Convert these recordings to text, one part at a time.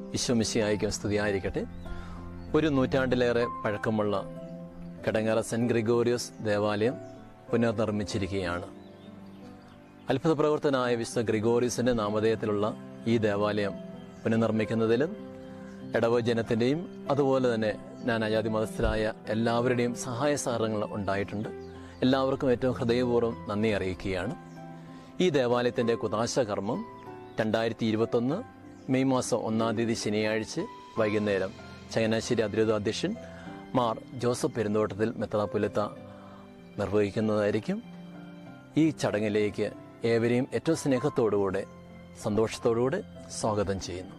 വിശ്വമിശിയായിരിക്കും സ്തുതിയായിരിക്കട്ടെ ഒരു നൂറ്റാണ്ടിലേറെ പഴക്കമുള്ള കിടങ്ങറ സെന്റ് ഗ്രിഗോറിയസ് ദേവാലയം പുനർനിർമ്മിച്ചിരിക്കുകയാണ് അത്ഭുത പ്രവർത്തനായ വിശുദ്ധ ഗ്രിഗോറിയസിന്റെ നാമധേയത്തിലുള്ള ഈ ദേവാലയം പുനർനിർമ്മിക്കുന്നതിലും ഇടവ ജനത്തിന്റെയും അതുപോലെ തന്നെ ഞാൻ അജാതി മതസ്ഥരായ എല്ലാവരുടെയും സഹായ സഹകരണങ്ങൾ ഉണ്ടായിട്ടുണ്ട് എല്ലാവർക്കും ഏറ്റവും ഹൃദയപൂർവ്വം നന്ദി അറിയിക്കുകയാണ് ഈ ദേവാലയത്തിന്റെ കുതാശ കർമ്മം രണ്ടായിരത്തി ഇരുപത്തൊന്ന് മെയ് മാസം ഒന്നാം തീയതി ശനിയാഴ്ച വൈകുന്നേരം ചങ്ങനാശ്ശേരി അതിരൂത അധ്യക്ഷൻ മാർ ജോസഫ് പെരുന്തോട്ടത്തിൽ മെത്രാപുലത്ത നിർവഹിക്കുന്നതായിരിക്കും ഈ ചടങ്ങിലേക്ക് ഏവരെയും ഏറ്റവും സ്നേഹത്തോടുകൂടെ സന്തോഷത്തോടുകൂടെ സ്വാഗതം ചെയ്യുന്നു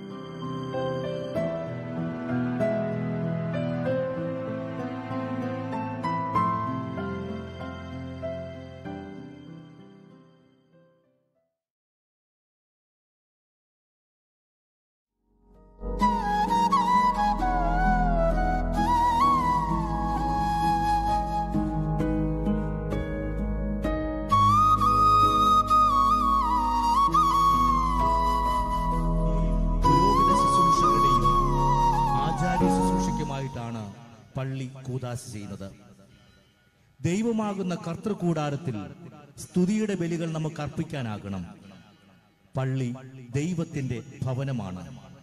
പുരോഹിത ശുശ്രൂഷകളുടെയും ആചാര്യ ശുശ്രൂഷയ്ക്കുമായിട്ടാണ് പള്ളി കൂതാശ ചെയ്യുന്നത് ദൈവമാകുന്ന കർത്തൃകൂടാരത്തിൽ സ്തുതിയുടെ ബലികൾ നമുക്ക് അർപ്പിക്കാനാകണം പള്ളി ദൈവത്തിന്റെ ഭവനമാണ്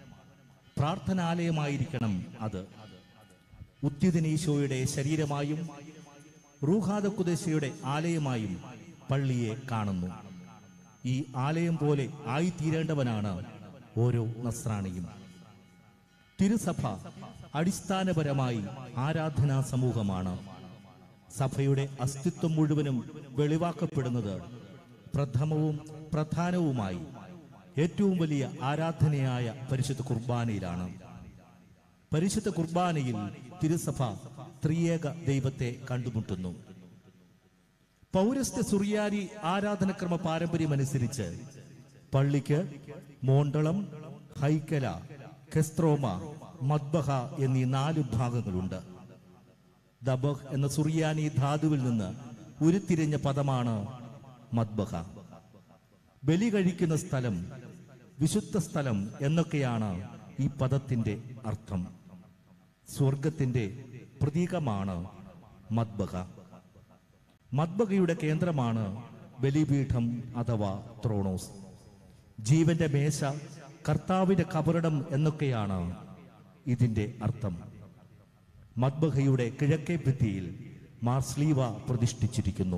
പ്രാർത്ഥനാലയമായിരിക്കണം അത് ഉദ്യുതനീശോയുടെ ശരീരമായും റൂഹാദ കുദേശയുടെ ആലയമായും പള്ളിയെ കാണുന്നു ഈ ആലയം പോലെ ആയിത്തീരേണ്ടവനാണ് ഓരോ നസ്രാണിയും തിരുസഭ അടിസ്ഥാനപരമായി ആരാധനാ സമൂഹമാണ് സഭയുടെ അസ്തിത്വം മുഴുവനും വെളിവാക്കപ്പെടുന്നത് പ്രഥമവും പ്രധാനവുമായി ഏറ്റവും വലിയ ആരാധനയായ പരിശുദ്ധ കുർബാനയിലാണ് പരിശുദ്ധ കുർബാനയിൽ തിരുസഭ ത്രിയേക ദൈവത്തെ കണ്ടുമുട്ടുന്നു പൗരസ്ത്യ സുറിയാനി ആരാധനക്രമ പാരമ്പര്യമനുസരിച്ച് പള്ളിക്ക് മോണ്ടളം ഹൈക്കല കെസ്ത്രോമ മദ്ബഹ എന്നീ നാല് ഭാഗങ്ങളുണ്ട് ദബഹ് എന്ന സുറിയാനി ധാതുവിൽ നിന്ന് ഉരുത്തിരിഞ്ഞ പദമാണ് മദ്ബഹ ബലി കഴിക്കുന്ന സ്ഥലം വിശുദ്ധ സ്ഥലം എന്നൊക്കെയാണ് ഈ പദത്തിന്റെ അർത്ഥം സ്വർഗത്തിന്റെ പ്രതീകമാണ് മദ്ബഹ മദ്ബഹയുടെ കേന്ദ്രമാണ് ബലിപീഠം അഥവാ ത്രോണോസ് ജീവന്റെ മേശ കർത്താവിന്റെ കബറിടം എന്നൊക്കെയാണ് ഇതിന്റെ അർത്ഥം മദ്ബഹയുടെ കിഴക്കേ ഭിത്തിയിൽ മാർസ്ലീവ പ്രതിഷ്ഠിച്ചിരിക്കുന്നു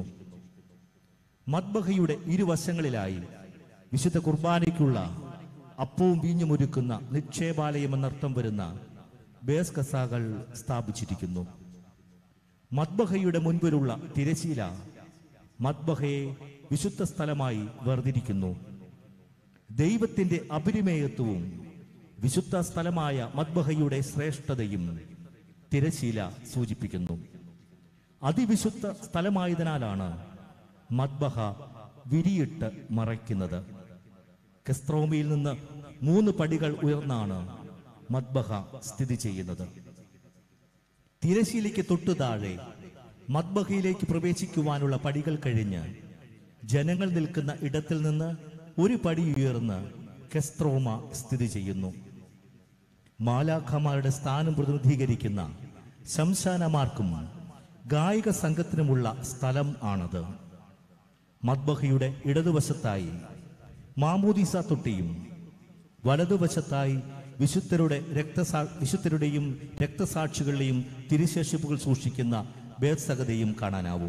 മദ്ബഹയുടെ ഇരുവശങ്ങളിലായി വിശുദ്ധ കുർബാനയ്ക്കുള്ള അപ്പവും വീഞ്ഞുമൊരുക്കുന്ന നിക്ഷേപാലയം എന്നർത്ഥം വരുന്ന ബേസ് കസാകൾ സ്ഥാപിച്ചിരിക്കുന്നു മദ്ബഹയുടെ മുൻപിലുള്ള തിരശീല മദ്ബഹയെ വിശുദ്ധ സ്ഥലമായി വേർതിരിക്കുന്നു ദൈവത്തിന്റെ അപരിമേയത്വവും വിശുദ്ധ സ്ഥലമായ മദ്ബഹയുടെ ശ്രേഷ്ഠതയും തിരശീല സൂചിപ്പിക്കുന്നു അതിവിശുദ്ധ സ്ഥലമായതിനാലാണ് മദ്ബഹ വിരിയിട്ട് മറയ്ക്കുന്നത് കെസ്ത്രോമിയിൽ നിന്ന് മൂന്ന് പടികൾ ഉയർന്നാണ് മദ്ബഹ സ്ഥിതി ചെയ്യുന്നത് തിരശീലയ്ക്ക് തൊട്ടു താഴെ മദ്ബഹയിലേക്ക് പ്രവേശിക്കുവാനുള്ള പടികൾ കഴിഞ്ഞ് ജനങ്ങൾ നിൽക്കുന്ന ഇടത്തിൽ നിന്ന് ഒരു പടി ഉയർന്ന് കെസ്ത്രോമ സ്ഥിതി ചെയ്യുന്നു മാലാഖമാരുടെ സ്ഥാനം പ്രതിനിധീകരിക്കുന്ന ശംശാനമാർക്കും ഗായിക സംഘത്തിനുമുള്ള സ്ഥലം ആണത് മദ്ബഹയുടെ ഇടതുവശത്തായി മാമൂദിസ തൊട്ടിയും വലതുവശത്തായി വിശുദ്ധരുടെ രക്തസാ വിശുദ്ധരുടെയും രക്തസാക്ഷികളുടെയും തിരുശേഷിപ്പുകൾ സൂക്ഷിക്കുന്ന ബേത്സകതയും കാണാനാവും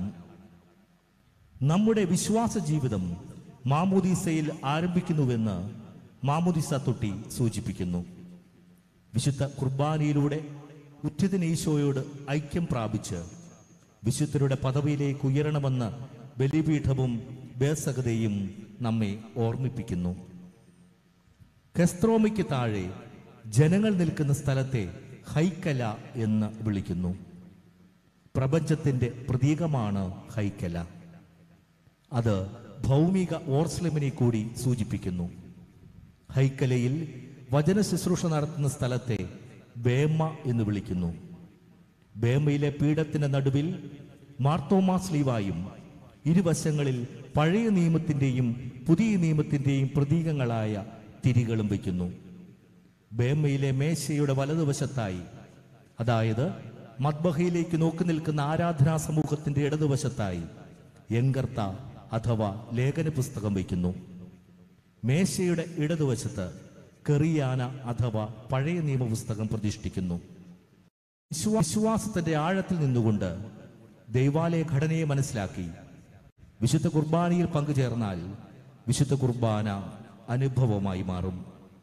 നമ്മുടെ വിശ്വാസ ജീവിതം മാമോദീസയിൽ ആരംഭിക്കുന്നുവെന്ന് മാമോദിസ തൊട്ടി സൂചിപ്പിക്കുന്നു വിശുദ്ധ കുർബാനയിലൂടെ ഉദ്ധിതനീശോയോട് ഐക്യം പ്രാപിച്ച് വിശുദ്ധരുടെ പദവിയിലേക്ക് ഉയരണമെന്ന് ബലിപീഠവും ബേസകതയും നമ്മെ ഓർമ്മിപ്പിക്കുന്നു കെസ്ത്രോമയ്ക്ക് താഴെ ജനങ്ങൾ നിൽക്കുന്ന സ്ഥലത്തെ ഹൈക്കല എന്ന് വിളിക്കുന്നു പ്രപഞ്ചത്തിന്റെ പ്രതീകമാണ് ഹൈക്കല അത് ഭൗമിക ഓർസ്ലിമിനെ കൂടി സൂചിപ്പിക്കുന്നു ഹൈക്കലയിൽ വചന ശുശ്രൂഷ നടത്തുന്ന സ്ഥലത്തെ ബേമ എന്ന് വിളിക്കുന്നു ബേമയിലെ പീഠത്തിന്റെ നടുവിൽ മാർത്തോമാസ് ലീവായും ഇരുവശങ്ങളിൽ പഴയ നിയമത്തിന്റെയും പുതിയ നിയമത്തിന്റെയും പ്രതീകങ്ങളായ തിരികളും വയ്ക്കുന്നു ബേമയിലെ മേശയുടെ വലതുവശത്തായി അതായത് മദ്ബഹയിലേക്ക് നോക്കി നിൽക്കുന്ന ആരാധനാ സമൂഹത്തിന്റെ ഇടതുവശത്തായി എങ്കർത്ത അഥവാ ലേഖന പുസ്തകം വയ്ക്കുന്നു മേശയുടെ ഇടതുവശത്ത് കെറിയാന അഥവാ പഴയ നിയമപുസ്തകം പ്രതിഷ്ഠിക്കുന്നു വിശ്വാ- വിശ്വാസത്തിന്റെ ആഴത്തിൽ നിന്നുകൊണ്ട് ദൈവാലയ ഘടനയെ മനസ്സിലാക്കി വിശുദ്ധ കുർബാനയിൽ പങ്കുചേർന്നാൽ വിശുദ്ധ കുർബാന അനുഭവമായി മാറും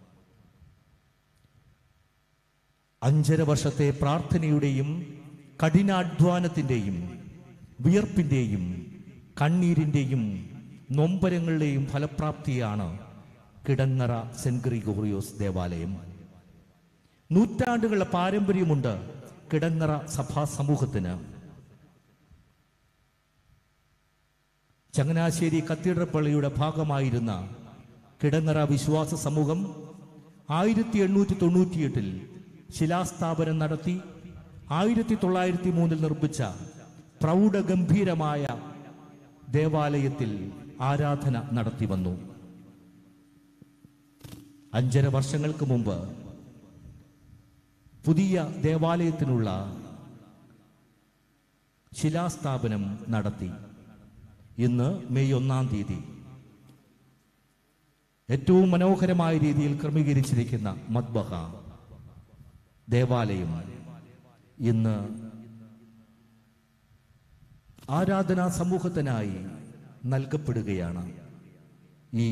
അഞ്ചര വർഷത്തെ പ്രാർത്ഥനയുടെയും കഠിനാധ്വാനത്തിന്റെയും വിയർപ്പിന്റെയും കണ്ണീരിന്റെയും നൊമ്പരങ്ങളുടെയും ഫലപ്രാപ്തിയാണ് കിടങ്ങറ സെന്റ് ഗ്രിഗോറിയോസ് ദേവാലയം നൂറ്റാണ്ടുകളുടെ പാരമ്പര്യമുണ്ട് കിടങ്ങറ സഭാ സമൂഹത്തിന് ചങ്ങനാശ്ശേരി കത്തീഡ്രൽ പള്ളിയുടെ ഭാഗമായിരുന്ന കിടങ്ങറ വിശ്വാസ സമൂഹം ആയിരത്തി എണ്ണൂറ്റി തൊണ്ണൂറ്റിയെട്ടിൽ ശിലാസ്ഥാപനം നടത്തി ആയിരത്തി തൊള്ളായിരത്തി മൂന്നിൽ നിർമ്മിച്ച പ്രൗഢഗംഭീരമായ ദേവാലയത്തിൽ ആരാധന നടത്തി വന്നു അഞ്ചര വർഷങ്ങൾക്ക് മുമ്പ് പുതിയ ദേവാലയത്തിനുള്ള ശിലാസ്ഥാപനം നടത്തി ഇന്ന് മെയ് ഒന്നാം തീയതി ഏറ്റവും മനോഹരമായ രീതിയിൽ ക്രമീകരിച്ചിരിക്കുന്ന മദ്ബഹ ദേവാലയം ഇന്ന് ആരാധനാ സമൂഹത്തിനായി നൽകപ്പെടുകയാണ് ഈ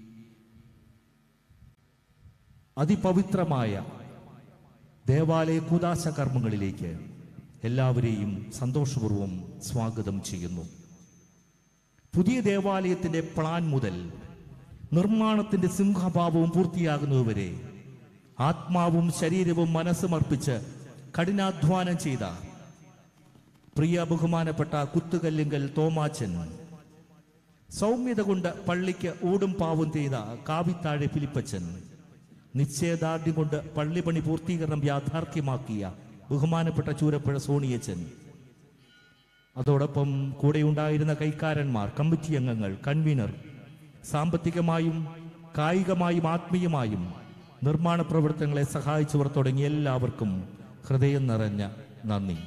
അതിപവിത്രമായ ദേവാലയ കൂതാശ കർമ്മങ്ങളിലേക്ക് എല്ലാവരെയും സന്തോഷപൂർവ്വം സ്വാഗതം ചെയ്യുന്നു പുതിയ ദേവാലയത്തിന്റെ പ്ലാൻ മുതൽ നിർമ്മാണത്തിന്റെ സിംഹഭാവവും പൂർത്തിയാകുന്നതുവരെ ആത്മാവും ശരീരവും മനസ്സും അർപ്പിച്ച് കഠിനാധ്വാനം ചെയ്ത പ്രിയ ബഹുമാനപ്പെട്ട കുത്തുകല്ലിങ്കൽ തോമാച്ചൻ സൗമ്യത കൊണ്ട് പള്ളിക്ക് ഊടും പാവും ചെയ്ത കാവിത്താഴെ ഫിലിപ്പച്ചൻ നിശ്ചയദാർഢ്യം കൊണ്ട് പള്ളിപ്പണി പൂർത്തീകരണം യാഥാർത്ഥ്യമാക്കിയ ബഹുമാനപ്പെട്ട ചൂരപ്പുഴ സോണിയച്ചൻ അതോടൊപ്പം കൂടെയുണ്ടായിരുന്ന കൈക്കാരന്മാർ കമ്മിറ്റി അംഗങ്ങൾ കൺവീനർ സാമ്പത്തികമായും കായികമായും ആത്മീയമായും നിർമ്മാണ പ്രവർത്തനങ്ങളെ സഹായിച്ചവർ തുടങ്ങി എല്ലാവർക്കും ഹൃദയം നിറഞ്ഞ നന്ദി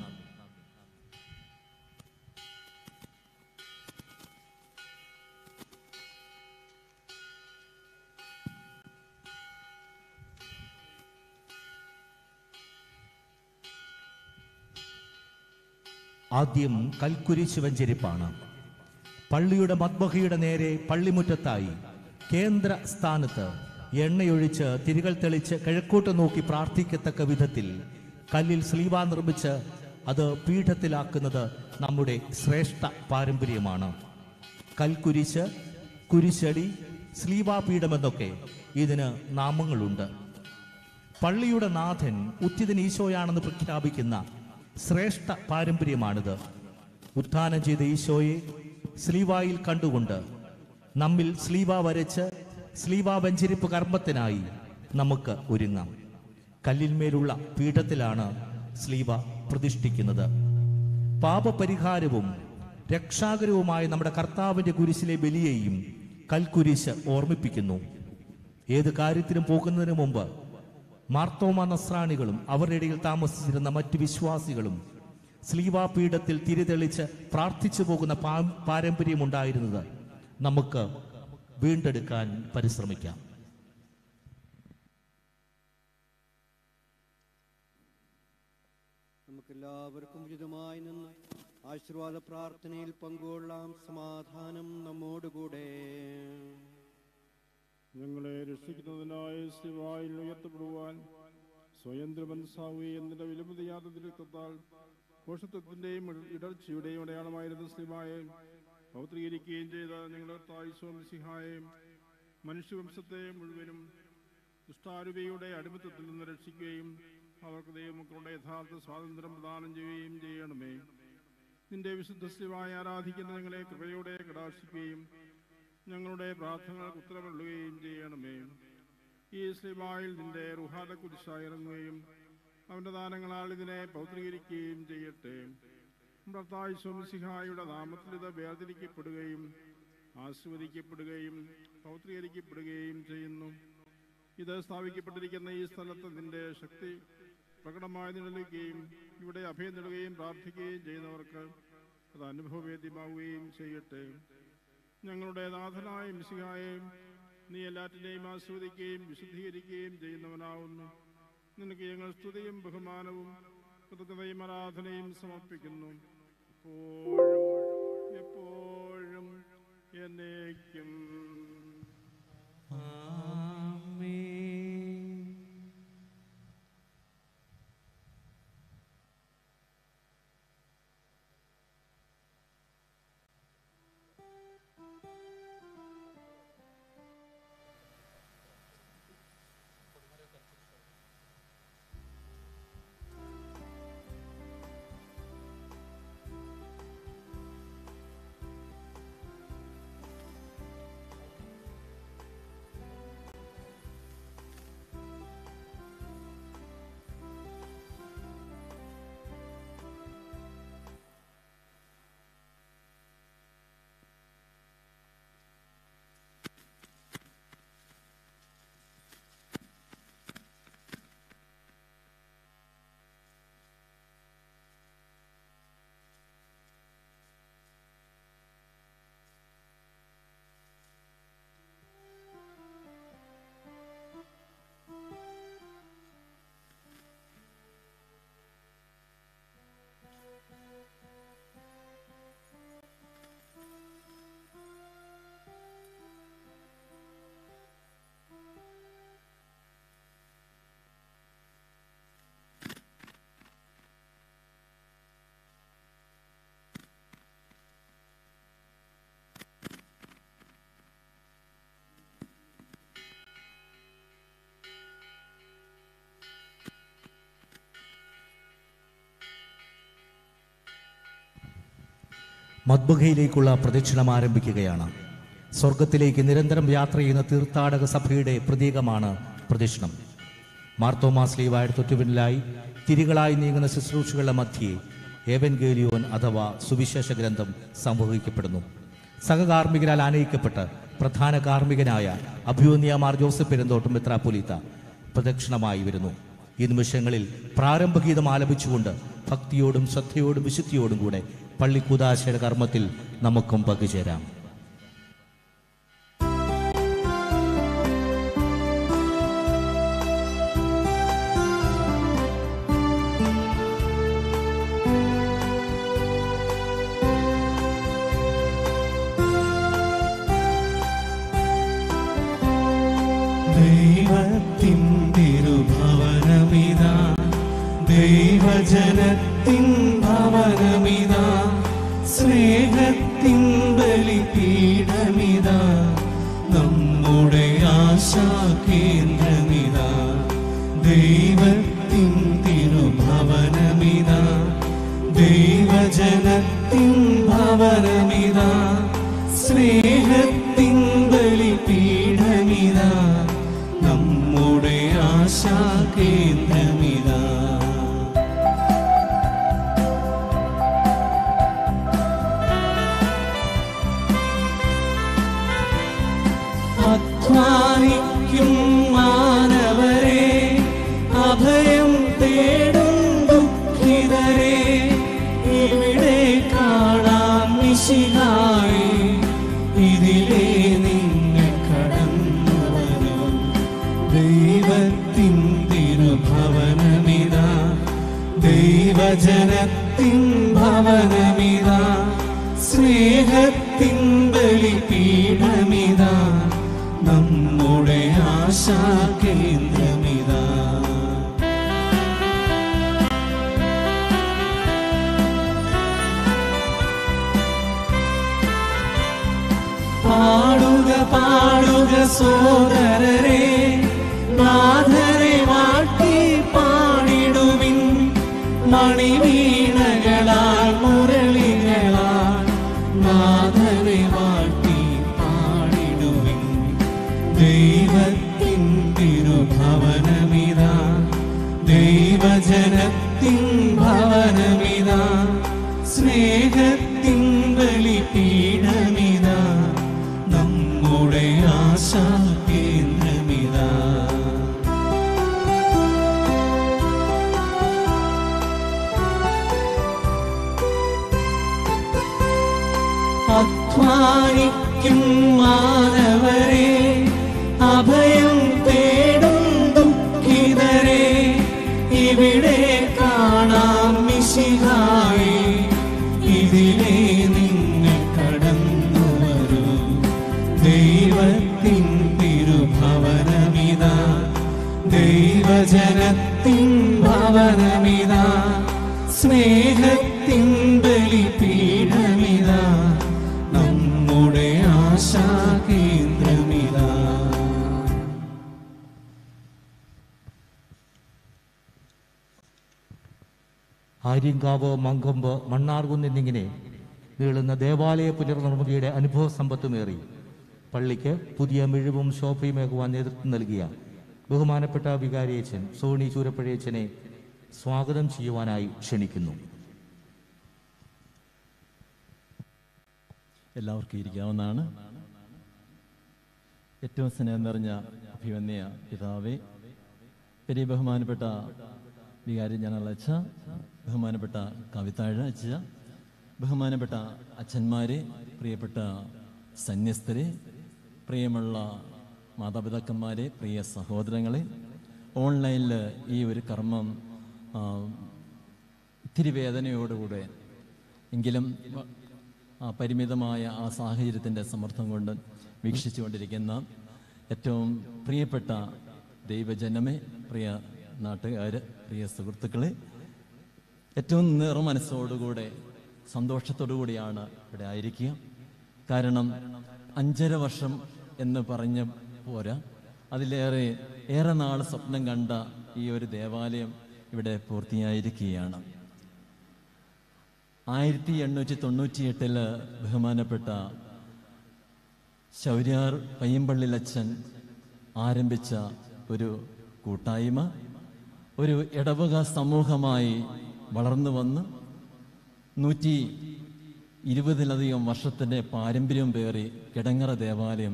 ആദ്യം കൽക്കുരിശ് വെഞ്ചരിപ്പാണ് പള്ളിയുടെ മദ്ബഹയുടെ നേരെ പള്ളിമുറ്റത്തായി കേന്ദ്ര സ്ഥാനത്ത് എണ്ണയൊഴിച്ച് തിരികൾ തെളിച്ച് കിഴക്കോട്ട് നോക്കി പ്രാർത്ഥിക്കത്തക്ക വിധത്തിൽ കല്ലിൽ സ്ലീവ നിർമ്മിച്ച് അത് പീഠത്തിലാക്കുന്നത് നമ്മുടെ ശ്രേഷ്ഠ പാരമ്പര്യമാണ് കൽക്കുരിശ് കുരിശടി സ്ലീവാപീഠമെന്നൊക്കെ ഇതിന് നാമങ്ങളുണ്ട് പള്ളിയുടെ നാഥൻ ഉത്തിതൻ ഈശോയാണെന്ന് പ്രഖ്യാപിക്കുന്ന ശ്രേഷ്ഠ പാരമ്പര്യമാണിത് ഉത്ഥാനം ചെയ്ത ഈശോയെ സ്ലീവായിൽ കണ്ടുകൊണ്ട് നമ്മിൽ സ്ലീവ വരച്ച് സ്ലീവ വെഞ്ചരിപ്പ് കർമ്മത്തിനായി നമുക്ക് ഒരുങ്ങാം കല്ലിന്മേലുള്ള പീഠത്തിലാണ് സ്ലീവ പ്രതിഷ്ഠിക്കുന്നത് പാപപരിഹാരവും രക്ഷാകരവുമായ നമ്മുടെ കർത്താവിന്റെ കുരിശിലെ ബലിയെയും കൽക്കുരിശ് ഓർമ്മിപ്പിക്കുന്നു ഏത് കാര്യത്തിനും പോകുന്നതിന് മുമ്പ് മാർത്തോമ നസ്രാണികളും അവരുടെ ഇടയിൽ താമസിച്ചിരുന്ന മറ്റു വിശ്വാസികളും സ്ലീവാപീഠത്തിൽ തിരിതെളിച്ച് പ്രാർത്ഥിച്ചു പോകുന്ന പാ- പാരമ്പര്യമുണ്ടായിരുന്നത് നമുക്ക് വീണ്ടെടുക്കാൻ പരിശ്രമിക്കാം നമുക്കെല്ലാവർക്കും ഉചിതമായി നിന്ന് ആശീർവാദ പ്രാർത്ഥനയിൽ പങ്കുകൊള്ളാം സമാധാനം നമ്മോടുകൂടെ ഞങ്ങളെ രക്ഷിക്കുന്നതിനായി ശിവായിൽ ഉയർത്തപ്പെടുവാൻ സ്വയം ദ്രവൻസാവുകയും എന്നിന്റെ വിലമതിയാത്ത തിരുത്തത്താൽ പോഷത്വത്തിന്റെയും ഇടർച്ചയുടെയും അടയാളമായിരുന്ന ശ്രീമായ പൗത്രീകരിക്കുകയും ചെയ്ത ഞങ്ങളുടെ തായ് സ്വാമിസിഹായെയും മനുഷ്യവംശത്തെ മുഴുവനും ദുഷ്ടാരൂപിയുടെ അടിമത്തത്തിൽ നിന്ന് രക്ഷിക്കുകയും അവർക്ക് ദൈവമക്കളുടെ യഥാർത്ഥ സ്വാതന്ത്ര്യം പ്രദാനം ചെയ്യുകയും ചെയ്യണമേ നിന്റെ വിശുദ്ധ ശിവായ ആരാധിക്കുന്ന ഞങ്ങളെ കൃപയോടെ കടാക്ഷിക്കുകയും ഞങ്ങളുടെ പ്രാർത്ഥനകൾക്ക് ഉത്തരമള്ളുകയും ചെയ്യണമേ ഈ ശ്രീമായിൽ നിന്റെ റുഹാദ കുരിശായി ഇറങ്ങുകയും അവന്റെ ദാനങ്ങളാൽ ഇതിനെ പൗത്രീകരിക്കുകയും ചെയ്യട്ടെ ഭർത്താവ് സ്വംസിഹായുടെ നാമത്തിൽ ഇത് വേർതിരിക്കപ്പെടുകയും ആസ്വദിക്കപ്പെടുകയും പൗത്രീകരിക്കപ്പെടുകയും ചെയ്യുന്നു ഇത് സ്ഥാപിക്കപ്പെട്ടിരിക്കുന്ന ഈ സ്ഥലത്ത് നിന്റെ ശക്തി പ്രകടമായി നിലനിൽക്കുകയും ഇവിടെ അഭയം നേടുകയും പ്രാർത്ഥിക്കുകയും ചെയ്യുന്നവർക്ക് അത് അനുഭവവേദ്യമാവുകയും ചെയ്യട്ടെ ഞങ്ങളുടെ നാഥനായ മിശിഹായെയും നീ എല്ലാറ്റിനെയും ആസ്വദിക്കുകയും വിശുദ്ധീകരിക്കുകയും ചെയ്യുന്നവനാവുന്നു നിനക്ക് ഞങ്ങൾ സ്തുതിയും ബഹുമാനവും കൃതജ്ഞതയും ആരാധനയും സമർപ്പിക്കുന്നു എപ്പോഴും എപ്പോഴും എന്നേക്കും മദ്ബഹയിലേക്കുള്ള പ്രദക്ഷിണം ആരംഭിക്കുകയാണ് സ്വർഗത്തിലേക്ക് നിരന്തരം യാത്ര ചെയ്യുന്ന തീർത്ഥാടക സഭയുടെ പ്രതീകമാണ് പ്രദക്ഷിണം മാർത്തോമാസ്ലീവായുടെ തൊറ്റുപിന്നിലായി തിരികളായി നീങ്ങുന്ന ശുശ്രൂഷകളുടെ മധ്യേ ഏവൻഗേലിയോൻ അഥവാ സുവിശേഷ ഗ്രന്ഥം സംഭവിക്കപ്പെടുന്നു സഹകാർമ്മികരാൽ ആനയിക്കപ്പെട്ട് പ്രധാന കാർമ്മികനായ അഭ്യൂന്യമാർ ജോസഫ് പെരുന്തോട്ടും മെത്രാപ്പൊലീത്ത പ്രദക്ഷിണമായി വരുന്നു ഈ നിമിഷങ്ങളിൽ പ്രാരംഭഗീതം ആലപിച്ചുകൊണ്ട് ഭക്തിയോടും ശ്രദ്ധയോടും വിശുദ്ധിയോടും കൂടെ പള്ളിക്കൂതാശയുടെ കർമ്മത്തിൽ നമുക്കും പങ്കുചേരാം ദൈവത്തിൻ തിരുഭവനമിതാ ദൈവജനത്തിൻ ഭവനമിതാ സ്നേഹത്തിൻ ബലിപീഠമിതാ നമ്മുടെ ആശാകേന്ദ്രമിതാ ദൈവത്തിൻ തിരുഭവനമിതാ ദൈവജനത്തിൻ ഭവനമിതാ സ്നേഹത്തിൻ ബലിപീഠമിതാ നമ്മുടെ ആശാകേന്ദ്രമിതാ അധ്വാനിക്കും മാനവരെ അഭയം തേടും ദുഃഖിതരെ ഇവിടെ കാണാം മിശിഹായി ഇതിലെ നിങ്ങൾ കടന്നു വരും ദൈവത്തിൻ തിരുഭവനമിതാ ദൈവജനത്തിൻ ഭവനമിതാ സ്നേഹത്തിൻ ബലിപീഠമിതാ നമ്മുടെ ആശാകേന്ദ്രമിതാ പാടുക പാടുക സോദരരെ നാഥരെ വാട്ടി പാടിടുവിൻ മണിവീണകളാൽ മുരളികളാൽ നാഥരെ വാട്ടി പാടിടുവിൻ ദൈവത്തിൻ തിരുഭവനമിതാ ദൈവജനത്തിൻ ഭവനമിതാ സ്നേഹത്തിൻ ബലിപീഠമിതാ നമ്മുടെ ആശാ കേന്ദ്രമിതാ മാനിക്കും മാനവരെ അഭയം തേടും ദുഃഖിതരെ ഇവിടെ കാണാം മിശിഹായി ഇതിലെ നിങ്ങൾ കടന്നു വരൂ ദൈവത്തിൻ തിരുഭവനമിതാ ദൈവജനത്തിൻ ഭവനമിതാ സ്നേഹത്തിൻ ബലിപീഠമിതാ നമ്മുടെ ആശാകേന്ദ്രമിതാ ആര്യങ്കാവ് മങ്കൊമ്പ് മണ്ണാർകുന്ന് എന്നിങ്ങനെ നീളുന്ന ദേവാലയ പുനർനിർമ്മിതിയുടെ അനുഭവ സമ്പത്തുമേറി പള്ളിക്ക് പുതിയ മിഴിവും ശോഭയുമേകുവാൻ നേതൃത്വം നൽകിയ ബഹുമാനപ്പെട്ട വികാരിയച്ഛൻ സോണി ചൂരപ്പഴയച്ചനെ സ്വാഗതം ചെയ്യുവാനായി ക്ഷണിക്കുന്നു എല്ലാവർക്കും ഇരിക്കാവുന്നതാണ് ഏറ്റവും സ്നേഹം നിറഞ്ഞ അഭിവന്യ പിതാവേ പെരിയ ബഹുമാനപ്പെട്ട വികാരി ജനറൽ അച്ഛ ബഹുമാനപ്പെട്ട കവിതാഴ അച്ഛ ബഹുമാനപ്പെട്ട അച്ഛന്മാരെ പ്രിയപ്പെട്ട സന്യസ്തരെ പ്രിയമുള്ള മാതാപിതാക്കന്മാരെ പ്രിയ സഹോദരങ്ങളെ ഓൺലൈനിൽ ഈ ഒരു കർമ്മം ആ, ഇത്തിരി വേദനയോടുകൂടെ എങ്കിലും വ- ആ പരിമിതമായ ആ സാഹചര്യത്തിൻ്റെ സമ്മർദ്ദം കൊണ്ട് വീക്ഷിച്ചുകൊണ്ടിരിക്കുന്ന ഏറ്റവും പ്രിയപ്പെട്ട ദൈവജനമേ പ്രിയ നാട്ടുകാർ പ്രിയ സുഹൃത്തുക്കളെ ഏറ്റവും നിറമനസ്സോടുകൂടെ സന്തോഷത്തോടു കൂടിയാണ് ഇവിടെ ആയിരിക്കുക കാരണം അഞ്ചര വർഷം എന്ന് പറഞ്ഞ പോരാ അതിലേറെ ഏറെ നാൾ സ്വപ്നം കണ്ട ഈ ഒരു ദേവാലയം ഇവിടെ പൂർത്തിയായിരിക്കുകയാണ് ആയിരത്തി എണ്ണൂറ്റി തൊണ്ണൂറ്റി എട്ടില് ബഹുമാനപ്പെട്ട ശൗര്യാർ പയ്യമ്പള്ളിലച്ചൻ ആരംഭിച്ച ഒരു കൂട്ടായ്മ ഒരു ഇടവക സമൂഹമായി വളർന്നു വന്ന് നൂറ്റി ഇരുപതിലധികം വർഷത്തിൻ്റെ പാരമ്പര്യം പേറി കിടങ്ങറ ദേവാലയം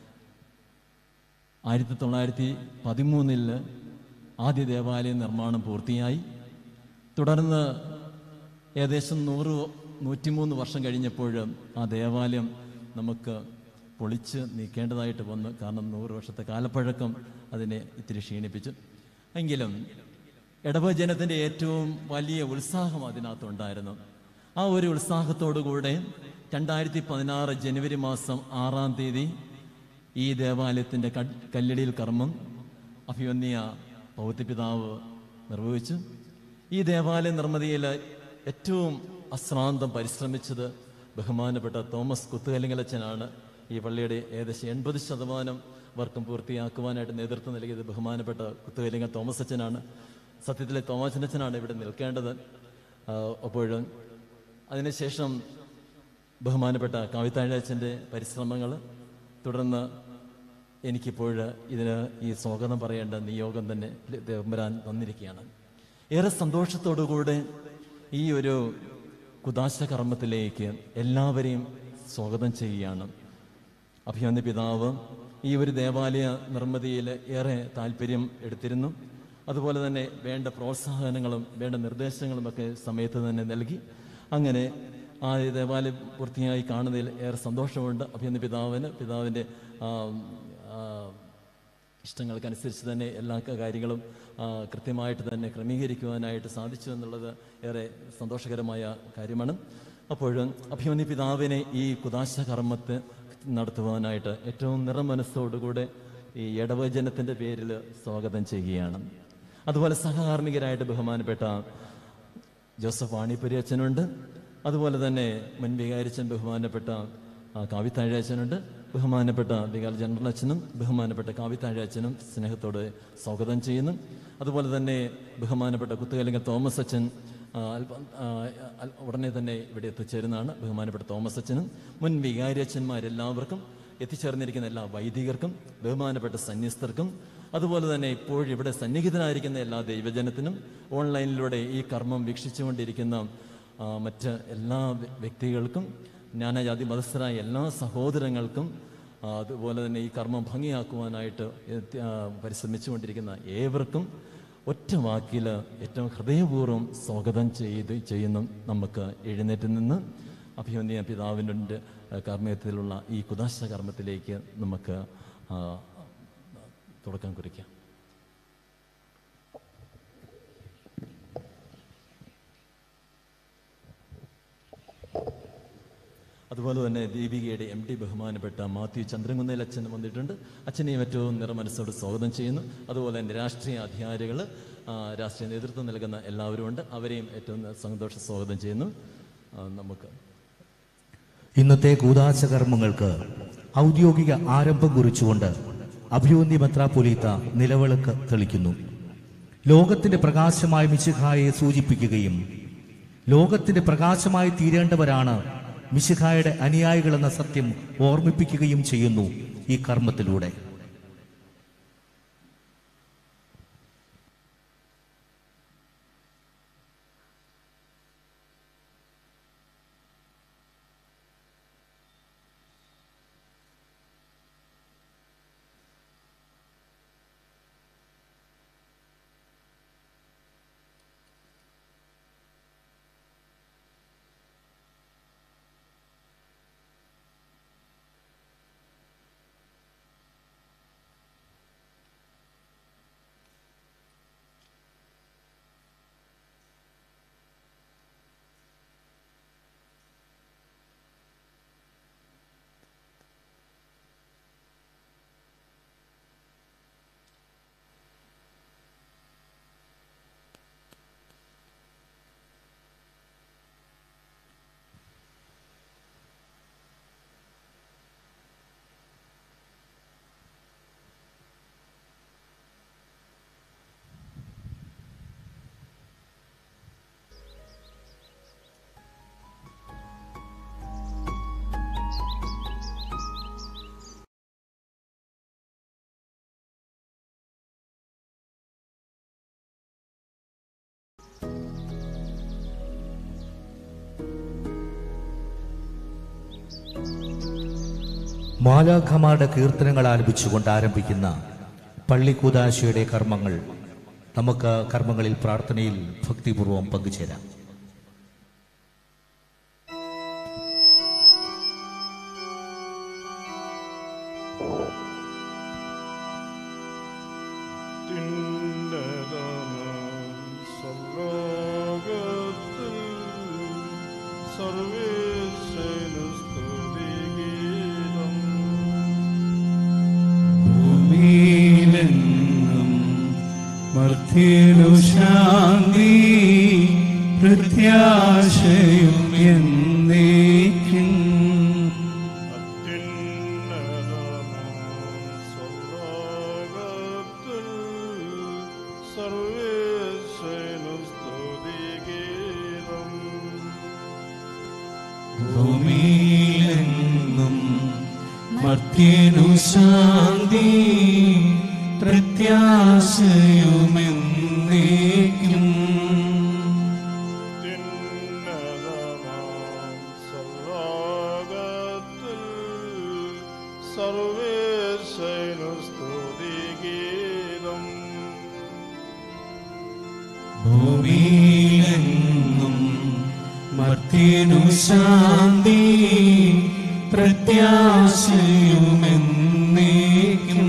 ആയിരത്തി തൊള്ളായിരത്തി പതിമൂന്നില് ആദ്യ ദേവാലയ നിർമ്മാണം പൂർത്തിയായി തുടർന്ന് ഏകദേശം നൂറ് നൂറ്റിമൂന്ന് വർഷം കഴിഞ്ഞപ്പോൾ ആ ദേവാലയം നമുക്ക് പൊളിച്ച് നീക്കേണ്ടതായിട്ട് വന്നു കാരണം നൂറ് വർഷത്തെ കാലപ്പഴക്കം അതിനെ ഇത്തിരി ക്ഷീണിപ്പിച്ചു എങ്കിലും ഇടവജനത്തിൻ്റെ ഏറ്റവും വലിയ ഉത്സാഹം അതിനകത്തുണ്ടായിരുന്നു ആ ഒരു ഉത്സാഹത്തോടുകൂടെ രണ്ടായിരത്തി പതിനാറ് ജനുവരി മാസം ആറാം തീയതി ഈ ദേവാലയത്തിൻ്റെ കല്ലടിയിൽ കർമ്മം അഭിവന്യ പൗത്യപിതാവ് നിർവഹിച്ചു ഈ ദേവാലയ നിർമ്മിതിയിൽ ഏറ്റവും അശ്രാന്തം പരിശ്രമിച്ചത് ബഹുമാനപ്പെട്ട തോമസ് കുത്തുകലിംഗലച്ചനാണ് ഈ പള്ളിയുടെ ഏകദേശം എൺപത് ശതമാനം വർക്കും പൂർത്തിയാക്കുവാനായിട്ട് നേതൃത്വം നൽകിയത് ബഹുമാനപ്പെട്ട കുത്തുകലിംഗ തോമസ് അച്ഛനാണ് സത്യത്തിലെ തോമസ് അച്ഛനാണ് ഇവിടെ നിൽക്കേണ്ടത് ആ, അപ്പോഴും അതിനുശേഷം ബഹുമാനപ്പെട്ട കവിതാഴച്ചൻ്റെ പരിശ്രമങ്ങൾ തുടർന്ന് എനിക്കിപ്പോൾ ഇതിന് ഈ സ്വാഗതം പറയേണ്ട നിയോഗം തന്നെ വരാൻ വന്നിരിക്കുകയാണ് ഏറെ സന്തോഷത്തോടുകൂടെ ഈ ഒരു കുദാശ കർമ്മത്തിലേക്ക് എല്ലാവരെയും സ്വാഗതം ചെയ്യുകയാണ് അഭിമന്യ പിതാവ് ഈ ഒരു ദേവാലയ നിർമ്മിതിയിൽ ഏറെ താല്പര്യം എടുത്തിരുന്നു അതുപോലെ തന്നെ വേണ്ട പ്രോത്സാഹനങ്ങളും വേണ്ട നിർദ്ദേശങ്ങളും ഒക്കെ സമയത്ത് തന്നെ നൽകി അങ്ങനെ ആ ദേവാലയം പൂർത്തിയായി കാണുന്നതിൽ ഏറെ സന്തോഷമുണ്ട് അഭിമന്യ പിതാവിന് പിതാവിൻ്റെ ആ, ആ, ഇഷ്ടങ്ങൾക്കനുസരിച്ച് തന്നെ എല്ലാ കാര്യങ്ങളും ആ, കൃത്യമായിട്ട് തന്നെ ക്രമീകരിക്കുവാനായിട്ട് സാധിച്ചു എന്നുള്ളത് ഏറെ സന്തോഷകരമായ കാര്യമാണ് അപ്പോഴും അഭിമന്യ പിതാവിനെ ഈ കുദാശ കർമ്മത്തെ നടത്തുവാനായിട്ട് ഏറ്റവും നിറമനസ്സോടുകൂടെ ഈ ഇടവജനത്തിൻ്റെ പേരിൽ സ്വാഗതം ചെയ്യുകയാണ് അതുപോലെ സഹകാർമ്മികരായിട്ട് ബഹുമാനപ്പെട്ട ജോസഫ് വാണിപ്പുരി അച്ഛനുണ്ട് അതുപോലെ തന്നെ മുൻ വികാരിച്ചൻ ബഹുമാനപ്പെട്ട ആ, കാവിത്താഴ അച്ഛനുണ്ട് ബഹുമാനപ്പെട്ട വികാരി ജനറൽ അച്ഛനും ബഹുമാനപ്പെട്ട കാവിത്താഴ അച്ഛനും സ്നേഹത്തോടെ സ്വാഗതം ചെയ്യുന്നു അതുപോലെ തന്നെ ബഹുമാനപ്പെട്ട കുത്തുകലിംഗ തോമസ് അച്ഛൻ ആ, അല്പം ആ, അൽ- ഉടനെ തന്നെ ഇവിടെ എത്തിച്ചേരുന്നതാണ് ബഹുമാനപ്പെട്ട തോമസ് അച്ഛനും മുൻ വികാരി അച്ഛന്മാരെല്ലാവർക്കും എത്തിച്ചേർന്നിരിക്കുന്ന എല്ലാ വൈദികർക്കും ബഹുമാനപ്പെട്ട സന്യസ്തർക്കും അതുപോലെ തന്നെ ഇപ്പോഴിവിടെ സന്നിഹിതനായിരിക്കുന്ന എല്ലാ ദൈവജനത്തിനും ഓൺലൈനിലൂടെ ഈ കർമ്മം വീക്ഷിച്ചുകൊണ്ടിരിക്കുന്ന ആ, മറ്റ് എല്ലാ വ്യ- വ്യക്തികൾക്കും ജ്ഞാനജാതി മതസ്ഥരായ എല്ലാ സഹോദരങ്ങൾക്കും ആ, അതുപോലെ തന്നെ ഈ കർമ്മം ഭംഗിയാക്കുവാനായിട്ട് എത്തി- ആ, പരിശ്രമിച്ചുകൊണ്ടിരിക്കുന്ന ഏവർക്കും ഒറ്റ വാക്കിൽ ഏറ്റവും ഹൃദയപൂർവ്വം സ്വാഗതം ചെയ്ത് ചെയ്യുന്നു നമുക്ക് എഴുന്നേറ്റ് നിന്ന് അഭിമന്യ പിതാവിൻ്റെ കർമ്മത്തിലുള്ള ഈ കുദാശ കർമ്മത്തിലേക്ക് നമുക്ക് ആ, തുടക്കം കുറിക്കാം അതുപോലെ തന്നെ ദീപികയുടെ എം ഡി ബഹുമാനപ്പെട്ട മാത്യു ചന്ദ്രകുന്നേൽ അച്ഛൻ വന്നിട്ടുണ്ട് അച്ഛനെയും ഏറ്റവും നിറമനസ്സോട് സ്വാഗതം ചെയ്യുന്നു അതുപോലെ തന്നെ രാഷ്ട്രീയ അധികാരികൾ രാഷ്ട്രീയ നേതൃത്വം നൽകുന്ന എല്ലാവരും ഉണ്ട് അവരെയും ഏറ്റവും സന്തോഷ സ്വാഗതം ചെയ്യുന്നു ആ, നമുക്ക് ഇന്നത്തെ കൂതാശ കർമ്മങ്ങൾക്ക് ഔദ്യോഗിക ആരംഭം കുറിച്ചുകൊണ്ട് അഭിയോന്യ മെത്രാപ്പൊലീത്ത നിലവിളക്ക് തെളിക്കുന്നു ലോകത്തിന്റെ പ്രകാശമായ മിശിഹായെ സൂചിപ്പിക്കുകയും ലോകത്തിന്റെ പ്രകാശമായി തീരേണ്ടവരാണ് മിശിഹായുടെ അനുയായികളെന്ന സത്യം ഓർമ്മിപ്പിക്കുകയും ചെയ്യുന്നു ഈ കർമ്മത്തിലൂടെ മാലാഖമാരുടെ കീർത്തനങ്ങൾ ആലപിച്ചുകൊണ്ട് ആരംഭിക്കുന്ന പള്ളിക്കൂതാശയുടെ കർമ്മങ്ങൾ നമുക്ക് കർമ്മങ്ങളിൽ പ്രാർത്ഥനയിൽ ഭക്തിപൂർവം പങ്കുചേരാം ഭൂമിയിലെങ്ങും മർത്യനു ശാന്തി പ്രത്യാശയും എന്നേക്കും ഭൂമിയിലെങ്ങും മർത്യനു ശാന്തി പ്രത്യാശയും എന്നേക്കും ഭൂമിയിലെങ്ങും മർത്യനു ശാന്തി പ്രത്യാശയും എന്നേക്കും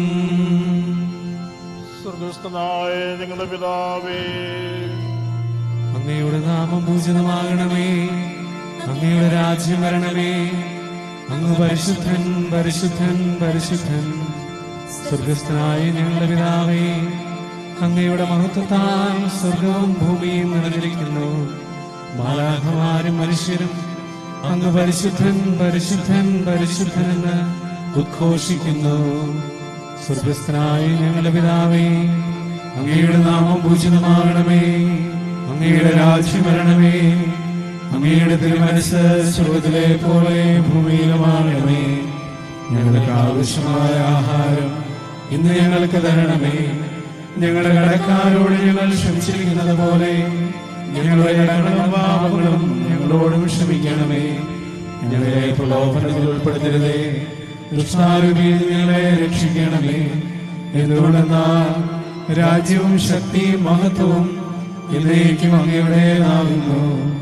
സ്വർഗസ്ഥനായ ഞങ്ങളുടെ പിതാവേ അങ്ങയുടെ നാമം പൂജിതമാകണമേ അങ്ങയുടെ രാജ്യം വരണമേ അങ്ങ് പരിശുദ്ധൻ പരിശുദ്ധൻ പരിശുദ്ധൻ സ്വർഗസ്ഥനായ ഞങ്ങളുടെ പിതാവേ അങ്ങയുടെ മഹത്വത്താൽ സ്വർഗവും ഭൂമിയും നിറഞ്ഞിരിക്കുന്നു മാലാഖമാരും മനുഷ്യരും അങ്ങ് പരിശുദ്ധൻ പരിശുദ്ധൻ പരിശുദ്ധൻ എന്ന് ഉദ്ഘോഷിക്കുന്നു സ്വർഗസ്ഥനായ ഞങ്ങളുടെ പിതാവേ അങ്ങയുടെ നാമം പൂജിതമാകണമേ അങ്ങയുടെ രാജ്യം വരണമേ അങ്ങയുടെ തിരുമനസ് സ്വർഗത്തിലെ പോലെ ഭൂമിയിലുമാകണമേ ഞങ്ങൾക്ക് ആവശ്യമായ ആഹാരം ഇന്ന് ഞങ്ങൾക്ക് തരണമേ ഞങ്ങളുടെ കടക്കാരോട് ഞങ്ങൾ ക്ഷമിച്ചിരിക്കുന്നത് പോലെ ഞങ്ങളുടെ കടങ്ങളും പാപങ്ങളും ഞങ്ങളോടും ക്ഷമിക്കണമേ ഞങ്ങളെ പ്രലോഭനത്തിൽ ഉൾപ്പെടുത്തരുതേ ദുഷ്ടാരൂപിയിൽ ഞങ്ങളെ രക്ഷിക്കണമേ എന്തുകൊണ്ടെന്നാൽ രാജ്യവും ശക്തിയും മഹത്വവും എന്നേക്കും അങ്ങയുടേതാകുന്നു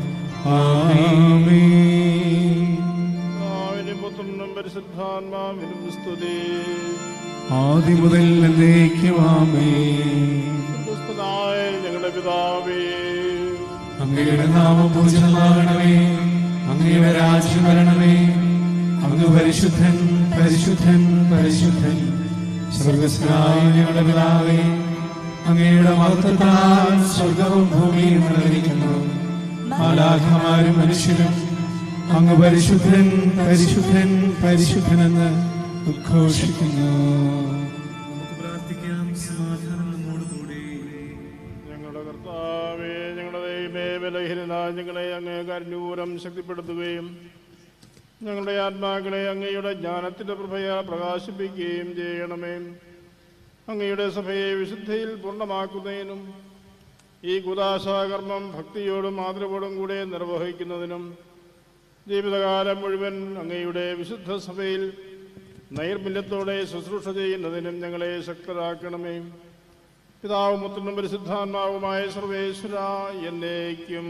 ആമേൻ പിതാവിനും പുത്രനും പരിശുദ്ധാത്മാവിനും സ്തുതി ആദ്യം മുതൽ എന്നേക്കും ആമേൻ ക്രിസ്തുനായ ഞങ്ങളുടെ പിതാവേ അങ്ങയുടെ നാമം പൂജിതമാകണമേ അങ്ങയുടെ രാജ്യം വരണമേ അങ്ങ് പരിശുദ്ധൻ പരിശുദ്ധൻ പരിശുദ്ധൻ സ്വർഗസ്നായ ഞങ്ങളുടെ പിതാവേ അങ്ങയുടെ മഹത്വത്താൽ സ്വർഗവും ഭൂമിയും നിറഞ്ഞിരിക്കുന്നു മാലാഖമാരും മനുഷ്യരും അങ്ങ് പരിശുദ്ധൻ പരിശുദ്ധൻ പരിശുദ്ധനെന്ന് ഉദ്ഘോഷിക്കുന്നു നമുക്ക് പ്രാർത്ഥിക്കാം സമാധാനം നമ്മോടുകൂടെ ഞങ്ങളുടെ കർത്താവേ ഞങ്ങളുടെ ദൈവമേ ബലഹീനനായ ഞങ്ങളെ അങ്ങ് കരുണൂരം ശക്തിപ്പെടുത്തുകയും ഞങ്ങളുടെ ആത്മാക്കളെ അങ്ങയുടെ ജ്ഞാനത്തിന്റെ പ്രഭയാൽ പ്രകാശിപ്പിക്കുകയും ചെയ്യണമേ അങ്ങയുടെ സഭയെ വിശുദ്ധിയിൽ പൂർണ്ണമാക്കുന്നതിനും ഈ കുദാശാകർമ്മം ഭക്തിയോടും മാതൃപോടും കൂടെ നിർവഹിക്കുന്നതിനും ജീവിതകാലം മുഴുവൻ അങ്ങയുടെ വിശുദ്ധ സഭയിൽ നൈർമല്യത്തോടെ ശുശ്രൂഷ ചെയ്യുന്നതിനും ഞങ്ങളെ ശക്തരാക്കണമേ പിതാവും പുത്രനും പരിശുദ്ധാത്മാവുമായ സർവേശ്വര എന്നേക്കും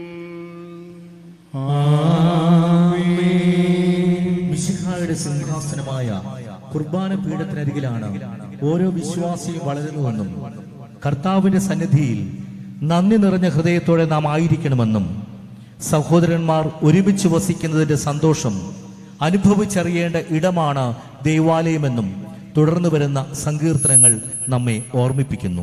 മിശിഹായുടെ സിംഹാസനമായ കുർബാന പീഠത്തിനരികിലാണ് ഓരോ വിശ്വാസിയും വളരുന്നുവെന്നും കർത്താവിന്റെ സന്നിധിയിൽ നന്ദി നിറഞ്ഞ ഹൃദയത്തോടെ നാം ആയിരിക്കണമെന്നും സഹോദരന്മാർ ഒരുമിച്ച് വസിക്കുന്നതിന്റെ സന്തോഷം അനുഭവിച്ചറിയേണ്ട ഇടമാണ് ദൈവാലയമെന്നും തുടർന്നു വരുന്ന സങ്കീർത്തനങ്ങൾ നമ്മെ ഓർമ്മിപ്പിക്കുന്നു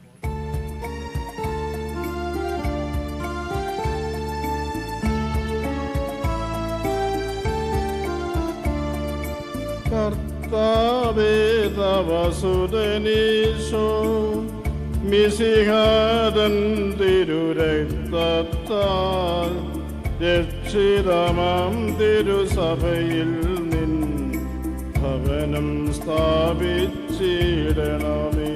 കർത്താവേ തവ സുതനീശോ മിസിഹാദൻ തിരുരക്തത്താൽ രക്ഷിതമാം തിരുസഭയിൽ നിൻ ഭവനം സ്ഥാപിച്ചിടണമേ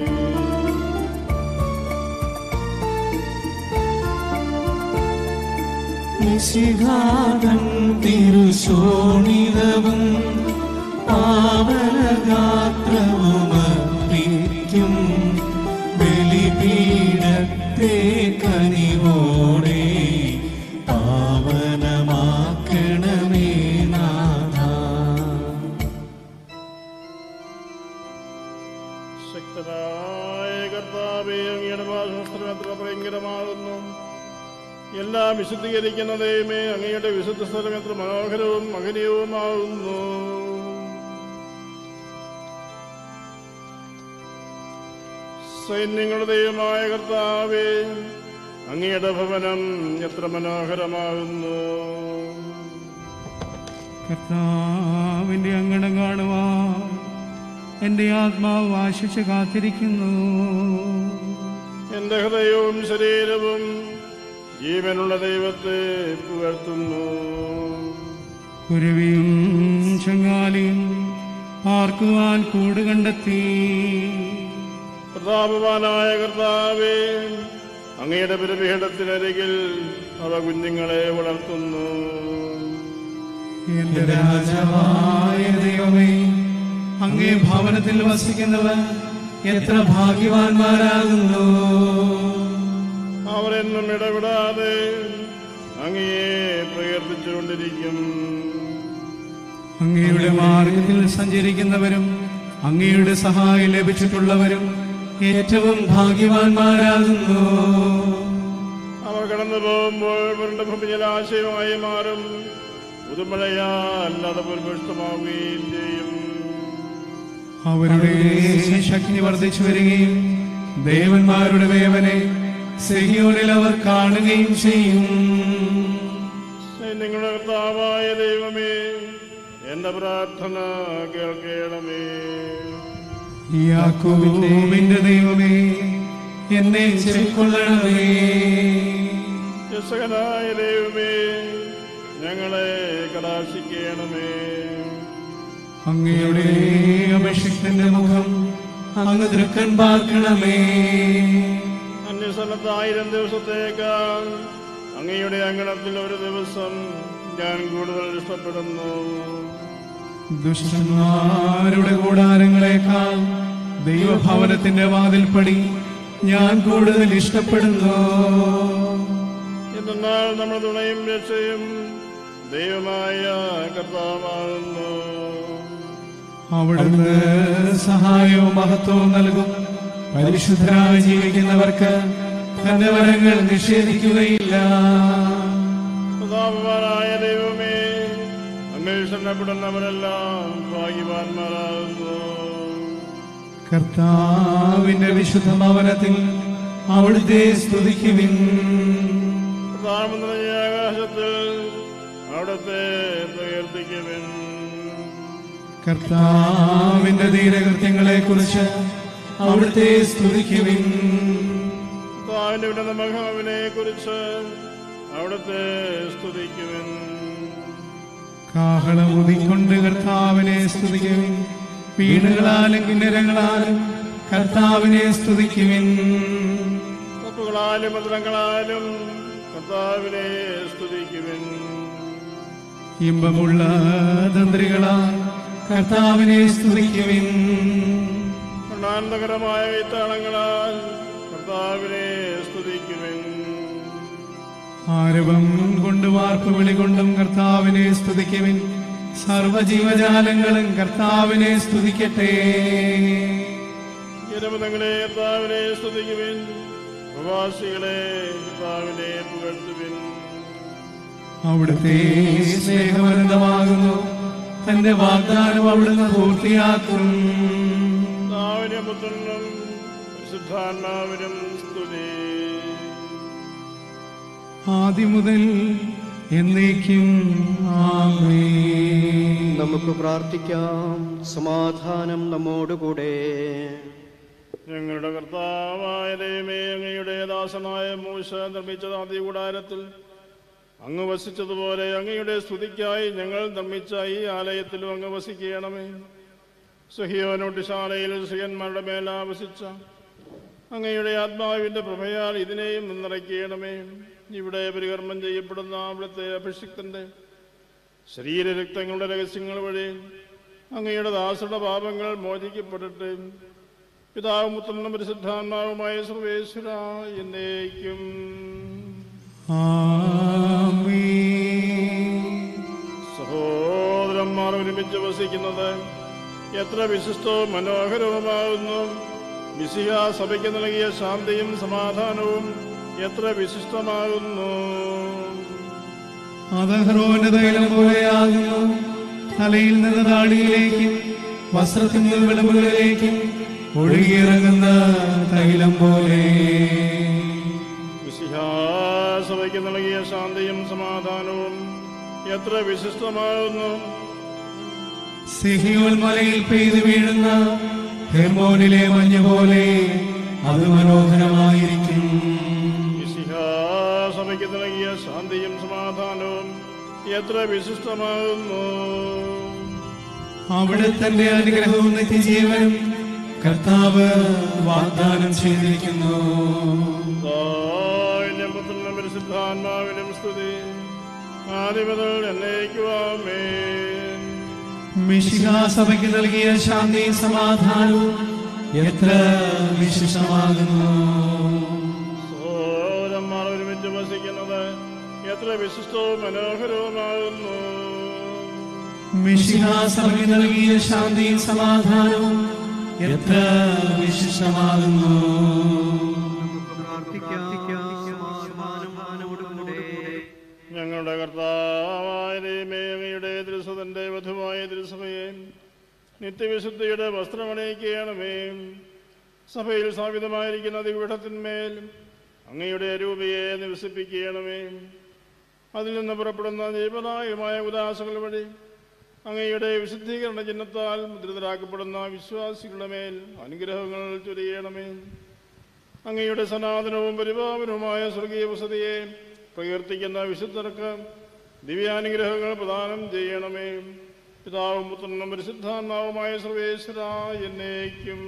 നിശികാതൻ തിരുശോണിതവും പാവനഗാത്രവുമർപ്പിക്കും ബലിപീഠത്തെ കനിവോടെ പാവനമാക്കണമേ നാഥ ശക്തനായ കർത്താവേ അങ്ങയുടെ വാസവസ്ത്രം എത്ര ഭയങ്കരമാകുന്നു എല്ലാം വിശുദ്ധീകരിക്കുന്ന ദൈവമേ അങ്ങയുടെ വിശുദ്ധ സ്ഥലം എത്ര മനോഹരവും മഹനീയവുമാകുന്നു സൈന്യങ്ങളുടെ ദൈവമായ കർത്താവേ അങ്ങയുടെ ഭവനം എത്ര മനോഹരമാകുന്നു കർത്താവിന്റെ അങ്കണം കാണുവാൻ എന്റെ ആത്മാവ് ആശിച്ച് കാത്തിരിക്കുന്നു എന്റെ ഹൃദയവും ശരീരവും ജീവനുള്ള ദൈവത്തെ പുകഴ്ത്തുന്നു കുരുവിയും ചങ്ങാലിയും പാർക്കുവാൻ കൂട് കണ്ടെത്തി പ്രതാപവാനായ കർത്താവേ അങ്ങയുടെ ബലിപീഠത്തിനരികിൽ അവ കുഞ്ഞുങ്ങളെ വളർത്തുന്നു എന്റെ രാജാവായ ദൈവമേ അങ്ങേ ഭവനത്തിൽ വസിക്കുന്നവർ എത്ര ഭാഗ്യവാന്മാരാകുന്നു അവർ എന്നും ഇടപെടാതെ അങ്ങയെ പ്രകീർത്തിച്ചുകൊണ്ടിരിക്കും അങ്ങയുടെ മാർഗത്തിൽ സഞ്ചരിക്കുന്നവരും അങ്ങയുടെ സഹായം ലഭിച്ചിട്ടുള്ളവരും ഏറ്റവും ഭാഗ്യവാന്മാരാകുന്നു അവർ കടന്നു പോകുമ്പോൾ വരണ്ട ഭൂമി ജലാശയമായി മാറും പുതുമഴയാൽ അത് പുഷ്പമാവുകയും ചെയ്യും അവരുടെ ശക്തി വർദ്ധിച്ചു വരികയും ദേവന്മാരുടെ വേവനെ സെഹിയോനിൽ അവർ കാണുകയും ചെയ്യും നിങ്ങളുടെ കർത്താവായ ദൈവമേ എന്റെ പ്രാർത്ഥന കേൾക്കണമേ യാക്കോബിന്റെ ദൈവമേ എന്നെ ചെവിക്കൊള്ളണമേ രസകനായ ദൈവമേ ഞങ്ങളെ കടാക്ഷിക്കണമേ അങ്ങയുടെ അഭിഷിക്തന്റെ മുഖം അങ്ങ് ദൃക്കൻ പാർക്കണമേ അന്യസ്ഥലത്തായിരം ദിവസത്തേക്കാൾ അങ്ങയുടെ അങ്കണത്തിൽ ഒരു ദിവസം ഞാൻ കൂടുതൽ ഇഷ്ടപ്പെടുന്നു ദുഷ്ടന്മാരുടെ കൂടാരങ്ങളെക്കാൾ ദൈവഭവനത്തിന്റെ വാതിൽപ്പടി ഞാൻ കൂടുതൽ ഇഷ്ടപ്പെടുന്നു എന്നാൽ നമ്മുടെ തുണയും രക്ഷയും ദൈവമായ കർത്താവാകുന്നു അവിടുന്ന് സഹായവും മഹത്വവും നൽകും പരിശുദ്ധരായി ജീവിക്കുന്നവർക്ക് തന്റെ വരങ്ങൾ നിഷേധിക്കുകയില്ല പ്രതാപവാനായ ദൈവമേ അന്വേഷണപ്പെടുന്നവരെല്ലാം ഭാഗ്യവാന്മാരാകുന്നു കർത്താവിന്റെ വിശുദ്ധ ഭവനത്തിൽ അവിടുത്തെ സ്തുതിക്കുവിൻ പ്രതാപം നിറഞ്ഞ ആകാശത്തിൽ അവിടത്തെ പ്രകീർത്തിക്കുവിൻ കർത്താവിന്റെ ധീരകൃത്യങ്ങളെ കുറിച്ച് അവിടുത്തെ സ്തുതിക്കുവിൻ കർത്താവിന്റെ ഉന്നത മഹാവിനെ കുറിച്ച് അവിടത്തെ സ്തുതിക്കുവിൻ കാഹളം ഊതിക്കൊണ്ട് കർത്താവിനെ സ്തുതിക്കുവിൻ വീണുകളാലും കിന്നരങ്ങളാലും കർത്താവിനെ സ്തുതിക്കുവിൻ തപ്പുകളാലും മന്ത്രങ്ങളാലും കർത്താവിനെ സ്തുതിക്കുവിൻ ഇമ്പമുള്ള തന്ത്രികളാൽ കർത്താവിനെ സ്തുതിക്കുവിൻ വർണ്ണാന്തകരമായ വൈത്താളങ്ങളാൽ കർത്താവിനെ സ്തുതിക്കുവിൻ ആരവം കൊണ്ട് വാർപ്പ് വിളി കൊണ്ടും കർത്താവിനെ സ്തുതിക്കുവിൻ സർവജീവജാലങ്ങളും കർത്താവിനെ സ്തുതിക്കട്ടെ ജനപദങ്ങളെ കർത്താവിനെ സ്തുതിക്കുവിൻ പ്രവാസികളെ കർത്താവിനെ പുകഴ്ത്തുവിൻ അവിടുത്തെ സ്നേഹമനന്തമാകുന്നു തന്റെ വാഗ്ദാനം അവിടുന്ന് പൂർത്തിയാക്കും കർത്താവിന്റെ പുത്രനും പരിശുദ്ധാത്മാവിനും സ്തുതി ആദ്യം മുതൽ എന്നേക്കും ആമേൻ നമുക്ക് പ്രാർത്ഥിക്കാം സമാധാനം നമ്മോടുകൂടെ ഞങ്ങളുടെ കർത്താവായ ദൈവമേ അങ്ങയുടെ ദാസനായ മൂശ നിർമ്മിച്ച ആദ്യ കൂടാരത്തിൽ അങ്ങ് വസിച്ചതുപോലെ അങ്ങയുടെ സ്തുതിക്കായി ഞങ്ങൾ നിർമ്മിച്ച ഈ ആലയത്തിലും അങ്ങ് വസിക്കണമേ സഹിയോനോട്ടിശാലയിൽ ശ്രീയന്മാരുടെ മേൽ ആവസിച്ച അങ്ങയുടെ ആത്മാവിന്റെ പ്രഭയാൽ ഇതിനെയും നിറയ്ക്കണമേ ഇവിടെ പരികർമ്മം ചെയ്യപ്പെടുന്ന അവിടുത്തെ അഭിഷിക്തന്റെ ശരീരരക്തങ്ങളുടെ രഹസ്യങ്ങൾ വഴി അങ്ങയുടെ ദാസരുടെ പാപങ്ങൾ മോചിക്കപ്പെടട്ടെ പിതാവും പുത്രനും പരിശുദ്ധാത്മാവുമായ സർവേശ്വര എന്നേക്കും ആമേൻ സഹോദരന്മാർ ഒരുമിച്ച് വസിക്കുന്നത് എത്ര വിശിഷ്ടവും മനോഹരവുമാകുന്നു മിസിഹ സഭയ്ക്ക് നൽകിയ ശാന്തിയും സമാധാനവും എത്ര വിശിഷ്ടമാകുന്നു അതഹ്റോന്റെ തൈലം പോലെയാകുന്നു തലയിൽ നിന്ന് താടിയിലേക്കും വസ്ത്രത്തിൽ നിന്ന് വിളമ്പുകളിലേക്കും ഒഴുകിയിറങ്ങുന്ന തൈലം പോലെ മിസിഹ സഭയ്ക്ക് നൽകിയ ശാന്തിയും സമാധാനവും എത്ര വിശിഷ്ടമാകുന്നു സിഹിയോൽ മലയിൽ പെയ്തു വീഴുന്ന ഹെർമോനിലെ മഞ്ഞ് പോലെ അത് മനോഹരമായിരിക്കും മിശിഹ സഭയ്ക്ക് നൽകിയ ശാന്തിയും സമാധാനവും എത്ര വിശിഷ്ടമാകുന്നു അവിടെ തന്റെ അനുഗ്രഹവും നിത്യജീവനും കർത്താവ് വാഗ്ദാനം ചെയ്തിരിക്കുന്നു താവിനും പുത്രനും പരിശുദ്ധാത്മാവിനും സ്തുതി ആദിമുതൽ എന്നേക്കുവാമേ മിശിഹ സഭയ്ക്ക് നൽകിയ ശാന്തി സമാധാനവും എത്ര വിശിഷ്ടമാകുന്നു സഹോദരന്മാർ ഒരുമിച്ച് വസിക്കുന്നത് എത്ര വിശിഷ്ടവും മനോഹരവുമാകുന്നു മിശിഹ സഭയ്ക്ക് നൽകിയ ശാന്തി സമാധാനവും എത്ര വിശിഷ്ടമാകുന്നു നമുക്ക് പ്രാർത്ഥിക്കാം സമാധാനത്തോടുകൂടെ ഞങ്ങളുടെ കർത്താവായ ദൈവമേ, അങ്ങയുടെ തിരുസതന്റെ വധുവായ തിരുസഭയെ നിത്യവിശുദ്ധിയുടെ വസ്ത്രമണിയിക്കണമേ സഭയിൽ സ്ഥാപിതമായിരിക്കുന്ന ദിവിടത്തിന്മേൽ അങ്ങയുടെ രൂപയെ നിവസിപ്പിക്കണമേ അതിൽ നിന്ന് പുറപ്പെടുന്ന ജീവനായകമായ ഉദാസകൾ വഴി അങ്ങയുടെ വിശുദ്ധീകരണ ചിഹ്നത്താൽ മുദ്രിതരാക്കപ്പെടുന്ന വിശ്വാസികളുടെ മേൽ അനുഗ്രഹങ്ങൾ ചൊരിയണമേ അങ്ങയുടെ സനാതനവും പരിപാവനവുമായ സ്വർഗീയ വസതിയെ പ്രകീർത്തിക്കുന്ന വിശുദ്ധർക്ക് ദിവ്യാനുഗ്രഹങ്ങൾ പ്രദാനം ചെയ്യണമേ പിതാവും പുത്രനും പരിശുദ്ധാത്മാവുമായ സർവേശ്വര എന്നേക്കും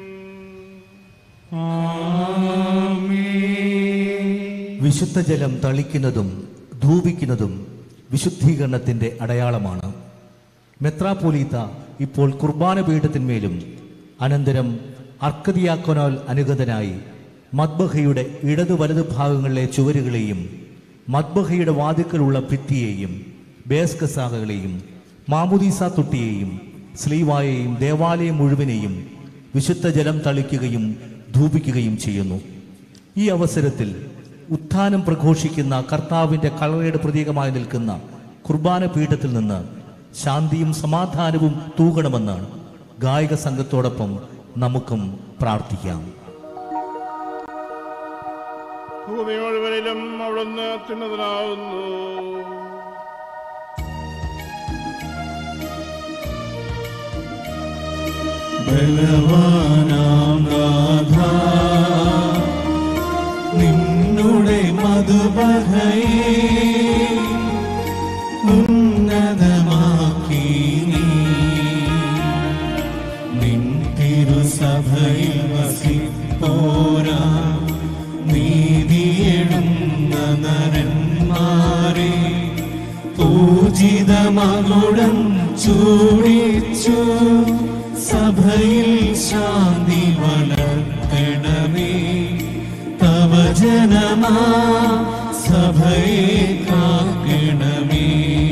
വിശുദ്ധ ജലം തളിക്കുന്നതും ധൂപിക്കുന്നതും വിശുദ്ധീകരണത്തിന്റെ അടയാളമാണ് മെത്രാപോലീത്ത ഇപ്പോൾ കുർബാന പീഠത്തിന്മേലും അനന്തരം അർക്കതിയാക്കൊനാൽ അനുഗതനായി മദ്ബഹയുടെ ഇടതു വലതു ഭാഗങ്ങളിലെ ചുവരുകളെയും മദ്ബഹയുടെ വാതിക്കലുള്ള ഭിത്തിയെയും ബേസ്കസാഹകളെയും മാമുദീസ തൊട്ടിയെയും സ്ലീവായെയും ദേവാലയം മുഴുവനെയും വിശുദ്ധ ജലം തളിക്കുകയും ധൂപിക്കുകയും ചെയ്യുന്നു ഈ അവസരത്തിൽ ഉത്ഥാനം പ്രഘോഷിക്കുന്ന കർത്താവിന്റെ കളറയുടെ പ്രതീകമായി നിൽക്കുന്ന കുർബാന പീഠത്തിൽ നിന്ന് ശാന്തിയും സമാധാനവും തൂകണമെന്ന് ഗായക സംഘത്തോടൊപ്പം നമുക്കും പ്രാർത്ഥിക്കാം ഭൂമി മുഴുവനിലും അവിടുന്ന് അത്യുന്നതനാകുന്നു ബലവാനാം നാഥ നിന്നുടെ മധുബഹയെ ഉന്നതമാക്കി നീ നിൻ തിരുസഭയിൽ വസിപ്പോരാ നീതിയെടുന്ന നരന്മാരെ പൂജിതമകുടം ചൂടിച്ചു സഭയിൽ ശാന്തി വളർത്തണമേ തവ ജനമാ സഭയെ കാക്കണമേ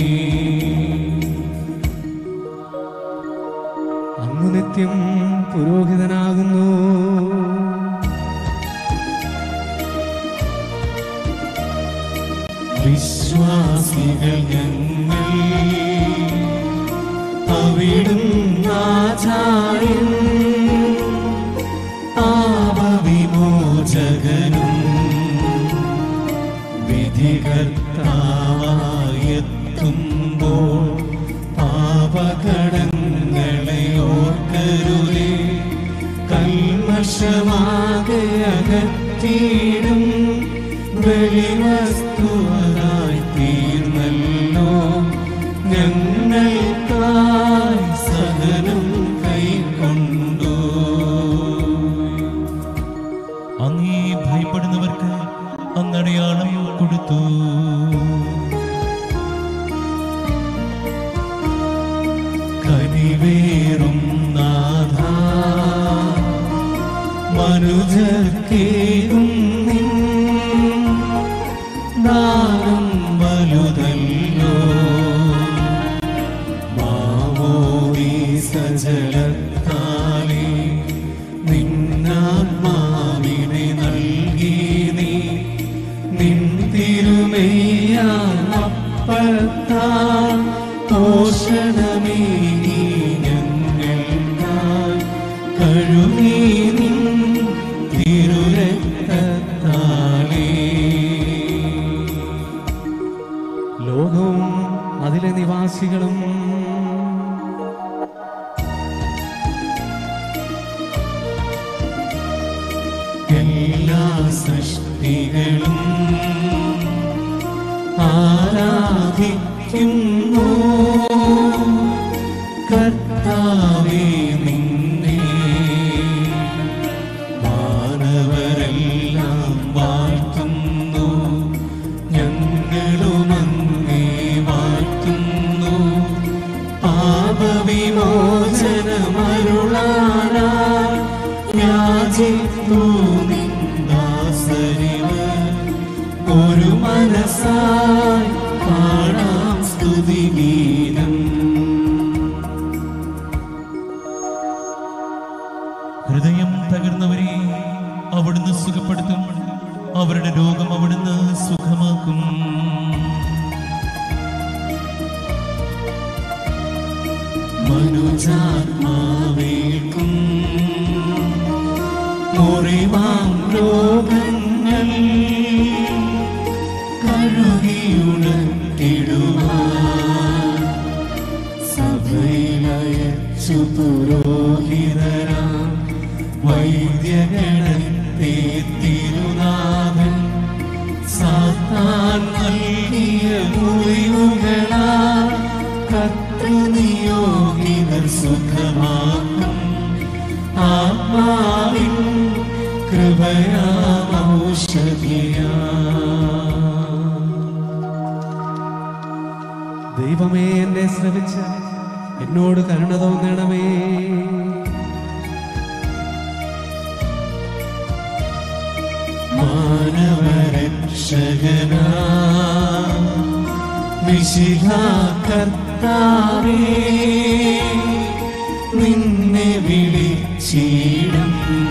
അങ്ങ് നിത്യം പുരോഹിതനാകുന്നു വിശ്വാസികൾ ഞങ്ങൾ അവിടും ആചാര്യൻ പാപവിമോചകനും വിധികർത്താവായെത്തുമ്പോൾ പാപകടങ്ങളെ ഓർക്കരുതേ കൽമഷമാകെ അകറ്റിയിടും വെളിവസ്തുവായി തീർന്നല്ലോ ഞങ്ങൾക്കായി സഹനം കൈക്കൊണ്ടു അങ്ങേ ഭയപ്പെടുന്നവർക്ക് അങ്ങടയാളം കൊടുത്തു കനിവേറും നാഥ മനുജർക്കേകും നിൻ ദാനം വലുതല്ലോ മാവോദി സജലത്താലേ നിന്നാത്മാവിനെ നൽകി നീ നിൻ തിരുമയ്യാപ്പത്താൽ പോഷണമേ നീ ഞങ്ങൾക്കായി കഴുകി നിൻ തിരുരക്തത്താലേ ലോകവും അതിലെ നിവാസികളും എല്ലാ സൃഷ്ടികളും ആരാധിക്കുന്നു കർത്താവേ നിന്നെ മാനവരെല്ലാം വാഴ്ത്തുന്നു ഞങ്ങളും അങ്ങേ വാഴ്ത്തുന്നു പാപവിമോചനമരുളാനാ യാചിത്തു നിന്ദാസരിവ് ഒരു മനസ്സായി പാടാം സ്തുതിഗീതം ഹൃദയം തകർന്നവരെ അവിടുന്ന് സുഖപ്പെടുത്തും അവരുടെ രോഗം അവിടുന്ന് സുഖമാക്കും മനുജാത്മാവേൽക്കും മുറിവാം രോഗങ്ങൾ കഴുകിയുണക്കിടുവാൻ സഭയിലയച്ചു പുരോഹിതരാ വൈദ്യഗണത്തെ തിരുനാഥൻ സാത്താൻ നൽകിയ മുറിവുകളാ കർത്തൃനിയോഗിതർ സുഖമാക്കും ആത്മാവിൻ കൃപയാമൗഷധിയാ ദൈവമേ എന്നെ ശ്രവിച്ച് എന്നോട് കരുണ തോന്നണമേ മാനവരക്ഷകനാ വിശിഖ കർത്താവേ നിന്നെ വിളിച്ചിടും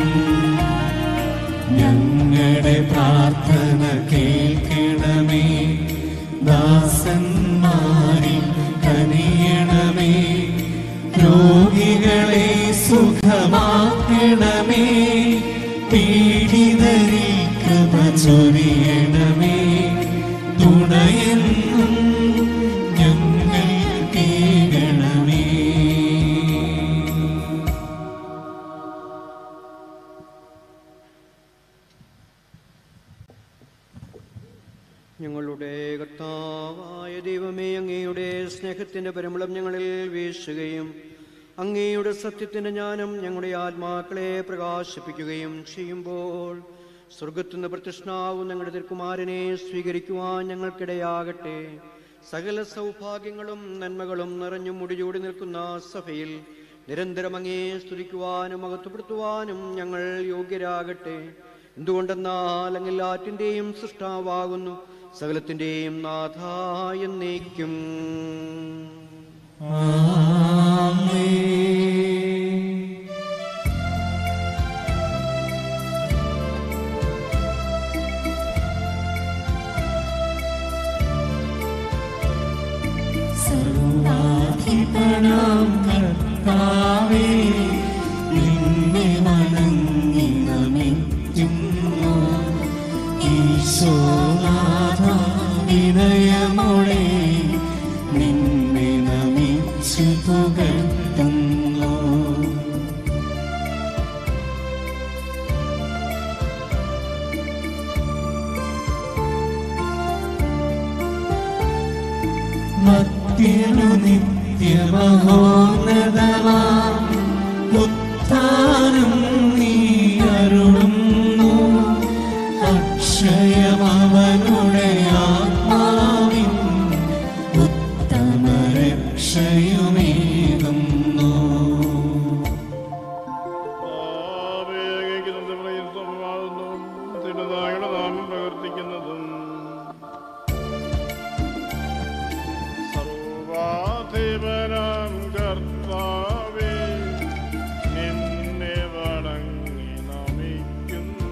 ഞങ്ങളുടെ പ്രാർത്ഥന കേൾക്കണമേ ദാസന്മാരിൽ കനിയണമേ രോഗികളെ സുഖമാക്കണമേ പീഡിതരിൽ കൃപ ചൊരിയണമേ തുണയെന്നും ഞങ്ങൾ കേൾക്കണമേ ഞങ്ങളുടെ കർത്താവായ ദൈവമേ അങ്ങയുടെ സ്നേഹത്തിന്റെ പരിമളം ഞങ്ങളിൽ വീശുകയും അങ്ങയുടെ സത്യത്തിന്റെ ജ്ഞാനം ഞങ്ങളുടെ ആത്മാക്കളെ പ്രകാശിപ്പിക്കുകയും ചെയ്യുമ്പോൾ സ്വർഗത്തുനിന്ന് പ്രത്യക്ഷനാവും ഞങ്ങളുടെ തിരുക്കുമാരനെ സ്വീകരിക്കുവാൻ ഞങ്ങൾക്കിടയാകട്ടെ സകല സൗഭാഗ്യങ്ങളും നന്മകളും നിറഞ്ഞു മുടിചൂടി നിൽക്കുന്ന സഭയിൽ നിരന്തരം അങ്ങേ സ്തുതിക്കുവാനും മഹത്വപ്പെടുത്തുവാനും ഞങ്ങൾ യോഗ്യരാകട്ടെ എന്തുകൊണ്ടെന്നാൽ അങ്ങെല്ലാറ്റിൻ്റെയും സൃഷ്ടാവാകുന്നു സകലത്തിൻ്റെയും നാഥ എന്നേക്കും സർവാധിപനാം കർത്താവേ നിന്നെ വണങ്ങി നമിക്കുന്നു ഈശോനാഥ വിനയമോടെ നിന്നെ നമിച്ചു പുകഴ്ത്തുന്നു മത്യനു നിത്യമഹോന്നതമാ ഉത്ഥാനം നീ അരുളുന്നു അക്ഷയമവനുടെ ആത്മാവിൻ ഉത്തമ രക്ഷയുമേകുന്നു തിരുനായുടെ നാമം പ്രവർത്തിക്കുന്നതും സർവാധിപനാം കർത്താവേ നിന്നെ വണങ്ങി നമിക്കുന്നു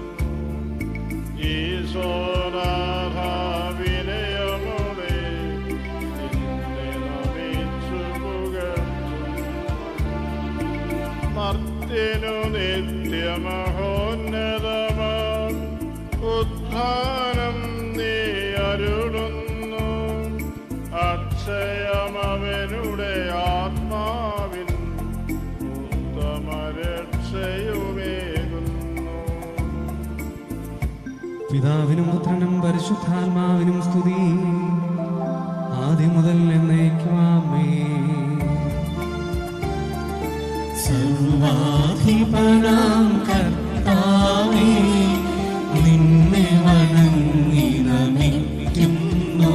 ഈശോനാഥ വിനയമോടെ നിന്നെ നമിച്ചു പുകഴ്ത്തുന്നു മർത്തിനു നിത്യമഹോന്നതമാം ഉത്ഥാനം നീ അരുളുന്നു അക്ഷയമവനുടെ ആത്മാവിൻ ഉത്തമ രക്ഷയുമേകുന്നു പിതാവിനും പുത്രനും പരിശുദ്ധാത്മാവിനും സ്തുതി ആദ്യം മുതൽ എന്നേക്കുമാമേ സർവാധിപനാം കർത്താവേ നിന്നെ വണങ്ങി നമിക്കുന്നു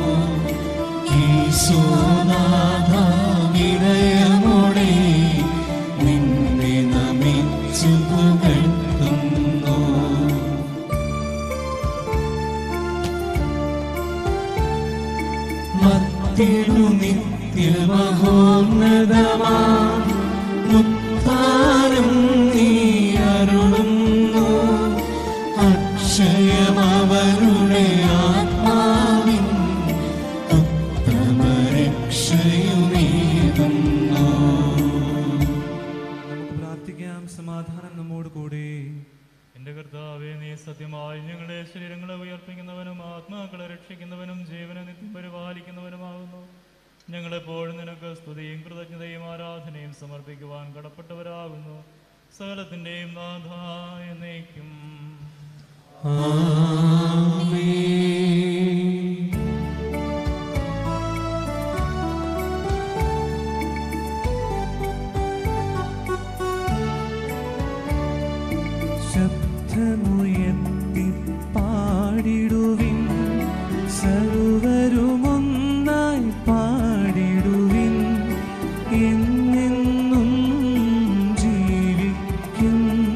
ഈശോനാഥ വിനയമോടെ നിന്നെ നമിച്ചു പുകഴ്ത്തുന്നു മത്തിനു നിത്യമഹോന്നതമാ ഉത്ഥാനം നീ അരുളുന്നു അക്ഷയമവരുടെ ആത്മാവിൻ ഉത്തമ രക്ഷയുമേകുന്നു നമുക്ക് പ്രാർത്ഥിക്കാം സമാധാനം നമ്മോട് കൂടെ എന്റെ കർത്താവെ നീ സത്യമായി ഞങ്ങളുടെ ശരീരങ്ങളെ ഉയർപ്പിക്കുന്നവനും ആത്മാക്കളെ രക്ഷിക്കുന്നവനും ജീവനെ നിത്യം പരിപാലിക്കുന്നവനുമാകുന്നു ഞങ്ങളെപ്പോഴും നിനക്ക് സ്തുതിയും കൃതജ്ഞതയും ആരാധനയും സമർപ്പിക്കുവാൻ കടപ്പെട്ടവരാകുന്നു സകലത്തിന്റെയും നാഥ എന്നേക്കും ശബ്ദമുയർത്തി പാടിടുവിൻ സർവരുമൊന്നായി പാടിടുവിൻ എന്നെന്നും ജീവിക്കും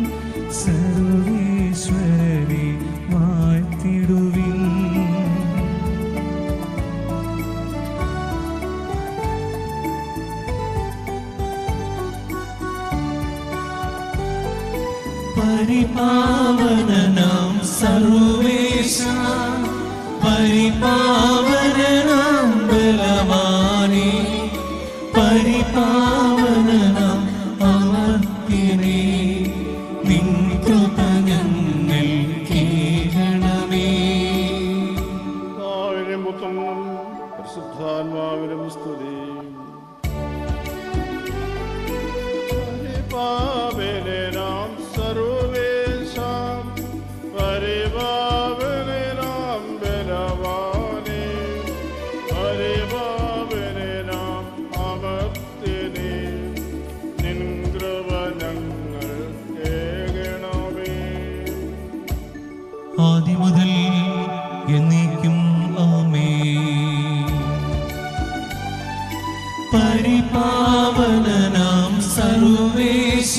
സർവേശ്വരനെ വാഴ്ത്തിടുവിൻ പരിപാവനനാം സർവേശ പരിപാവനനാം ബലവാനേ പരിപാവനനാം അമർത്തിനേ നിൻ കൃപ ഞങ്ങൾ കേൾക്കണമേ പിതാവിനും പുത്രനും പരിശുദ്ധാത്മാവിനും സ്തുതി പരിപാവനെ നാം സർവേശാം പരിപാവനെ നാം ബലവാനെ പരിപാവനെ നാം അമർത്തിനെ നിൻ കൃപ ഞങ്ങൾ കേൾക്കണമേ ആദ്യം മുതൽ എന്നേക്കും ആമേ പരിപാവനനാം സർവേശ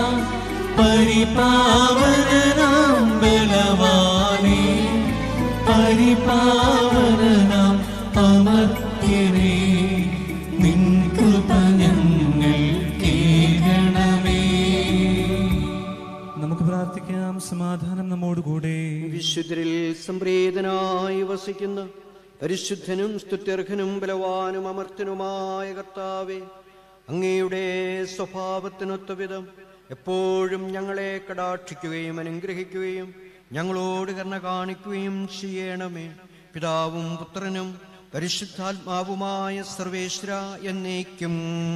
പരിപാവനനാം ബലവാനേ പരിപാവനനാം അമർത്യനേ നിൻ കൃപ ഞങ്ങൾ കേൾക്കണമേ നമുക്ക് പ്രാർത്ഥിക്കാം സമാധാനം നമ്മോടുകൂടെ വിശുദ്ധരിൽ സംപ്രീതനായി വസിക്കുന്ന പരിശുദ്ധനും സ്തുത്യർഹനും ബലവാനും അമർത്തനുമായ കർത്താവെ അങ്ങയുടെ സ്വഭാവത്തിനൊത്ത വിധം എപ്പോഴും ഞങ്ങളെ കടാക്ഷിക്കുകയും അനുഗ്രഹിക്കുകയും ഞങ്ങളോട് കരുണ കാണിക്കുകയും ചെയ്യണമേ പിതാവും പുത്രനും പരിശുദ്ധാത്മാവുമായ സർവേശ്വര എന്നേക്കും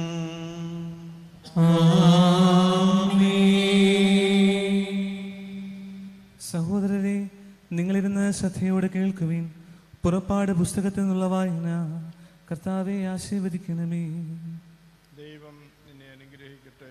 സഹോദരരെ നിങ്ങളിരുന്ന് ശ്രദ്ധയോടെ കേൾക്കുവിൻ പുറപ്പാട് പുസ്തകത്തിൽ നിന്നുള്ള വായന കർത്താവെ ആശീർവദിക്കണമേ ദൈവം നിന്നെ അനുഗ്രഹിക്കട്ടെ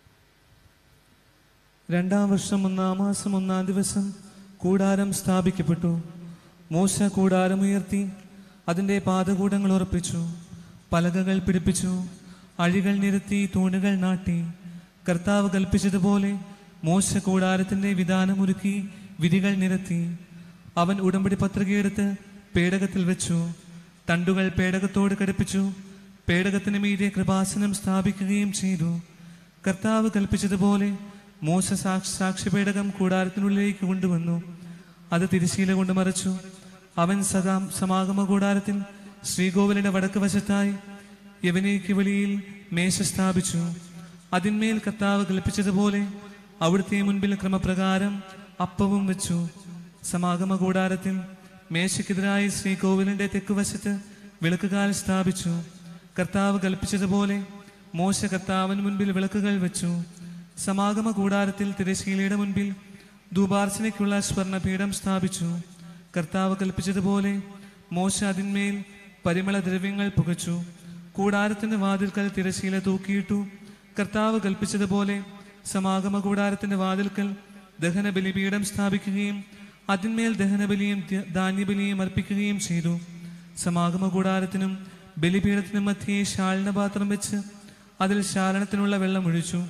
രണ്ടാം വർഷം ഒന്നാം മാസം ഒന്നാം ദിവസം കൂടാരം സ്ഥാപിക്കപ്പെട്ടു മോശ കൂടാരം ഉയർത്തി അതിൻ്റെ പാദകൂടങ്ങൾ ഉറപ്പിച്ചു പലകകൾ പിടിപ്പിച്ചു അഴികൾ നിരത്തി തൂണുകൾ നാട്ടി കർത്താവ് കൽപ്പിച്ചതുപോലെ മോശ കൂടാരത്തിൻ്റെ വിധാനമൊരുക്കി വിധികൾ നിരത്തി അവൻ ഉടമ്പടി പത്രികയെടുത്ത് പേടകത്തിൽ വെച്ചു തണ്ടുകൾ പേടകത്തോട് ഘടിപ്പിച്ചു പേടകത്തിന് മീതെ കൃപാസനം സ്ഥാപിക്കുകയും ചെയ്തു കർത്താവ് കൽപ്പിച്ചതുപോലെ മോശ സാക്ഷി സാക്ഷിപേടകം കൂടാരത്തിനുള്ളിലേക്ക് കൊണ്ടുവന്നു അത് തിരശീല കൊണ്ട് മറച്ചു അവൻ സദാ സമാഗമ കൂടാരത്തിൽ ശ്രീകോവിലിന്റെ വടക്ക് വശത്തായി യവനേക്ക് വെളിയിൽ മേശ സ്ഥാപിച്ചു അതിന്മേൽ കർത്താവ് കൽപ്പിച്ചതുപോലെ അവിടുത്തെ മുൻപിൽ ക്രമപ്രകാരം അപ്പവും വെച്ചു സമാഗമ കൂടാരത്തിൽ മേശയ്ക്കെതിരായി ശ്രീകോവിലിന്റെ തെക്കുവശത്ത് വിളക്കുകാൽ സ്ഥാപിച്ചു കർത്താവ് കൽപ്പിച്ചതുപോലെ മോശ കർത്താവിന് മുൻപിൽ വിളക്കുകൾ വെച്ചു സമാഗമ കൂടാരത്തിൽ തിരശീലയുടെ മുൻപിൽ ധൂപാർച്ചനയ്ക്കുള്ള സ്വർണപീഠം സ്ഥാപിച്ചു കർത്താവ് കൽപ്പിച്ചതുപോലെ മോശ അതിന്മേൽ പരിമള ദ്രവ്യങ്ങൾ പുകച്ചു കൂടാരത്തിന്റെ വാതിൽക്കൽ തിരശീല തൂക്കിയിട്ടു കർത്താവ് കൽപ്പിച്ചതുപോലെ സമാഗമ കൂടാരത്തിന്റെ വാതിൽക്കൽ ദഹന ബലിപീഠം സ്ഥാപിക്കുകയും അതിന്മേൽ ദഹനബലിയും ധ്യ- ധാന്യബലിയും അർപ്പിക്കുകയും ചെയ്തു സമാഗമ കൂടാരത്തിനും ബലിപീഠത്തിനും മധ്യേ ശാലനപാത്രം വെച്ച് അതിൽ ശാലനത്തിനുള്ള വെള്ളം ഒഴിച്ചു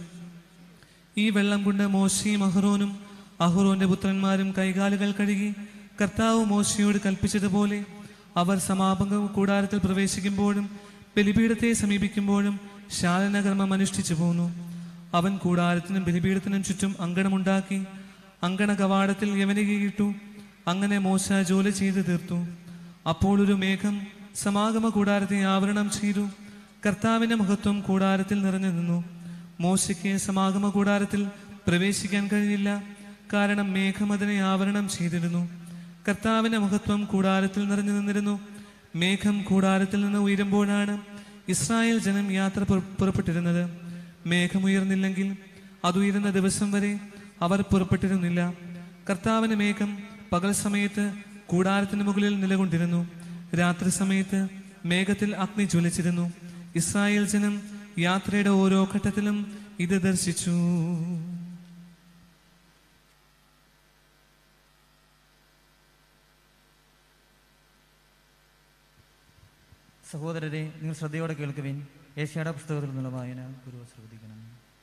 ഈ വെള്ളം കൊണ്ട് മോശയും അഹ്റോനും അഹ്റോന്റെ പുത്രന്മാരും കൈകാലുകൾ കഴുകി കർത്താവ് മോശയോട് കൽപ്പിച്ചതുപോലെ അവർ സമാപക കൂടാരത്തിൽ പ്രവേശിക്കുമ്പോഴും ബലിപീഠത്തെ സമീപിക്കുമ്പോഴും ശാലനകർമ്മം അനുഷ്ഠിച്ചു പോന്നു അവൻ കൂടാരത്തിനും ബലിപീഠത്തിനും ചുറ്റും അങ്കണമുണ്ടാക്കി അങ്കണ കവാടത്തിൽ യവനികയിട്ടു അങ്ങനെ മോശ ജോലി ചെയ്തു തീർത്തു അപ്പോൾ ഒരു മേഘം സമാഗമ കൂടാരത്തെ ആവരണം ചെയ്തു കർത്താവിന്റെ മഹത്വം കൂടാരത്തിൽ നിറഞ്ഞു നിന്നു മോശയ്ക്ക് സമാഗമ കൂടാരത്തിൽ പ്രവേശിക്കാൻ കഴിഞ്ഞില്ല കാരണം മേഘം അതിനെ ആവരണം ചെയ്തിരുന്നു കർത്താവിന്റെ മഹത്വം കൂടാരത്തിൽ നിറഞ്ഞു നിന്നിരുന്നു മേഘം കൂടാരത്തിൽ നിന്ന് ഉയരുമ്പോഴാണ് ഇസ്രായേൽ ജനം യാത്ര പുറ- പുറപ്പെട്ടിരുന്നത് മേഘം ഉയർന്നില്ലെങ്കിൽ അതുയരുന്ന ദിവസം വരെ അവർ പുറപ്പെട്ടിരുന്നില്ല കർത്താവിന്റെ മേഘം പകൽ സമയത്ത് കൂടാരത്തിന് മുകളിൽ നിലകൊണ്ടിരുന്നു രാത്രി സമയത്ത് മേഘത്തിൽ അഗ്നി ജ്വലിച്ചിരുന്നു ഇസ്രായേൽ ജനം യാത്രയുടെ ഓരോ ഘട്ടത്തിലും ഇത് ദർശിച്ചു സഹോദരരെ നിങ്ങൾ ശ്രദ്ധയോടെ കേൾക്കുവിൻ ഏഷ്യായുടെ പുസ്തകത്തിൽ നിന്നുള്ള വായന ഗുരു ശ്രദ്ധിക്കണം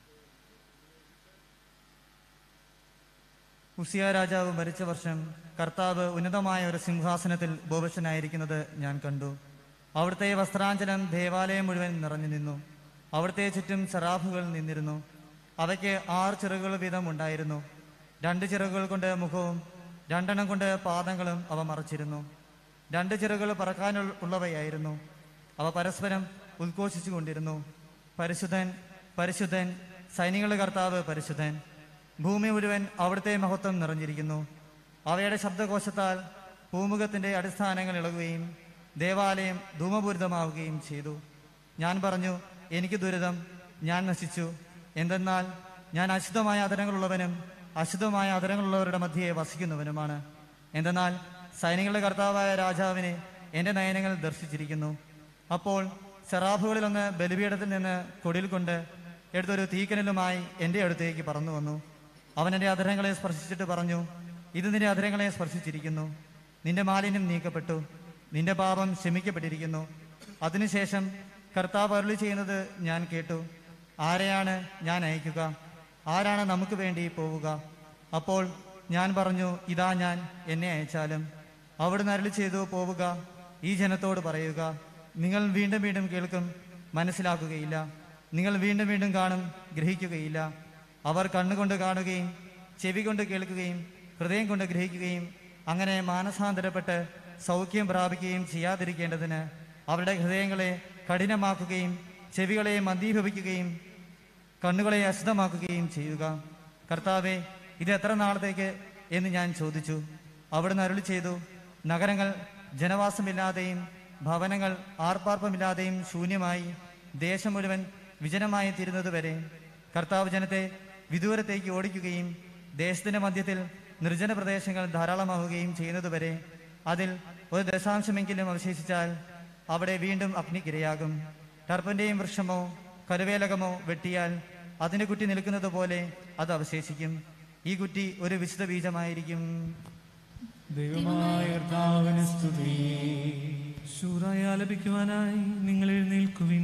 ഉസിയ രാജാവ് മരിച്ച വർഷം കർത്താവ് ഉന്നതമായ ഒരു സിംഹാസനത്തിൽ ഭൂപശനായിരിക്കുന്നത് ഞാൻ കണ്ടു അവിടുത്തെ വസ്ത്രാഞ്ചനം ദേവാലയം മുഴുവൻ നിറഞ്ഞു നിന്നു അവിടുത്തെ ചുറ്റും സറാഫുകൾ നിന്നിരുന്നു അവയ്ക്ക് ആറ് ചിറകുകൾ വീതം ഉണ്ടായിരുന്നു രണ്ട് ചിറകുകൾ കൊണ്ട് മുഖവും രണ്ടെണ്ണം കൊണ്ട് പാദങ്ങളും അവ മറച്ചിരുന്നു രണ്ട് ചിറകുകൾ പറക്കാനുള്ളവയായിരുന്നു അവ പരസ്പരം ഉദ്ഘോഷിച്ചു കൊണ്ടിരുന്നു പരിശുദ്ധൻ പരിശുദ്ധൻ സൈനികളുടെ കർത്താവ് പരിശുദ്ധൻ ഭൂമി മുഴുവൻ അവിടുത്തെ മഹത്വം നിറഞ്ഞിരിക്കുന്നു അവയുടെ ശബ്ദകോശത്താൽ പൂമുഖത്തിന്റെ അടിസ്ഥാനങ്ങൾ ഇളകുകയും ദേവാലയം ധൂമപൂരിതമാവുകയും ചെയ്തു ഞാൻ പറഞ്ഞു എനിക്ക് ദുരിതം ഞാൻ നശിച്ചു എന്തെന്നാൽ ഞാൻ അശുദ്ധമായ അതരങ്ങളുള്ളവനും അശുദ്ധമായ അതരങ്ങളുള്ളവരുടെ മധ്യയെ വസിക്കുന്നവനുമാണ് എന്തെന്നാൽ സൈനികളുടെ കർത്താവായ രാജാവിനെ എൻ്റെ നയനങ്ങൾ ദർശിച്ചിരിക്കുന്നു അപ്പോൾ സെറാഫുകളിലൊന്ന് ബലിപീഠത്തിൽ നിന്ന് കൊടിയിൽ കൊണ്ട് എടുത്തൊരു തീക്കനലുമായി എൻ്റെ അടുത്തേക്ക് പറന്നു വന്നു അവൻ എൻ്റെ അധരങ്ങളെ സ്പർശിച്ചിട്ട് പറഞ്ഞു ഇത് നിന്റെ അധരങ്ങളെ സ്പർശിച്ചിരിക്കുന്നു നിന്റെ മാലിന്യം നീക്കപ്പെട്ടു നിന്റെ പാപം ക്ഷമിക്കപ്പെട്ടിരിക്കുന്നു അതിനുശേഷം കർത്താവ് അരുളി ചെയ്യുന്നത് ഞാൻ കേട്ടു ആരെയാണ് ഞാൻ അയക്കുക ആരാണ് നമുക്ക് വേണ്ടി പോവുക അപ്പോൾ ഞാൻ പറഞ്ഞു ഇതാ ഞാൻ എന്നെ അയച്ചാലും അവിടുന്ന് അരുളി ചെയ്തു പോവുക ഈ ജനത്തോട് പറയുക നിങ്ങൾ വീണ്ടും വീണ്ടും കേൾക്കും മനസ്സിലാക്കുകയില്ല നിങ്ങൾ വീണ്ടും വീണ്ടും കാണും ഗ്രഹിക്കുകയില്ല അവർ കണ്ണുകൊണ്ട് കാണുകയും ചെവി കൊണ്ട് കേൾക്കുകയും ഹൃദയം കൊണ്ട് ഗ്രഹിക്കുകയും അങ്ങനെ മാനസാന്തരപ്പെട്ട് സൗഖ്യം പ്രാപിക്കുകയും ചെയ്യാതിരിക്കേണ്ടതിന് അവരുടെ ഹൃദയങ്ങളെ കഠിനമാക്കുകയും ചെവികളെ മന്ദീഭവിക്കുകയും കണ്ണുകളെ അശുദ്ധമാക്കുകയും ചെയ്യുക കർത്താവെ ഇത് എത്ര നാളത്തേക്ക് എന്ന് ഞാൻ ചോദിച്ചു അവിടുന്ന് അരുളി ചെയ്തു നഗരങ്ങൾ ജനവാസമില്ലാതെയും ഭവനങ്ങൾ ആർപ്പാർപ്പമില്ലാതെയും ശൂന്യമായി ദേശം മുഴുവൻ വിജനമായി തീരുന്നതുവരെ കർത്താവ് ജനത്തെ വിദൂരത്തേക്ക് ഓടിക്കുകയും ദേശത്തിന്റെ മധ്യത്തിൽ നിർജ്ജന പ്രദേശങ്ങൾ ധാരാളമാവുകയും ചെയ്യുന്നതുവരെ അതിൽ ഒരു ദശാംശമെങ്കിലും അവശേഷിച്ചാൽ അവിടെ വീണ്ടും അഗ്നിക്കിരയാകും ടർപ്പന്റെയും വൃക്ഷമോ കരുവേലകമോ വെട്ടിയാൽ അതിന്റെ കുറ്റി നിൽക്കുന്നത് പോലെ അത് അവശേഷിക്കും ഈ കുറ്റി ഒരു വിശുദ്ധ ബീജമായിരിക്കും ദൈവമായ കർത്താവിന് സ്തുതി ശൂറായി ആലപിക്കുവാനായി നിങ്ങൾ എഴുന്നേൽക്കുവിൻ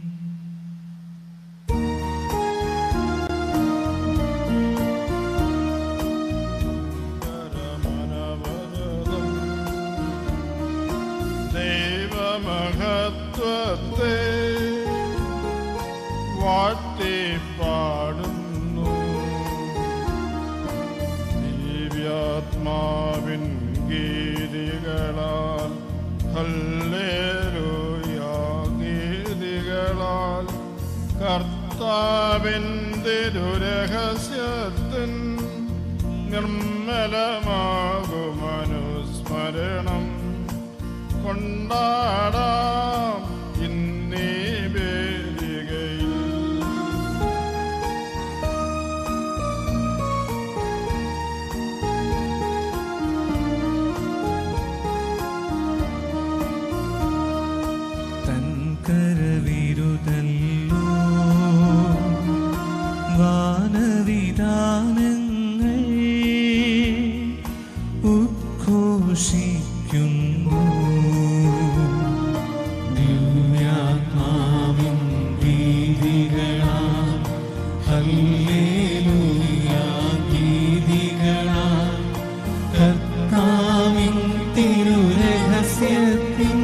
ദൈവമഹത്വത്തെ വാഴ്ത്തി പാടുന്നു ദിവ്യാത്മാവിൻ ഗീതികളാൽ ഹല്ലേലൂയാ ഗീതികളാൽ കർത്താവിൻ തിരുരഹസ്യത്തിൻ നിർമ്മലമാകുമനുസ്മരണം കൊണ്ടാടാം ഇന്നീ വേദികയിൽ തൻ കരവിരുതല്ലോ വാനവിധാനങ്ങൾ ഉദ്ഘോഷിക്കുന്നു ദിവ്യാത്മാവിൻ ഗീതികളാ ഹല്ലേലൂയാ ഗീതികളാ കർത്താവിൻ തിരുരഹസ്യത്തിൻ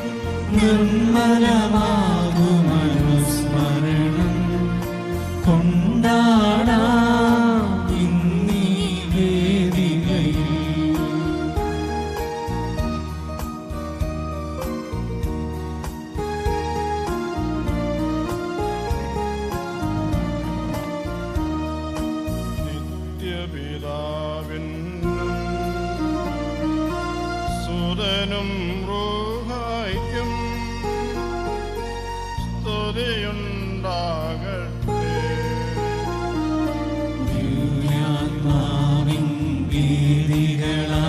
നിർമ്മലമാകുമനുസ്മരണം കൊണ്ടാടാം ഇന്നീ വേദികയിൽ നിത്യപിതാവിനും സുതനും റൂഹായ്ക്കും സ്തുതിയുണ്ടാകട്ടെ ദിവ്യാത്മാവിൻ ഗീതികളാ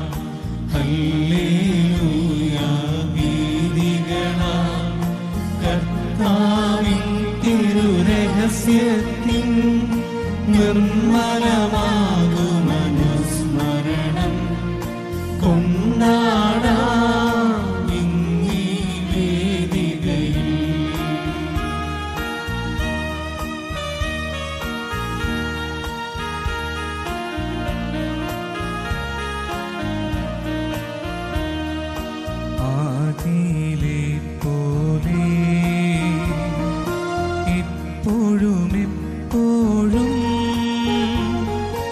ഹല്ലേലൂയാ ഗീതികളാ കർത്താവിൻ തിരുരഹസ്യത്തിൻ നിർമ്മലമാകുമനുസ്മരണം കൊണ്ടാടാം ഇന്നീ വേദികയിൽ ആദിയിലെ പോലെ ഇപ്പോഴും എപ്പോഴും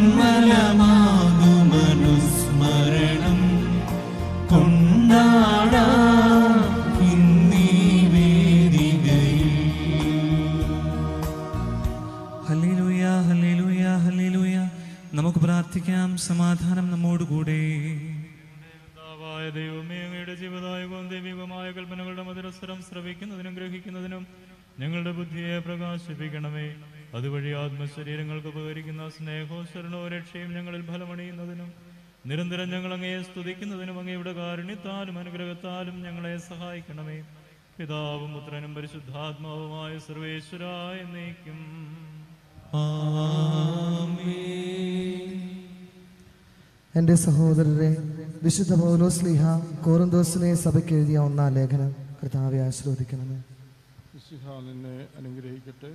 നിർമ്മലമാകുമനുസ്മരണം കൊണ്ടാടാം ഇന്നീ വേദികയിൽ ഹല്ലേലൂയ ഹല്ലേലൂയ ഹല്ലേലൂയ നമുക്ക് പ്രാർത്ഥിക്കാം സമാധാനം നമ്മോടുകൂടെ കർത്താവായ ദൈവമേ അങ്ങയുടെ ജീവദായകവും ദൈവികമായ കൽപ്പനകളുടെ മധുരസ്വരം ശ്രവിക്കുന്നതിനും ഗ്രഹിക്കുന്നതിനും ഞങ്ങളുടെ ബുദ്ധിയെ പ്രകാശിപ്പിക്കണമേ അതുവഴി ആത്മശരീരങ്ങൾക്ക് ഉപകരിക്കുന്ന സ്നേഹവും ശരണവും രക്ഷയും ഞങ്ങളിൽ ഫലമണിയുന്നതിനും നിരന്തരം ഞങ്ങൾ അങ്ങയെ സ്തുതിക്കുന്നതിനും അങ്ങയുടെ കാരുണ്യത്താലും അനുഗ്രഹത്താലും ഞങ്ങളെ സഹായിക്കണമേ പിതാവും പുത്രനും പരിശുദ്ധാത്മാവുമായ സർവേശ്വരായ എന്നേക്കും എൻ്റെ സഹോദരരെ വിശുദ്ധ പൗലോസ് ലീഹ കോറന്തോസിലെ സഭയ്ക്ക് എഴുതിയ ഒന്നാം ലേഖനം കർത്താവെ ആശ്രവദിക്കണമേ മിശിഹ നിന്നെ അനുഗ്രഹിക്കട്ടെ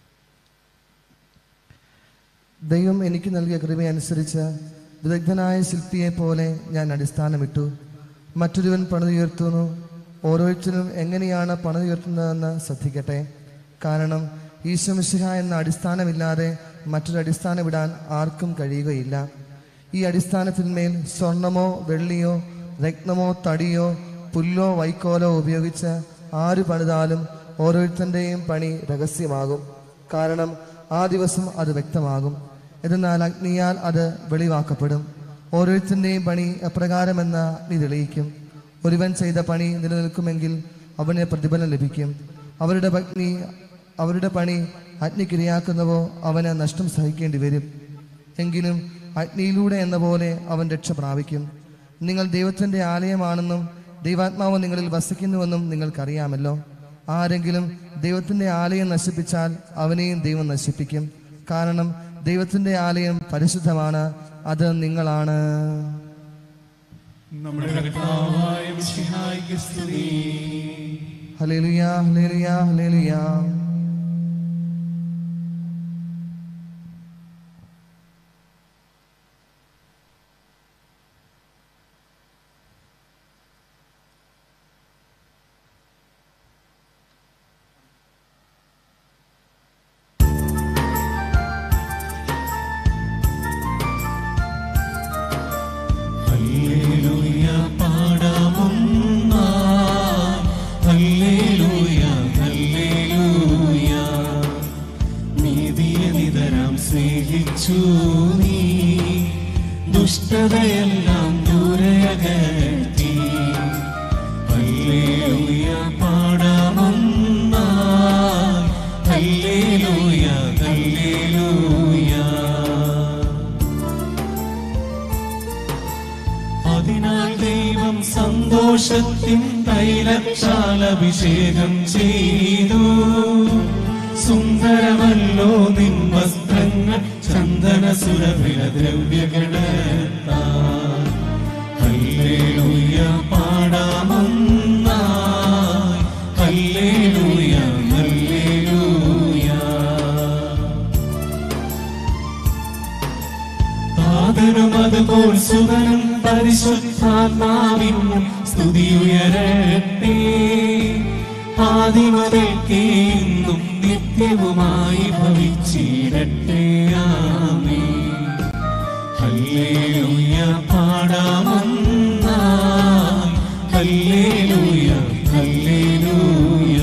ദൈവം എനിക്ക് നൽകിയ കൃപയനുസരിച്ച് വിദഗ്ധനായ ശില്പിയെ പോലെ ഞാൻ അടിസ്ഥാനമിട്ടു മറ്റൊരുവൻ പണിതുയർത്തുന്നു ഓരോരുത്തരും എങ്ങനെയാണ് പണിതുയർത്തുന്നതെന്ന് ശ്രദ്ധിക്കട്ടെ കാരണം ഈശ്വമിശിഹ എന്ന അടിസ്ഥാനമില്ലാതെ മറ്റൊരു അടിസ്ഥാനം ഇടാൻ ആർക്കും കഴിയുകയില്ല ഈ അടിസ്ഥാനത്തിന്മേൽ സ്വർണമോ വെള്ളിയോ രത്നമോ തടിയോ പുല്ലോ വൈക്കോലോ ഉപയോഗിച്ച് ആര് പണിതാലും ഓരോരുത്തൻ്റെയും പണി രഹസ്യമാകും കാരണം ആ ദിവസം അത് വ്യക്തമാകും എന്നാൽ അഗ്നിയാൽ അത് വെളിവാക്കപ്പെടും ഓരോരുത്തൻ്റെയും പണി എപ്രകാരമെന്ന് അഗ്നി തെളിയിക്കും ഒരുവൻ ചെയ്ത പണി നിലനിൽക്കുമെങ്കിൽ അവന് പ്രതിഫലം ലഭിക്കും അവരുടെ പത്നി അവരുടെ പണി അഗ്നിക്കിരയാക്കുന്നവോ അവന് നഷ്ടം സഹിക്കേണ്ടി വരും എങ്കിലും അഗ്നിയിലൂടെ എന്ന പോലെ അവൻ രക്ഷ പ്രാപിക്കും നിങ്ങൾ ദൈവത്തിൻ്റെ ആലയമാണെന്നും ദൈവാത്മാവ് നിങ്ങളിൽ വസിക്കുന്നുവെന്നും നിങ്ങൾക്കറിയാമല്ലോ ആരെങ്കിലും ദൈവത്തിൻ്റെ ആലയം നശിപ്പിച്ചാൽ അവനെയും ദൈവം നശിപ്പിക്കും കാരണം ദൈവത്തിൻ്റെ ആലയം പരിശുദ്ധമാണ് അത് നിങ്ങളാണ് നമ്മുടെ കർത്താവായ മിശിഹായ്ക്ക് സ്തുതി ഹല്ലേലൂയ ഹല്ലേലൂയ ഹല്ലേലൂയ ഹല്ലേലൂയ പാടാമൊന്നാ ഹല്ലേലൂയ ഹല്ലേലൂയ നീതിയെ നിതരാം സ്നേഹിച്ചു നീ ദുഷ്ടതയെല്ലാം ദൂരയകറ്റി ഹല്ലേലൂയ പാടാമൊന്നാ ഹല്ലേലൂയ ഹല്ലേലൂയ അതിനാൽ ദൈവം സന്തോഷത്തിൻ തൈലച്ചാൽ അഭിഷേകം ചെയ്തു സുന്ദരമല്ലോ നിൻ വസ്ത്രങ്ങൾ ചന്ദന സുരഭില ദ്രവ്യഗണത്താ ഹല്ലേലൂയ പാടാമൊന്നായി ഹല്ലേലൂയ ഹല്ലേലൂയ താതനും അതുപോൽ സുതനും പരിശുദ്ധാത്മാവിനും സ്തുതിയുയരട്ടെ ആദിമുതൽക്കേ ഇന്നും നിത്യവുമായി ഭവിച്ചിടട്ടെ ആമേ ഹല്ലേലൂയ പാടാമൊന്നായി ഹല്ലേലൂയ ഹല്ലേലൂയ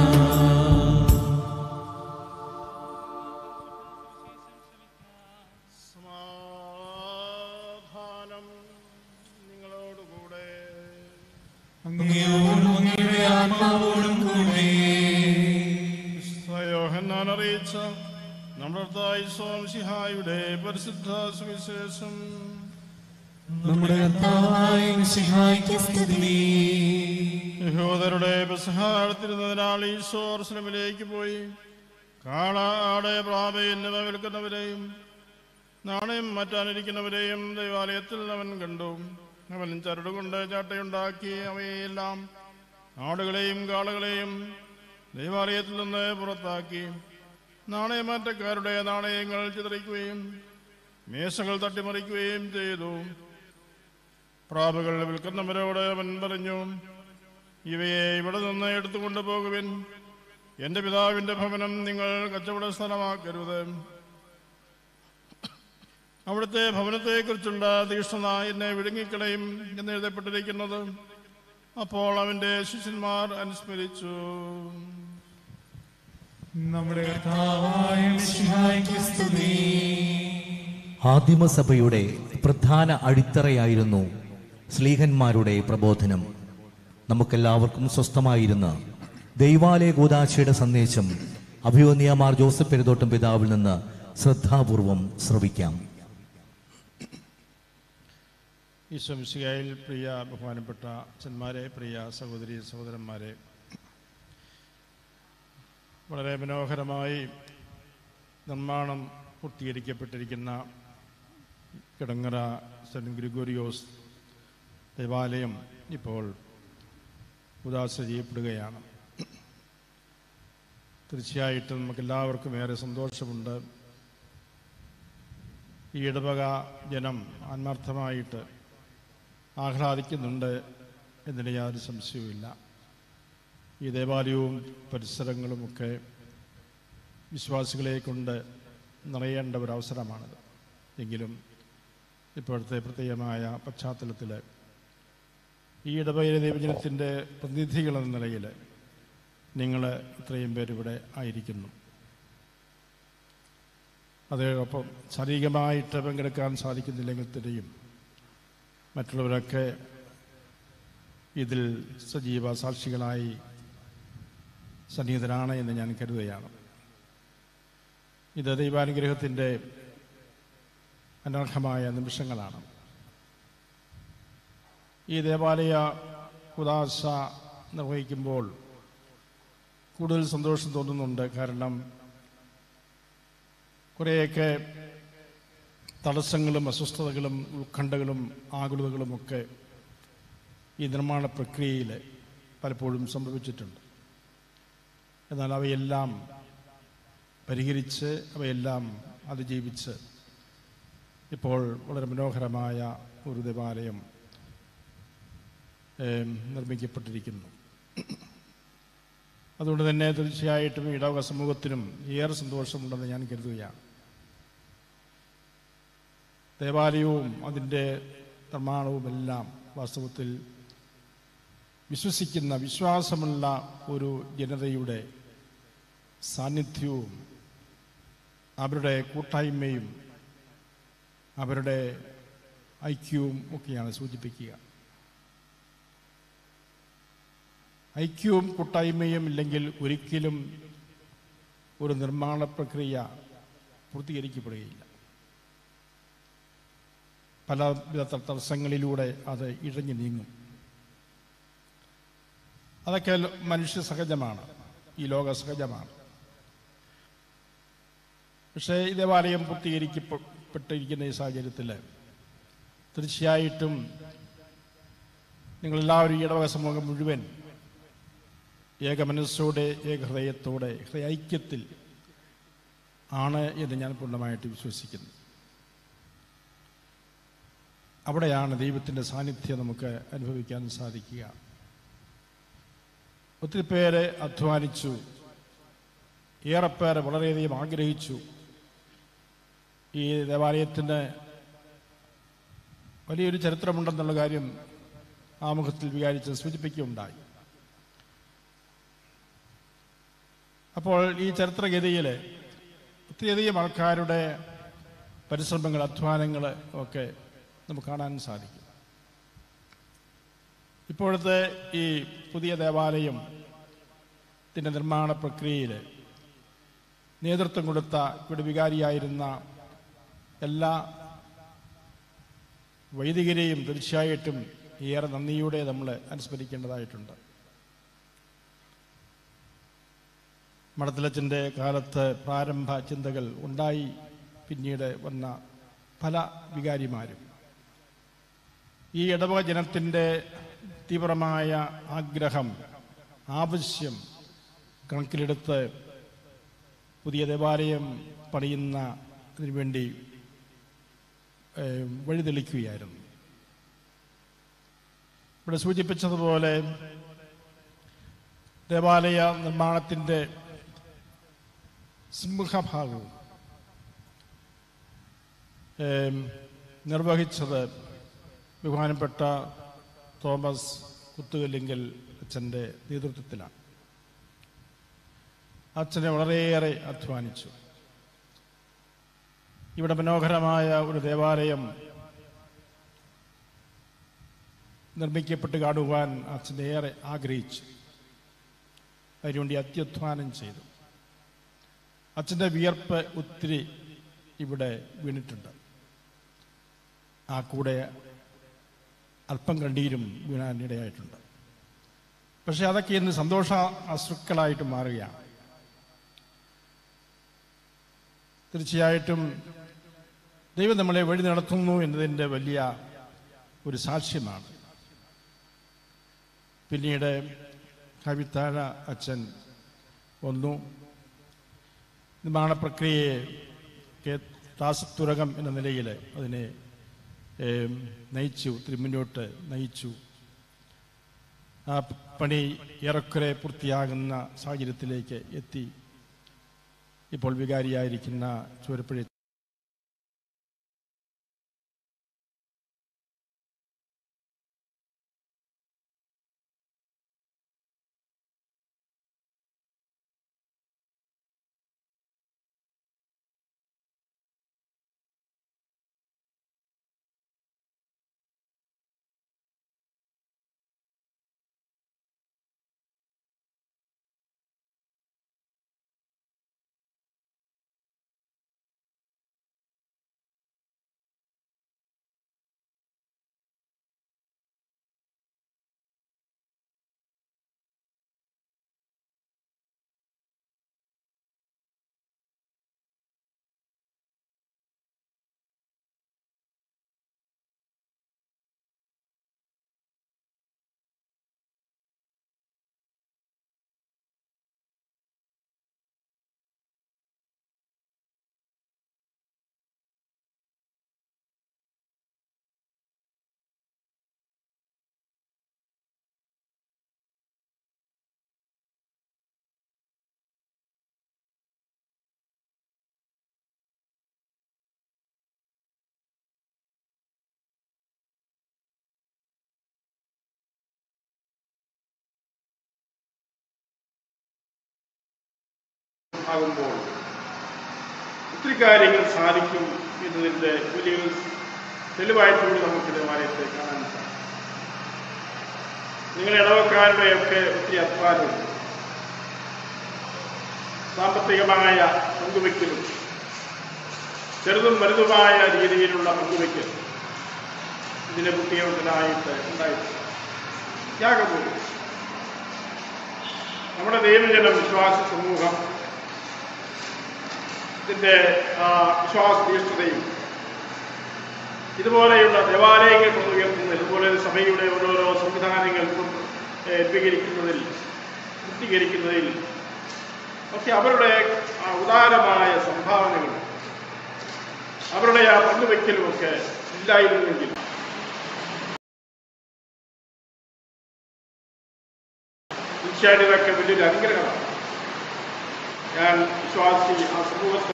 സമാധാനം നിങ്ങളോടുകൂടെ അങ്ങയോടും അങ്ങയുടെ ആത്മാവോടും കൂടെ യോഹന്നാൻ അറിയിച്ച നമ്മുടെ സിഹായുടെ പരിശുദ്ധ സുവിശേഷം നമ്മുടെ കർത്താവായ മിശിഹായ്ക്ക് സ്തുതി യഹൂദരുടെ പെസഹാടത്തിരുന്നതിനാൽ ഈശോ അർസ്ലമിലേക്ക് പോയി കാള ആടെ പ്രാപ എന്നിവ വിൽക്കുന്നവരെയും നാണയം മാറ്റാനിരിക്കുന്നവരെയും ദൈവാലയത്തിൽ അവൻ കണ്ടു അവൻ ചരടുകൊണ്ട് ചാട്ടയുണ്ടാക്കി അവയെല്ലാം ആടുകളെയും കാളകളെയും ദൈവാലയത്തിൽ നിന്ന് പുറത്താക്കി നാണയമാറ്റക്കാരുടെ നാണയങ്ങൾ ചിതറിക്കുകയും മേശകൾ തട്ടിമറിക്കുകയും ചെയ്തു പ്രാവുകൾ വിൽക്കുന്നവരോട് അവൻ പറഞ്ഞു ഇവയെ ഇവിടെ നിന്ന് എടുത്തുകൊണ്ട് പോകുവിൻ എൻ്റെ പിതാവിൻ്റെ ഭവനം നിങ്ങൾ കച്ചവട സ്ഥലമാക്കരുത് അവിടുത്തെ ഭവനത്തെക്കുറിച്ചുള്ള തീഷ്ണത എന്നെ വിഴുങ്ങിക്കളയും എന്ന് എഴുതപ്പെട്ടിരിക്കുന്നത് അപ്പോൾ അവന്റെ ശിഷ്യന്മാർ അനുസ്മരിച്ചു നമ്മുടെ കർത്താവായ മിശിഹായ്ക്ക് സ്തുതി ആദിമസഭയുടെ പ്രധാന അടിത്തറയായിരുന്നു സ്ലീഹന്മാരുടെ പ്രബോധനം നമുക്കെല്ലാവർക്കും സ്വസ്ഥമായിരുന്ന ദൈവാലയ കൂതാശയുടെ സന്ദേശം അഭിവന്യമാർ ജോസഫ് പെരുതോട്ടം പിതാവിൽ നിന്ന് ശ്രദ്ധാപൂർവം ശ്രവിക്കാം ഈശ്വംശികയിൽ പ്രിയ ബഹുമാനപ്പെട്ട അച്ഛന്മാരെ പ്രിയ സഹോദരി സഹോദരന്മാരെ വളരെ മനോഹരമായി നിർമ്മാണം പൂർത്തീകരിക്കപ്പെട്ടിരിക്കുന്ന കിടങ്ങറ സെൻറ്റ് ഗ്രിഗോറിയോസ് ദേവാലയം ഇപ്പോൾ ഉദാസ ചെയ്യപ്പെടുകയാണ് തീർച്ചയായിട്ടും നമുക്കെല്ലാവർക്കും ഏറെ സന്തോഷമുണ്ട് ഈ ഇടവക ജനം ആത്മാർത്ഥമായിട്ട് ആഹ്ലാദിക്കുന്നുണ്ട് എന്നതിന് യാതൊരു സംശയവുമില്ല ഈ ദേവാലയവും പരിസരങ്ങളുമൊക്കെ വിശ്വാസികളെ കൊണ്ട് നിറയേണ്ട ഒരു അവസരമാണിത് എങ്കിലും ഇപ്പോഴത്തെ പ്രത്യേകമായ പശ്ചാത്തലത്തിൽ ഈ ഇടവകയിലെ ദൈവജനത്തിൻ്റെ പ്രതിനിധികൾ എന്ന നിലയിൽ നിങ്ങൾ ഇത്രയും പേരിവിടെ ആയിരിക്കുന്നു അതോടൊപ്പം ശാരീരികമായിട്ട് പങ്കെടുക്കാൻ സാധിക്കുന്നില്ലെങ്കിൽ തന്നെയും മറ്റുള്ളവരൊക്കെ ഇതിൽ സജീവ സാക്ഷികളായി സന്നിഹിതരാണ് എന്ന് ഞാൻ കരുതുകയാണ് ഇത് ദൈവാനുഗ്രഹത്തിൻ്റെ അനർഹമായ നിമിഷങ്ങളാണ് ഈ ദേവാലയ ഉദാശ നിർവഹിക്കുമ്പോൾ കൂടുതൽ സന്തോഷം തോന്നുന്നുണ്ട് കാരണം കുറേയൊക്കെ തടസ്സങ്ങളും അസ്വസ്ഥതകളും ഉത്കണ്ഠകളും ആകുലതകളുമൊക്കെ ഈ നിർമ്മാണ പ്രക്രിയയിൽ പലപ്പോഴും സംഭവിച്ചിട്ടുണ്ട് എന്നാൽ അവയെല്ലാം പരിഹരിച്ച് അവയെല്ലാം അതിജീവിച്ച് ഇപ്പോൾ വളരെ മനോഹരമായ ഒരു ദേവാലയം ഏം, നിർമ്മിക്കപ്പെട്ടിരിക്കുന്നു അതുകൊണ്ട് തന്നെ തീർച്ചയായിട്ടും ഈ ഇടവക സമൂഹത്തിനും ഏറെ സന്തോഷമുണ്ടെന്ന് ഞാൻ കരുതുകയാണ് ദേവാലയവും അതിൻ്റെ നിർമ്മാണവും എല്ലാം വാസ്തവത്തിൽ വിശ്വസിക്കുന്ന വിശ്വാസമുള്ള ഒരു ജനതയുടെ സാന്നിധ്യവും അവരുടെ കൂട്ടായ്മയും അവരുടെ ഐക്യവും ഒക്കെയാണ് സൂചിപ്പിക്കുക ഐക്യവും കൂട്ടായ്മയും ഇല്ലെങ്കിൽ ഒരിക്കലും ഒരു നിർമ്മാണ പ്രക്രിയ പൂർത്തീകരിക്കപ്പെടുകയില്ല പല വിധ തടസ്സങ്ങളിലൂടെ അത് ഇഴഞ്ഞു നീങ്ങും അതൊക്കെ മനുഷ്യ സഹജമാണ് ഈ ലോക സഹജമാണ് പക്ഷേ ഈ ദേവാലയം പൂർത്തീകരിക്കപ്പെട്ടിരിക്കുന്ന ഈ സാഹചര്യത്തിൽ തീർച്ചയായിട്ടും നിങ്ങളെല്ലാവരും ഈ ഇടവക സമൂഹം മുഴുവൻ ഏക മനസ്സോടെ ഏക ഹൃദയത്തോടെ ഹൃദയ ഐക്യത്തിൽ ആണ് എന്ന് ഞാൻ പൂർണ്ണമായിട്ട് വിശ്വസിക്കുന്നു അവിടെയാണ് ദൈവത്തിൻ്റെ സാന്നിധ്യം നമുക്ക് അനുഭവിക്കാൻ സാധിക്കുക ഒത്തിരി പേര് അധ്വാനിച്ചു ഏറെപ്പേരെ വളരെയധികം ആഗ്രഹിച്ചു ഈ ദേവാലയത്തിന് വലിയൊരു ചരിത്രമുണ്ടെന്നുള്ള കാര്യം ആമുഖത്തിൽ വികാരിച്ച് സൂചിപ്പിക്കുകയുണ്ടായി അപ്പോൾ ഈ ചരിത്രഗതിയിൽ ഒത്തിരിയധികം ആൾക്കാരുടെ പരിശ്രമങ്ങൾ അധ്വാനങ്ങൾ ഒക്കെ നമുക്ക് കാണാൻ സാധിക്കും ഇപ്പോഴത്തെ ഈ പുതിയ ദേവാലയം ത്തിൻ്റെ നിർമ്മാണ പ്രക്രിയയിൽ നേതൃത്വം കൊടുത്ത ഇവിടെ വികാരിയായിരുന്ന എല്ലാ വൈദികരെയും തീർച്ചയായിട്ടും ഏറെ നന്ദിയോടെ നമ്മൾ അനുസ്മരിക്കേണ്ടതായിട്ടുണ്ട് മടത്തിലച്ചൻ്റെ കാലത്ത് പ്രാരംഭ ചിന്തകൾ ഉണ്ടായി പിന്നീട് വന്ന പല വികാരിമാരും ഈ ഇടവക ജനത്തിൻ്റെ തീവ്രമായ ആഗ്രഹം ആവശ്യം കണക്കിലെടുത്ത് പുതിയ ദേവാലയം പണിയുന്ന അതിനുവേണ്ടി ഏഹ്, വഴിതെളിക്കുകയായിരുന്നു ഇവിടെ സൂചിപ്പിച്ചതുപോലെ ദേവാലയ നിർമ്മാണത്തിൻ്റെ സിംഹഭാഗവും ഏം, നിർവഹിച്ചത് ബഹുമാനപ്പെട്ട തോമസ് കുത്തുകല്ലിങ്കൽ അച്ഛൻ്റെ നേതൃത്വത്തിലാണ് അച്ഛനെ വളരെയേറെ അധ്വാനിച്ചു ഇവിടെ മനോഹരമായ ഒരു ദേവാലയം നിർമ്മിക്കപ്പെട്ട് കാണുവാൻ അച്ഛൻ ഏറെ ആഗ്രഹിച്ചു അതിനുവേണ്ടി അത്യധ്വാനം ചെയ്തു അച്ഛൻ്റെ വിയർപ്പ് ഒത്തിരി ഇവിടെ വീണിട്ടുണ്ട് ആ കൂടെ അല്പം കണ്ണീരും വീണാനിടയായിട്ടുണ്ട് പക്ഷെ അതൊക്കെ ഇന്ന് സന്തോഷ അശ്രുക്കളായിട്ട് മാറുകയാണ് തീർച്ചയായിട്ടും ദൈവം നമ്മളെ വഴി നടത്തുന്നു എന്നതിൻ്റെ വലിയ ഒരു സാക്ഷ്യമാണ് പിന്നീട് കവിത്താഴ അച്ഛൻ വന്നു നിർമ്മാണ പ്രക്രിയയെ കെ ദാസത്തുരകം എന്ന നിലയിൽ അതിനെ ഏം, നയിച്ചു ഒത്തിരി മുന്നോട്ട് നയിച്ചു ആ പണി ഏറെക്കുറെ പൂർത്തിയാകുന്ന സാഹചര്യത്തിലേക്ക് എത്തി ഇപ്പോൾ വികാരിയായിരിക്കുന്ന ചുവരപ്പുഴ ആകുമ്പോൾ ഒത്തിരി കാര്യങ്ങൾ സാധിക്കും എന്നതിൻ്റെ വലിയൊരു തെളിവായിട്ടുകൂടി നമുക്ക് ദേവാലയത്തെ കാണാൻ സാധിക്കും നിങ്ങളുടെ ഇടവക്കാരുടെയൊക്കെ ഒത്തിരി അധ്വാനവും സാമ്പത്തികമായ പങ്കുവയ്ക്കലും ചെറുതും വലുതുമായ രീതിയിലുള്ള പങ്കുവയ്ക്കൽ ഇതിനെ കുട്ടിയോട്ടനായിട്ട് ഉണ്ടായിട്ടുണ്ട് ത്യാഗപൂർവ്വം നമ്മുടെ ദൈവജന വിശ്വാസ സമൂഹം ഇതിൻ്റെ ആ വിശ്വാസ തീഷ്ണതയും ഇതുപോലെയുള്ള ദേവാലയങ്ങൾ കൊണ്ടുയർത്തുന്നതിൽ ഇതുപോലെ സഭയുടെ ഓരോരോ സംവിധാനങ്ങൾ കൊണ്ട് ഏൽപ്പികരിക്കുന്നതിൽ പൂർത്തീകരിക്കുന്നതിൽ ഒക്കെ അവരുടെ ആ ഉദാരമായ സംഭാവനകൾ അവരുടെ ആ പങ്കുവയ്ക്കലുമൊക്കെ ഇല്ലായിരുന്നുവെങ്കിൽ തീർച്ചയായിട്ടും ഇതൊക്കെ വലിയൊരു അനുഗ്രഹമാണ് ഞാൻ വിശ്വാസി ആ സമൂഹത്തിൽ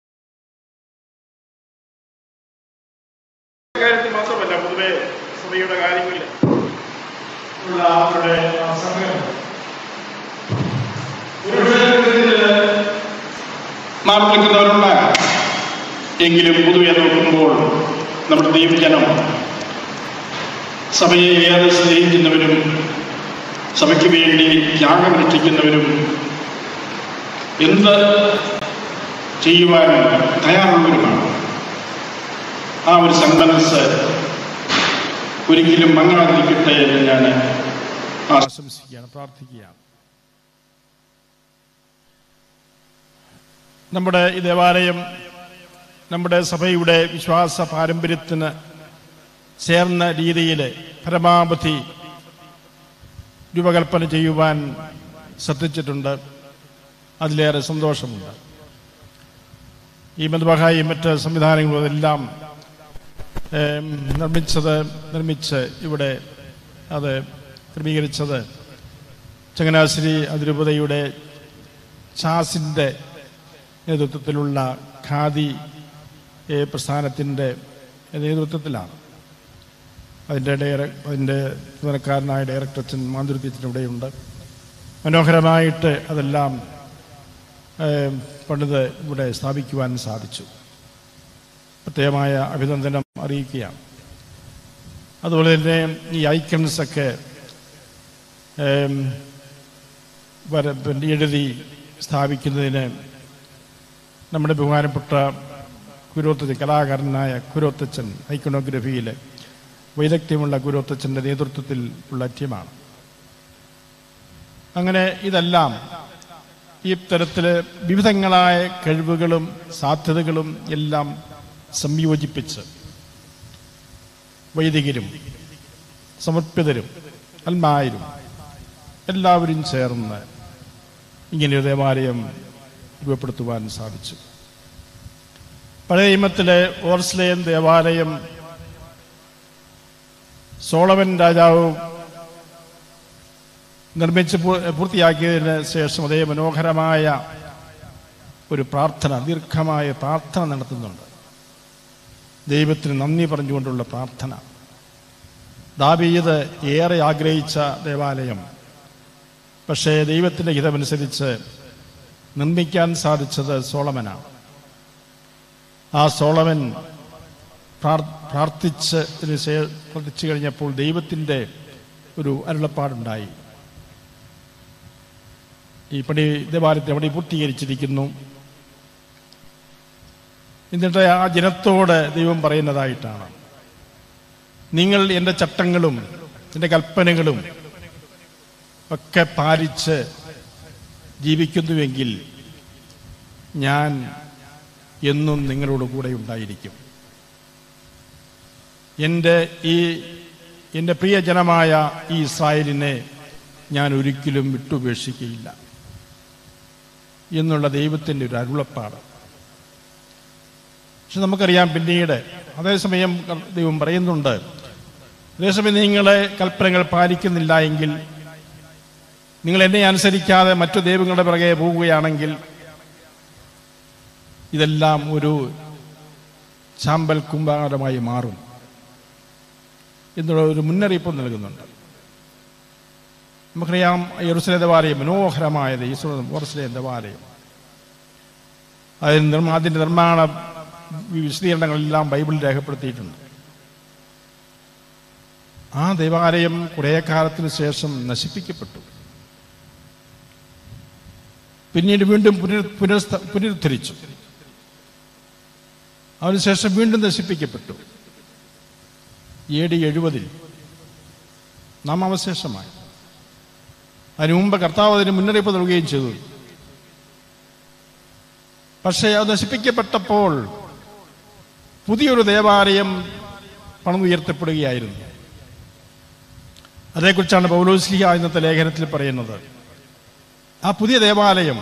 കാര്യത്തിൽ മാത്രമല്ല പൊതുവെ സഭയുടെ കാര്യങ്ങളിൽ ഉള്ള അവരുടെ ആ സംഗ്രഹം നാം നിൽക്കുന്നവരുണ്ടാകാം എങ്കിലും പൊതുവെ നോക്കുമ്പോൾ നമ്മുടെ ദൈവജനം സഭയെ ഏറെ സ്നേഹിക്കുന്നവരും സഭയ്ക്ക് വേണ്ടി ത്യാഗമനുഷ്ഠിക്കുന്നവരും എന്ത് ചെയ്യുവാനും തയ്യാറുള്ളവരുമാണ് ആ ഒരു സന്മനസ് ഒരിക്കലും മങ്ങാതിരിക്കട്ടെ എന്ന് ഞാൻ ആശംസിക്കുകയാണ് പ്രാർത്ഥിക്കുകയാണ് നമ്മുടെ ഈ ദേവാലയം നമ്മുടെ സഭയുടെ വിശ്വാസ പാരമ്പര്യത്തിന് ചേർന്ന രീതിയിൽ പരമാവധി രൂപകൽപ്പന ചെയ്യുവാൻ ശ്രദ്ധിച്ചിട്ടുണ്ട് അതിലേറെ സന്തോഷമുണ്ട് ഈ മധുബഹായും മറ്റ് സംവിധാനങ്ങളും അതെല്ലാം ഏം, നിർമ്മിച്ചത് നിർമ്മിച്ച് ഇവിടെ അത് ക്രമീകരിച്ചത് ചങ്ങനാശ്രീ അതിരൂപതയുടെ ചാസിൻ്റെ നേതൃത്വത്തിലുള്ള ഖാദി ഈ പ്രസ്ഥാനത്തിൻ്റെ നേതൃത്വത്തിലാണ് അതിൻ്റെ ഡയറ അതിൻ്റെ ചുമതലക്കാരനായ ഡയറക്ടർ അച്ഛൻ മാന്തുരുത്തിയച്ഛൻ ഇവിടെയുണ്ട് മനോഹരമായിട്ട് അതെല്ലാം ഏഹ്, പണിത് ഇവിടെ സ്ഥാപിക്കുവാൻ സാധിച്ചു പ്രത്യേകമായ അഭിനന്ദനം അറിയിക്കുകയാണ് അതുപോലെ തന്നെ ഈ ഐക്കൺസ് ഒക്കെ ഏം, വര- പിന്നെ എഴുതി സ്ഥാപിക്കുന്നതിന് നമ്മുടെ ബഹുമാനപ്പെട്ട കുരോത്തച്ഛൻ കലാകാരനായ കുരോത്തച്ഛൻ ഐക്കണോഗ്രഫിയിൽ വൈദഗ്ധ്യമുള്ള കുരോത്തച്ഛൻ്റെ നേതൃത്വത്തിൽ ഉള്ള ടീമാണ് അങ്ങനെ ഇതെല്ലാം ഈ തരത്തിൽ വിവിധങ്ങളായ കഴിവുകളും സാധ്യതകളും എല്ലാം സംയോജിപ്പിച്ച് വൈദികരും സമർപ്പിതരും അൽമാരും എല്ലാവരും ചേർന്ന് ഇങ്ങനെയൊരു ദേവാലയം രൂപപ്പെടുത്തുവാൻ സാധിച്ചു പഴയ നിയമത്തിലെ ഓർസ്ലേൻ ദേവാലയം സോളമൻ രാജാവ് നിർമ്മിച്ച് പൂ- പൂർത്തിയാക്കിയതിന് ശേഷം അതേ മനോഹരമായ ഒരു പ്രാർത്ഥന ദീർഘമായ പ്രാർത്ഥന നടത്തുന്നുണ്ട് ദൈവത്തിന് നന്ദി പറഞ്ഞുകൊണ്ടുള്ള പ്രാർത്ഥന ദാവീദ് ഏറെ ആഗ്രഹിച്ച ദേവാലയം പക്ഷേ ദൈവത്തിൻ്റെ ഹിതമനുസരിച്ച് നിർമ്മിക്കാൻ സാധിച്ചത് സോളമനാണ് ആ സോളമൻ പ്രാർ- പ്രാർത്ഥിച്ച് ഇതിന് ശേ- പ്രാർത്ഥിച്ചു കഴിഞ്ഞപ്പോൾ ദൈവത്തിൻ്റെ ഒരു അരുളപ്പാടുണ്ടായി ഈ പണി ദേവാലയത്തെ പണി പൂർത്തീകരിച്ചിരിക്കുന്നു എന്നിട്ട് ആ ജനത്തോട് ദൈവം പറയുന്നതായിട്ടാണ് നിങ്ങൾ എൻ്റെ ചട്ടങ്ങളും എൻ്റെ കൽപ്പനകളും ഒക്കെ പാലിച്ച് ജീവിക്കുന്നുവെങ്കിൽ ഞാൻ എന്നും നിങ്ങളോട് കൂടെ ഉണ്ടായിരിക്കും എൻ്റെ ഈ എൻ്റെ പ്രിയജനമായ ഈ ഇസ്രായേലിനെ ഞാൻ ഒരിക്കലും വിട്ടുപേക്ഷിക്കുകയില്ല എന്നുള്ള ദൈവത്തിൻ്റെ ഒരു അരുളപ്പാട് പക്ഷെ നമുക്കറിയാം പിന്നീട് അതേസമയം ദൈവം പറയുന്നുണ്ട് അതേസമയം നിങ്ങളെ കൽപ്പനകൾ പാലിക്കുന്നില്ല എങ്കിൽ നിങ്ങൾ എന്നെ അനുസരിക്കാതെ മറ്റു ദൈവങ്ങളുടെ പിറകെ പോവുകയാണെങ്കിൽ ഇതെല്ലാം ഒരു ചാമ്പൽ കുംഭാരമായി മാറും എന്നുള്ള ഒരു മുന്നറിയിപ്പ് നൽകുന്നുണ്ട് നമുക്കറിയാം യെറുസലേ ദേവാലയം മനോഹരമായത് യെറുസലേ ദേവാലയം അതിന് നിർമ്മാ അതിൻ്റെ നിർമ്മാണ വിശദീകരണങ്ങളെല്ലാം ബൈബിളിൽ രേഖപ്പെടുത്തിയിട്ടുണ്ട് ആ ദേവാലയം കുറേ കാലത്തിന് ശേഷം നശിപ്പിക്കപ്പെട്ടു പിന്നീട് വീണ്ടും പുനർ പുനഃസ്ഥ പുനരുദ്ധരിച്ചു അതിനുശേഷം വീണ്ടും നശിപ്പിക്കപ്പെട്ടു എ ഡി എഴുപതിൽ നാം അവശേഷമായി അതിനു മുമ്പ് കർത്താവ് അതിന് മുന്നറിയിപ്പ് നൽകുകയും ചെയ്തു പക്ഷേ അത് നശിപ്പിക്കപ്പെട്ടപ്പോൾ പുതിയൊരു ദേവാലയം പണിതുയർത്തപ്പെടുകയായിരുന്നു അതേക്കുറിച്ചാണ് പൗലോസ്ലിഹ ഇന്നത്തെ ലേഖനത്തിൽ പറയുന്നത് ആ പുതിയ ദേവാലയം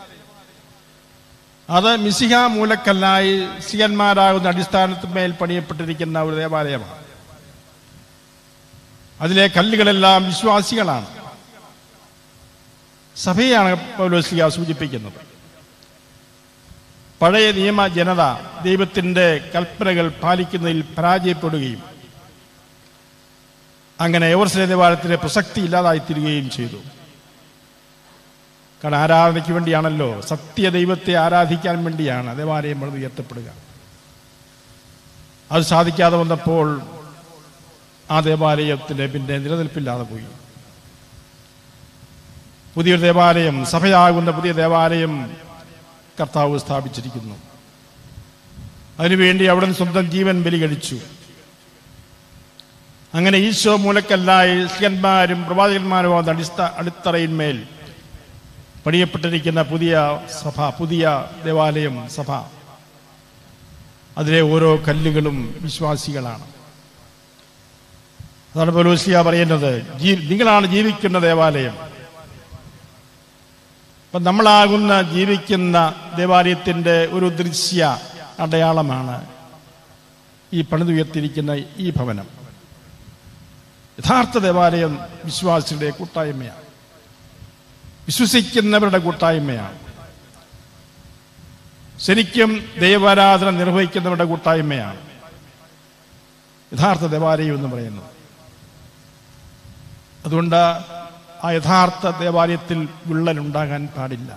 അത് മിസിഹ മൂലക്കല്ലായി സിയന്മാരാകുന്ന അടിസ്ഥാനത്തിന്മേൽ പണിയപ്പെട്ടിരിക്കുന്ന ഒരു ദേവാലയമാണ് അതിലെ കല്ലുകളെല്ലാം വിശ്വാസികളാണ് സഭയാണ് പൗലോസ്ലിഹ സൂചിപ്പിക്കുന്നത് പഴയ നിയമ ജനത ദൈവത്തിൻ്റെ കൽപ്പനകൾ പാലിക്കുന്നതിൽ പരാജയപ്പെടുകയും അങ്ങനെ എവർസലെ ദേവാലയത്തിലെ പ്രസക്തി ഇല്ലാതായിത്തീരുകയും ചെയ്തു കാരണം ആരാധനയ്ക്ക് വേണ്ടിയാണല്ലോ സത്യ ദൈവത്തെ ആരാധിക്കാൻ വേണ്ടിയാണ് ദേവാലയം പണിത് ഉയർത്തപ്പെടുക അത് സാധിക്കാതെ വന്നപ്പോൾ ആ ദേവാലയത്തിന് പിന്നെ നിലനിൽപ്പില്ലാതെ പോയി പുതിയൊരു ദേവാലയം സഭയാകുന്ന പുതിയ ദേവാലയം കർത്താവ് സ്ഥാപിച്ചിരിക്കുന്നു അതിനുവേണ്ടി അവിടെ സ്വന്തം ജീവൻ ബലി കഴിച്ചു അങ്ങനെ ഈശോ മൂലക്കല്ലായി സ്ത്രീയന്മാരും പ്രവാചകന്മാരും ആവുന്ന അടിസ്ഥ അടിത്തറയിന്മേൽ പണിയപ്പെട്ടിരിക്കുന്ന പുതിയ സഭ പുതിയ ദേവാലയം സഭ അതിലെ ഓരോ കല്ലുകളും വിശ്വാസികളാണ് അതാണ് പൗലോസിയ പറയുന്നത് ജീ നിങ്ങളാണ് ജീവിക്കുന്ന ദേവാലയം അപ്പം നമ്മളാകുന്ന ജീവിക്കുന്ന ദേവാലയത്തിൻ്റെ ഒരു ദൃശ്യ അടയാളമാണ് ഈ പണിതുയർത്തിരിക്കുന്ന ഈ ഭവനം യഥാർത്ഥ ദേവാലയം വിശ്വാസികളുടെ കൂട്ടായ്മയാണ് വിശ്വസിക്കുന്നവരുടെ കൂട്ടായ്മയാണ് ശരിക്കും ദൈവാരാധന നിർവഹിക്കുന്നവരുടെ കൂട്ടായ്മയാണ് യഥാർത്ഥ ദേവാലയം എന്ന് പറയുന്നത് അതുകൊണ്ട് ആ യഥാർത്ഥ ദേവാലയത്തിൽ വിള്ളൽ ഉണ്ടാകാൻ പാടില്ല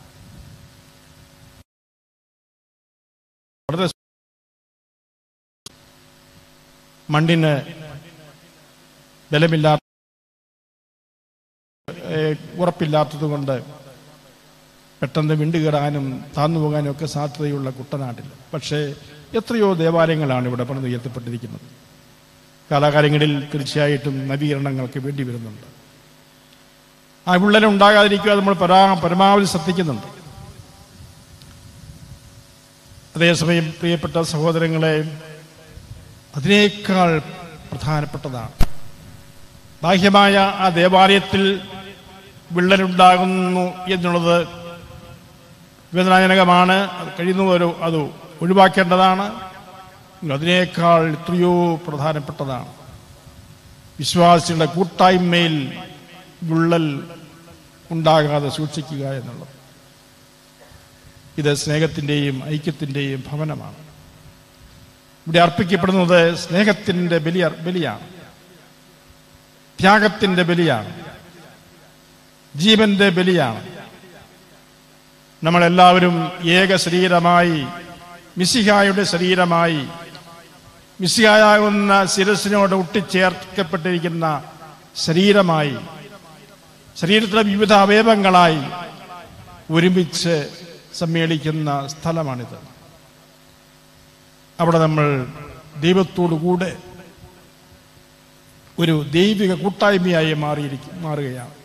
വളരെ മണ്ണിന് ബലമില്ലാത്ത ഏഹ് ഉറപ്പില്ലാത്തത് കൊണ്ട് പെട്ടെന്ന് വിണ്ടുകീറാനും താന്നു പോകാനും ഒക്കെ സാധ്യതയുള്ള കുട്ടനാട്ടിൽ പക്ഷേ എത്രയോ ദേവാലയങ്ങളാണ് ഇവിടെ പണിത് ഉയർത്തപ്പെട്ടിരിക്കുന്നത് കാലാകാലങ്ങളിൽ തീർച്ചയായിട്ടും നവീകരണങ്ങൾക്ക് വേണ്ടി വരുന്നുണ്ട് ആ വിള്ളൽ ഉണ്ടാകാതിരിക്കുക നമ്മൾ പരാ പരമാവധി ശ്രദ്ധിക്കുന്നുണ്ട് അതേസമയം പ്രിയപ്പെട്ട സഹോദരങ്ങളെ അതിനേക്കാൾ പ്രധാനപ്പെട്ടതാണ് ബാഹ്യമായ ആ ദേവാലയത്തിൽ വിള്ളലുണ്ടാകുന്നു എന്നുള്ളത് വേദനാജനകമാണ് അത് കഴിയുന്നവരോ അത് ഒഴിവാക്കേണ്ടതാണ് അതിനേക്കാൾ എത്രയോ പ്രധാനപ്പെട്ടതാണ് വിശ്വാസികളുടെ കൂട്ടായ്മയിൽ വിള്ളൽ ഉണ്ടാകാതെ സൂക്ഷിക്കുക എന്നുള്ളത് ഇത് സ്നേഹത്തിൻ്റെയും ഐക്യത്തിൻ്റെയും ഭവനമാണ് ഇവിടെ അർപ്പിക്കപ്പെടുന്നത് സ്നേഹത്തിൻ്റെ ബലി ബലിയാണ് ത്യാഗത്തിൻ്റെ ബലിയാണ് ജീവന്റെ ബലിയാണ് നമ്മളെല്ലാവരും ഏക ശരീരമായി മിസിഹായുടെ ശരീരമായി മിസിഹായാകുന്ന ശിരസിനോട് ഒട്ടിച്ചേർക്കപ്പെട്ടിരിക്കുന്ന ശരീരമായി ശരീരത്തിലെ വിവിധ അവയവങ്ങളായി ഒരുമിച്ച് സമ്മേളിക്കുന്ന സ്ഥലമാണിത് അവിടെ നമ്മൾ ദൈവത്തോടു കൂടെ ഒരു ദൈവിക കൂട്ടായ്മയായി മാറിയിരിക്കും മാറുകയാണ്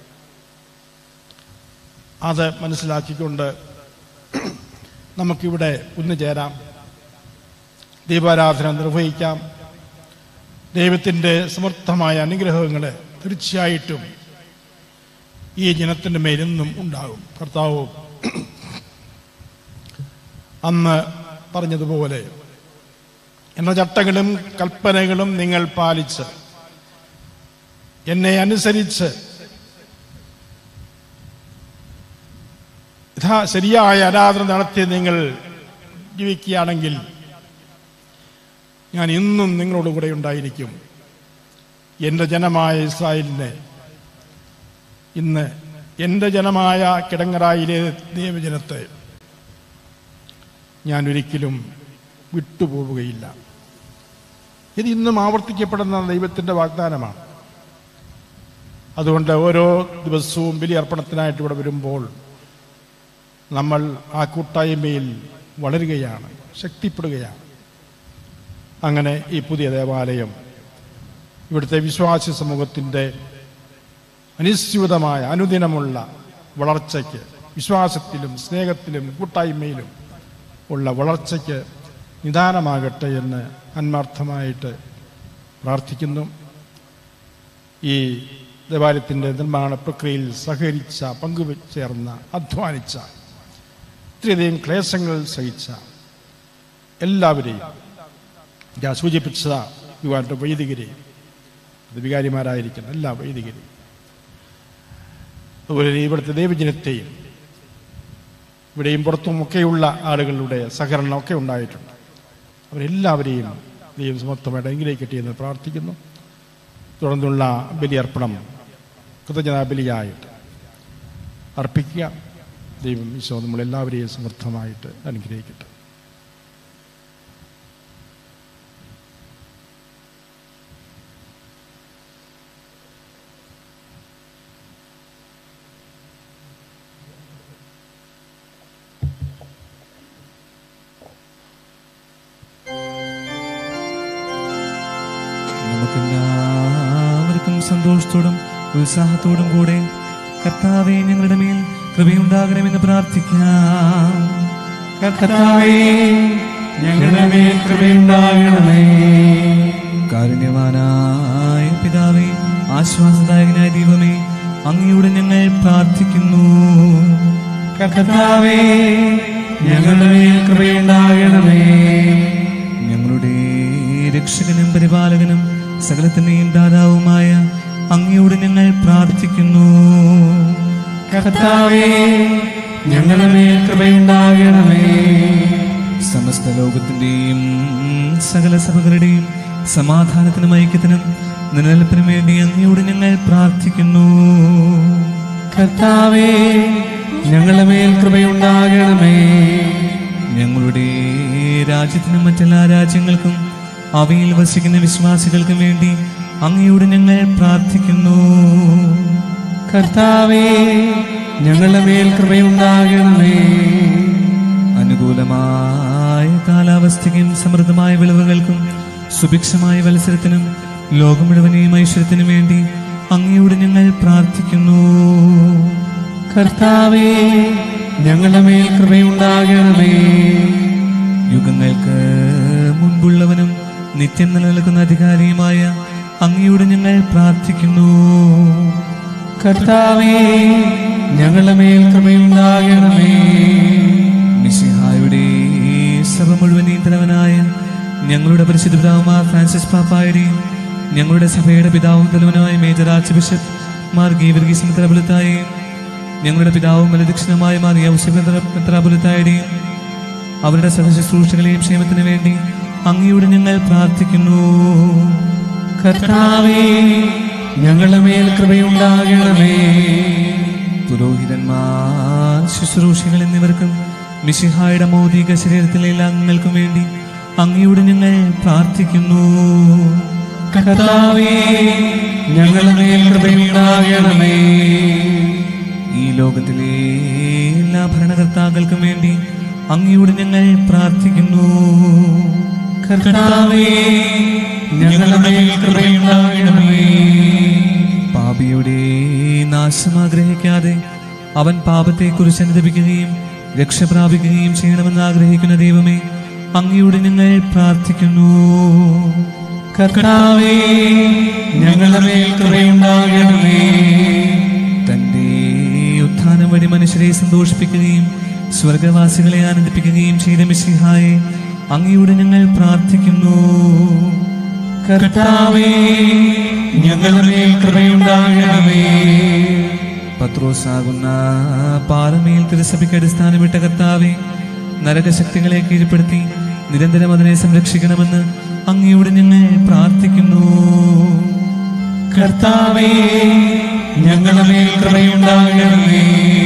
അത് മനസ്സിലാക്കിക്കൊണ്ട് നമുക്കിവിടെ ഒന്നുചേരാം ദീപാരാധന നിർവഹിക്കാം ദൈവത്തിൻ്റെ സമർത്ഥമായ അനുഗ്രഹങ്ങൾ തീർച്ചയായിട്ടും ഈ ജനത്തിൻ്റെ മേലെന്നും ഉണ്ടാകും കർത്താവ് അന്ന് പറഞ്ഞതുപോലെ എന്ന ചട്ടങ്ങളും കൽപ്പനകളും നിങ്ങൾ പാലിച്ച് എന്നെ അനുസരിച്ച് യഥാ ശരിയായ ആരാധന നടത്തി നിങ്ങൾ ജീവിക്കുകയാണെങ്കിൽ ഞാൻ ഇന്നും നിങ്ങളോട് കൂടെ ഉണ്ടായിരിക്കും എൻ്റെ ജനമായ ഇസ്രായേലിനെ ഇന്ന് എൻ്റെ ജനമായ കിടങ്ങറായിലെ ദൈവജനത്തെ ഞാൻ ഒരിക്കലും വിട്ടുപോവുകയില്ല ഇത് ഇന്നും ആവർത്തിക്കപ്പെടുന്ന ദൈവത്തിൻ്റെ വാഗ്ദാനമാണ് അതുകൊണ്ട് ഓരോ ദിവസവും ബലിയർപ്പണത്തിനായിട്ട് ഇവിടെ വരുമ്പോൾ നമ്മൾ ആ കൂട്ടായ്മയിൽ വളരുകയാണ് ശക്തിപ്പെടുകയാണ് അങ്ങനെ ഈ പുതിയ ദേവാലയം ഇവിടുത്തെ വിശ്വാസി സമൂഹത്തിൻ്റെ അനുസ്യൂതമായ അനുദിനമുള്ള വളർച്ചയ്ക്ക് വിശ്വാസത്തിലും സ്നേഹത്തിലും കൂട്ടായ്മയിലും ഉള്ള വളർച്ചയ്ക്ക് നിദാനമാകട്ടെ എന്ന് ആത്മാർത്ഥമായിട്ട് പ്രാർത്ഥിക്കുന്നു ഈ ദേവാലയത്തിൻ്റെ നിർമ്മാണ പ്രക്രിയയിൽ സഹകരിച്ച പങ്കുചേർന്ന അധ്വാനിച്ച ഇത്രയധികം ക്ലേശങ്ങൾ സഹിച്ച എല്ലാവരെയും ഞാൻ സൂചിപ്പിച്ച യുവാന്റെ വൈദികരെയും അത് വികാരിമാരായിരിക്കുന്ന എല്ലാ വൈദികരെയും അതുപോലെ ഇവിടുത്തെ ദൈവജനത്തെയും ഇവിടെയും പുറത്തുമൊക്കെയുള്ള ആളുകളുടെ സഹകരണമൊക്കെ ഉണ്ടായിട്ടുണ്ട് അവരെല്ലാവരെയും ദൈവം സമർത്ഥമായിട്ട് അനുഗ്രഹിക്കട്ടെ എന്ന് പ്രാർത്ഥിക്കുന്നു തുടർന്നുള്ള ബലിയർപ്പണം കൃതജ്ഞതാ ബലിയായിട്ട് അർപ്പിക്കുക ദൈവം ഈശോ നമ്മളെല്ലാവരെയും സമർത്ഥമായിട്ട് അനുഗ്രഹിക്കട്ടെ നമുക്കെല്ലാവർക്കും സന്തോഷത്തോടും ഉത്സാഹത്തോടും കൂടെ കർത്താവെ ഞങ്ങളുടെ മേൽ കൃപയുണ്ടാകണമെന്ന് പ്രാർത്ഥിക്കാം കർത്താവേ ഞങ്ങളുടെ മേൽ കൃപയുണ്ടാകണമേ കാരുണ്യവാനായ പിതാവേ ആശ്വാസദായകനായ ദൈവമേ അങ്ങയോട് ഞങ്ങൾ പ്രാർത്ഥിക്കുന്നു കർത്താവേ ഞങ്ങളുടെ മേൽ കൃപയുണ്ടാകണമേ ഞങ്ങളുടെ രക്ഷകനും പരിപാലകനും സകലത്തിന്റെയും ദാതാവുമായ അങ്ങയോട് ഞങ്ങൾ പ്രാർത്ഥിക്കുന്നു കർത്താവേ ഞങ്ങളുടെ മേൽ കൃപയുണ്ടാകണമേ സമസ്ത ലോകത്തിന്റെയും സകല സഭകളുടെയും സമാധാനത്തിനും ഐക്യത്തിനും നിലനിൽപ്പിനും വേണ്ടി അങ്ങയോട് ഞങ്ങൾ പ്രാർത്ഥിക്കുന്നു കർത്താവേ ഞങ്ങളുടെ മേൽ കൃപയുണ്ടാകണമേ ഞങ്ങളുടെ രാജ്യത്തിനും മറ്റെല്ലാ രാജ്യങ്ങൾക്കും അവയിൽ വസിക്കുന്ന വിശ്വാസികൾക്കും വേണ്ടി അങ്ങയോട് ഞങ്ങൾ പ്രാർത്ഥിക്കുന്നു കർത്താവേ ഞങ്ങളുടെ മേൽ കൃപയുണ്ടാകണമേ അനുകൂലമായ കാലാവസ്ഥയ്ക്കും സമൃദ്ധമായ വിളവുകൾക്കും സുഭിക്ഷമായ മത്സരത്തിനും ലോകം മുഴുവനെയും ഐശ്വര്യത്തിനും വേണ്ടി അങ്ങയോട് ഞങ്ങൾ പ്രാർത്ഥിക്കുന്നു കർത്താവേ ഞങ്ങളുടെ മേൽ കൃപയുണ്ടാകണമേ യുഗങ്ങൾക്ക് മുൻപുള്ളവനും നിത്യം നിലനിൽക്കുന്ന അധികാരിയുമായ അങ്ങയോട് ഞങ്ങൾ പ്രാർത്ഥിക്കുന്നു കർത്താവേ ഞങ്ങളുടെ മേൽ കൃപയുണ്ടാകണമേ മിശിഹായുടെ സഭ മുഴുവനെയും തലവനായ ഞങ്ങളുടെ പരിശുദ്ധ പിതാവുമാർ ഫ്രാൻസിസ് പാപ്പായുടെയും ഞങ്ങളുടെ സഭയുടെ പിതാവും തലവനുമായ major archbishop Mar Geevarghese മെത്രാപുലത്തായും ഞങ്ങളുടെ പിതാവും മലദക്ഷിണമായ മാർ യൗസഫ് മെത്രാപുലത്തായുടെയും അവരുടെ സഹശുശ്രൂഷകളെയും ക്ഷേമത്തിന് വേണ്ടി അങ്ങയോട് ഞങ്ങൾ പ്രാർത്ഥിക്കുന്നു കർത്താവേ ഞങ്ങളുടെ മേൽ കൃപയുണ്ടാകണമേ പുരോഹിതന്മാർ ശുശ്രൂഷകൾ എന്നിവർക്കും മിശിഹായുടെ മൗതിക ശരീരത്തിലെ എല്ലാ അംഗങ്ങൾക്കും വേണ്ടി അങ്ങയോട് ഞങ്ങൾ പ്രാർത്ഥിക്കുന്നു കർത്താവേ ഞങ്ങളുടെ മേൽ കൃപയുണ്ടാകണമേ ഈ ലോകത്തിലെ എല്ലാ ഭരണകർത്താക്കൾക്കും വേണ്ടി അങ്ങയോട് ഞങ്ങൾ പ്രാർത്ഥിക്കുന്നു കർത്താവേ ഞങ്ങളുടെ മേൽ കൃപയുണ്ടാകണമേ പാപിയുടെ നാശം ആഗ്രഹിക്കാതെ അവൻ പാപത്തെക്കുറിച്ച് അനുദപിക്കുകയും രക്ഷ പ്രാപിക്കുകയും ചെയ്യണമെന്ന് ആഗ്രഹിക്കുന്ന ദൈവമേ അങ്ങയോട് ഞങ്ങൾ പ്രാർത്ഥിക്കുന്നു കർത്താവേ ഞങ്ങളുടെ മേൽ കൃപയുണ്ടാകണമേ തന്റെ ഉത്ഥാനം വഴി മനുഷ്യരെ സന്തോഷിപ്പിക്കുകയും സ്വർഗവാസികളെ ആനന്ദിപ്പിക്കുകയും ചെയ്ത മിശിഹായെ അങ്ങയോട് ഞങ്ങൾ പ്രാർത്ഥിക്കുന്നു കർത്താവേ ഞങ്ങളുടെ മേൽ കൃപയുണ്ടാകണമേ പത്രോസാകുന്ന പാറമേൽ തിരുസഭയ്ക്ക് അടിസ്ഥാനമിട്ട കർത്താവെ നരകശക്തികളെ കീഴ്പ്പെടുത്തി നിരന്തരം അതിനെ സംരക്ഷിക്കണമെന്ന് അങ്ങയോട് ഞങ്ങൾ പ്രാർത്ഥിക്കുന്നു കർത്താവേ ഞങ്ങളുടെ മേൽ കൃപയുണ്ടാകണമേ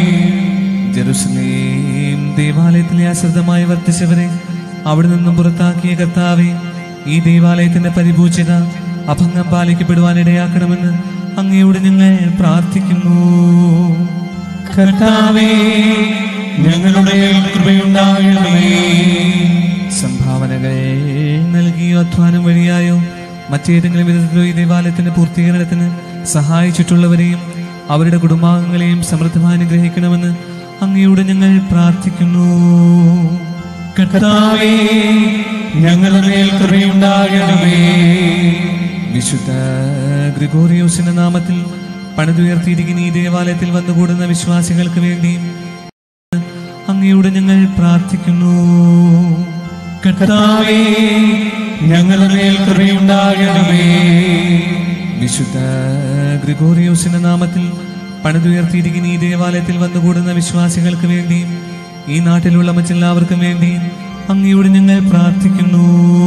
ജെറുസലേം ദേവാലയത്തിലെ അശ്രദ്ധമായി വർത്തിച്ചവരെ അവിടെ നിന്നും പുറത്താക്കിയ കർത്താവെ ഈ ദേവാലയത്തിന്റെ പരിപൂജ്യത അഭംഗം പാലിക്കപ്പെടുവാൻ ഇടയാക്കണമെന്ന് അങ്ങയോട് ഞങ്ങൾ പ്രാർത്ഥിക്കുന്നു കർത്താവേ ഞങ്ങളുടെ മേൽ കൃപയുണ്ടാകണമേ സംഭാവനകൾ നൽകിയോ അധ്വാനം വഴിയായോ മറ്റേതെങ്കിലും വിധത്തിലോ ഈ ദേവാലയത്തിന്റെ പൂർത്തീകരണത്തിന് സഹായിച്ചിട്ടുള്ളവരെയും അവരുടെ കുടുംബാംഗങ്ങളെയും സമൃദ്ധമായി അനുഗ്രഹിക്കണമെന്ന് അങ്ങയോട് ഞങ്ങൾ പ്രാർത്ഥിക്കുന്നു കർത്താവേ ഞങ്ങളുടെ മേൽ കൃപയുണ്ടാകണമേ വിശുദ്ധ ഗ്രിഗോറിയോസിന്റെ നാമത്തിൽ പണിതുയർത്തിയിരിക്കുന്ന ഈ ദേവാലയത്തിൽ വന്നുകൂടുന്ന വിശ്വാസികൾക്ക് വേണ്ടി അങ്ങയോട് ഞങ്ങൾ പ്രാർത്ഥിക്കുന്നു കർത്താവേ ഞങ്ങളുടെ മേൽ കൃപയുണ്ടാകണമേ വിശുദ്ധ ഗ്രിഗോറിയോസിന്റെ നാമത്തിൽ പണിതുയർത്തിയിരിക്കുന്ന ഈ ദേവാലയത്തിൽ വന്നുകൂടുന്ന വിശ്വാസികൾക്ക് വേണ്ടി ഈ നാട്ടിലുള്ള മറ്റെല്ലാവർക്കും വേണ്ടി അങ്ങയോട് ഞങ്ങൾ പ്രാർത്ഥിക്കുന്നു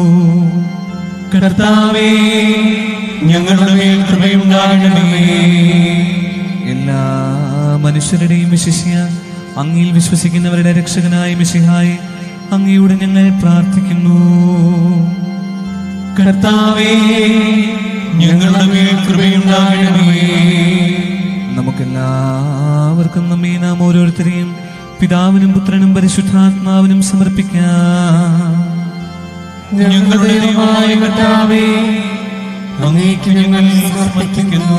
കർത്താവേ ഞങ്ങളുടെ മേൽ കൃപയുണ്ടാകണമേ എല്ലാ മനുഷ്യരുടെയും വിശിഷ്യ അങ്ങിൽ വിശ്വസിക്കുന്നവരുടെ രക്ഷകനായ മിശിഹായി അങ്ങയോട് ഞങ്ങൾ പ്രാർത്ഥിക്കുന്നു കർത്താവേ ഞങ്ങളുടെ മേൽ കൃപയുണ്ടാകണമേ നമുക്കെല്ലാവർക്കും നമ്മെ നാം ഓരോരുത്തരെയും പിതാവിനും പുത്രനും പരിശുദ്ധാത്മാവിനും സമർപ്പിക്കാം ഞങ്ങളുടെ ദൈവമായ കർത്താവേ അങ്ങേക്ക് ഞങ്ങൾ സമർപ്പിക്കുന്നു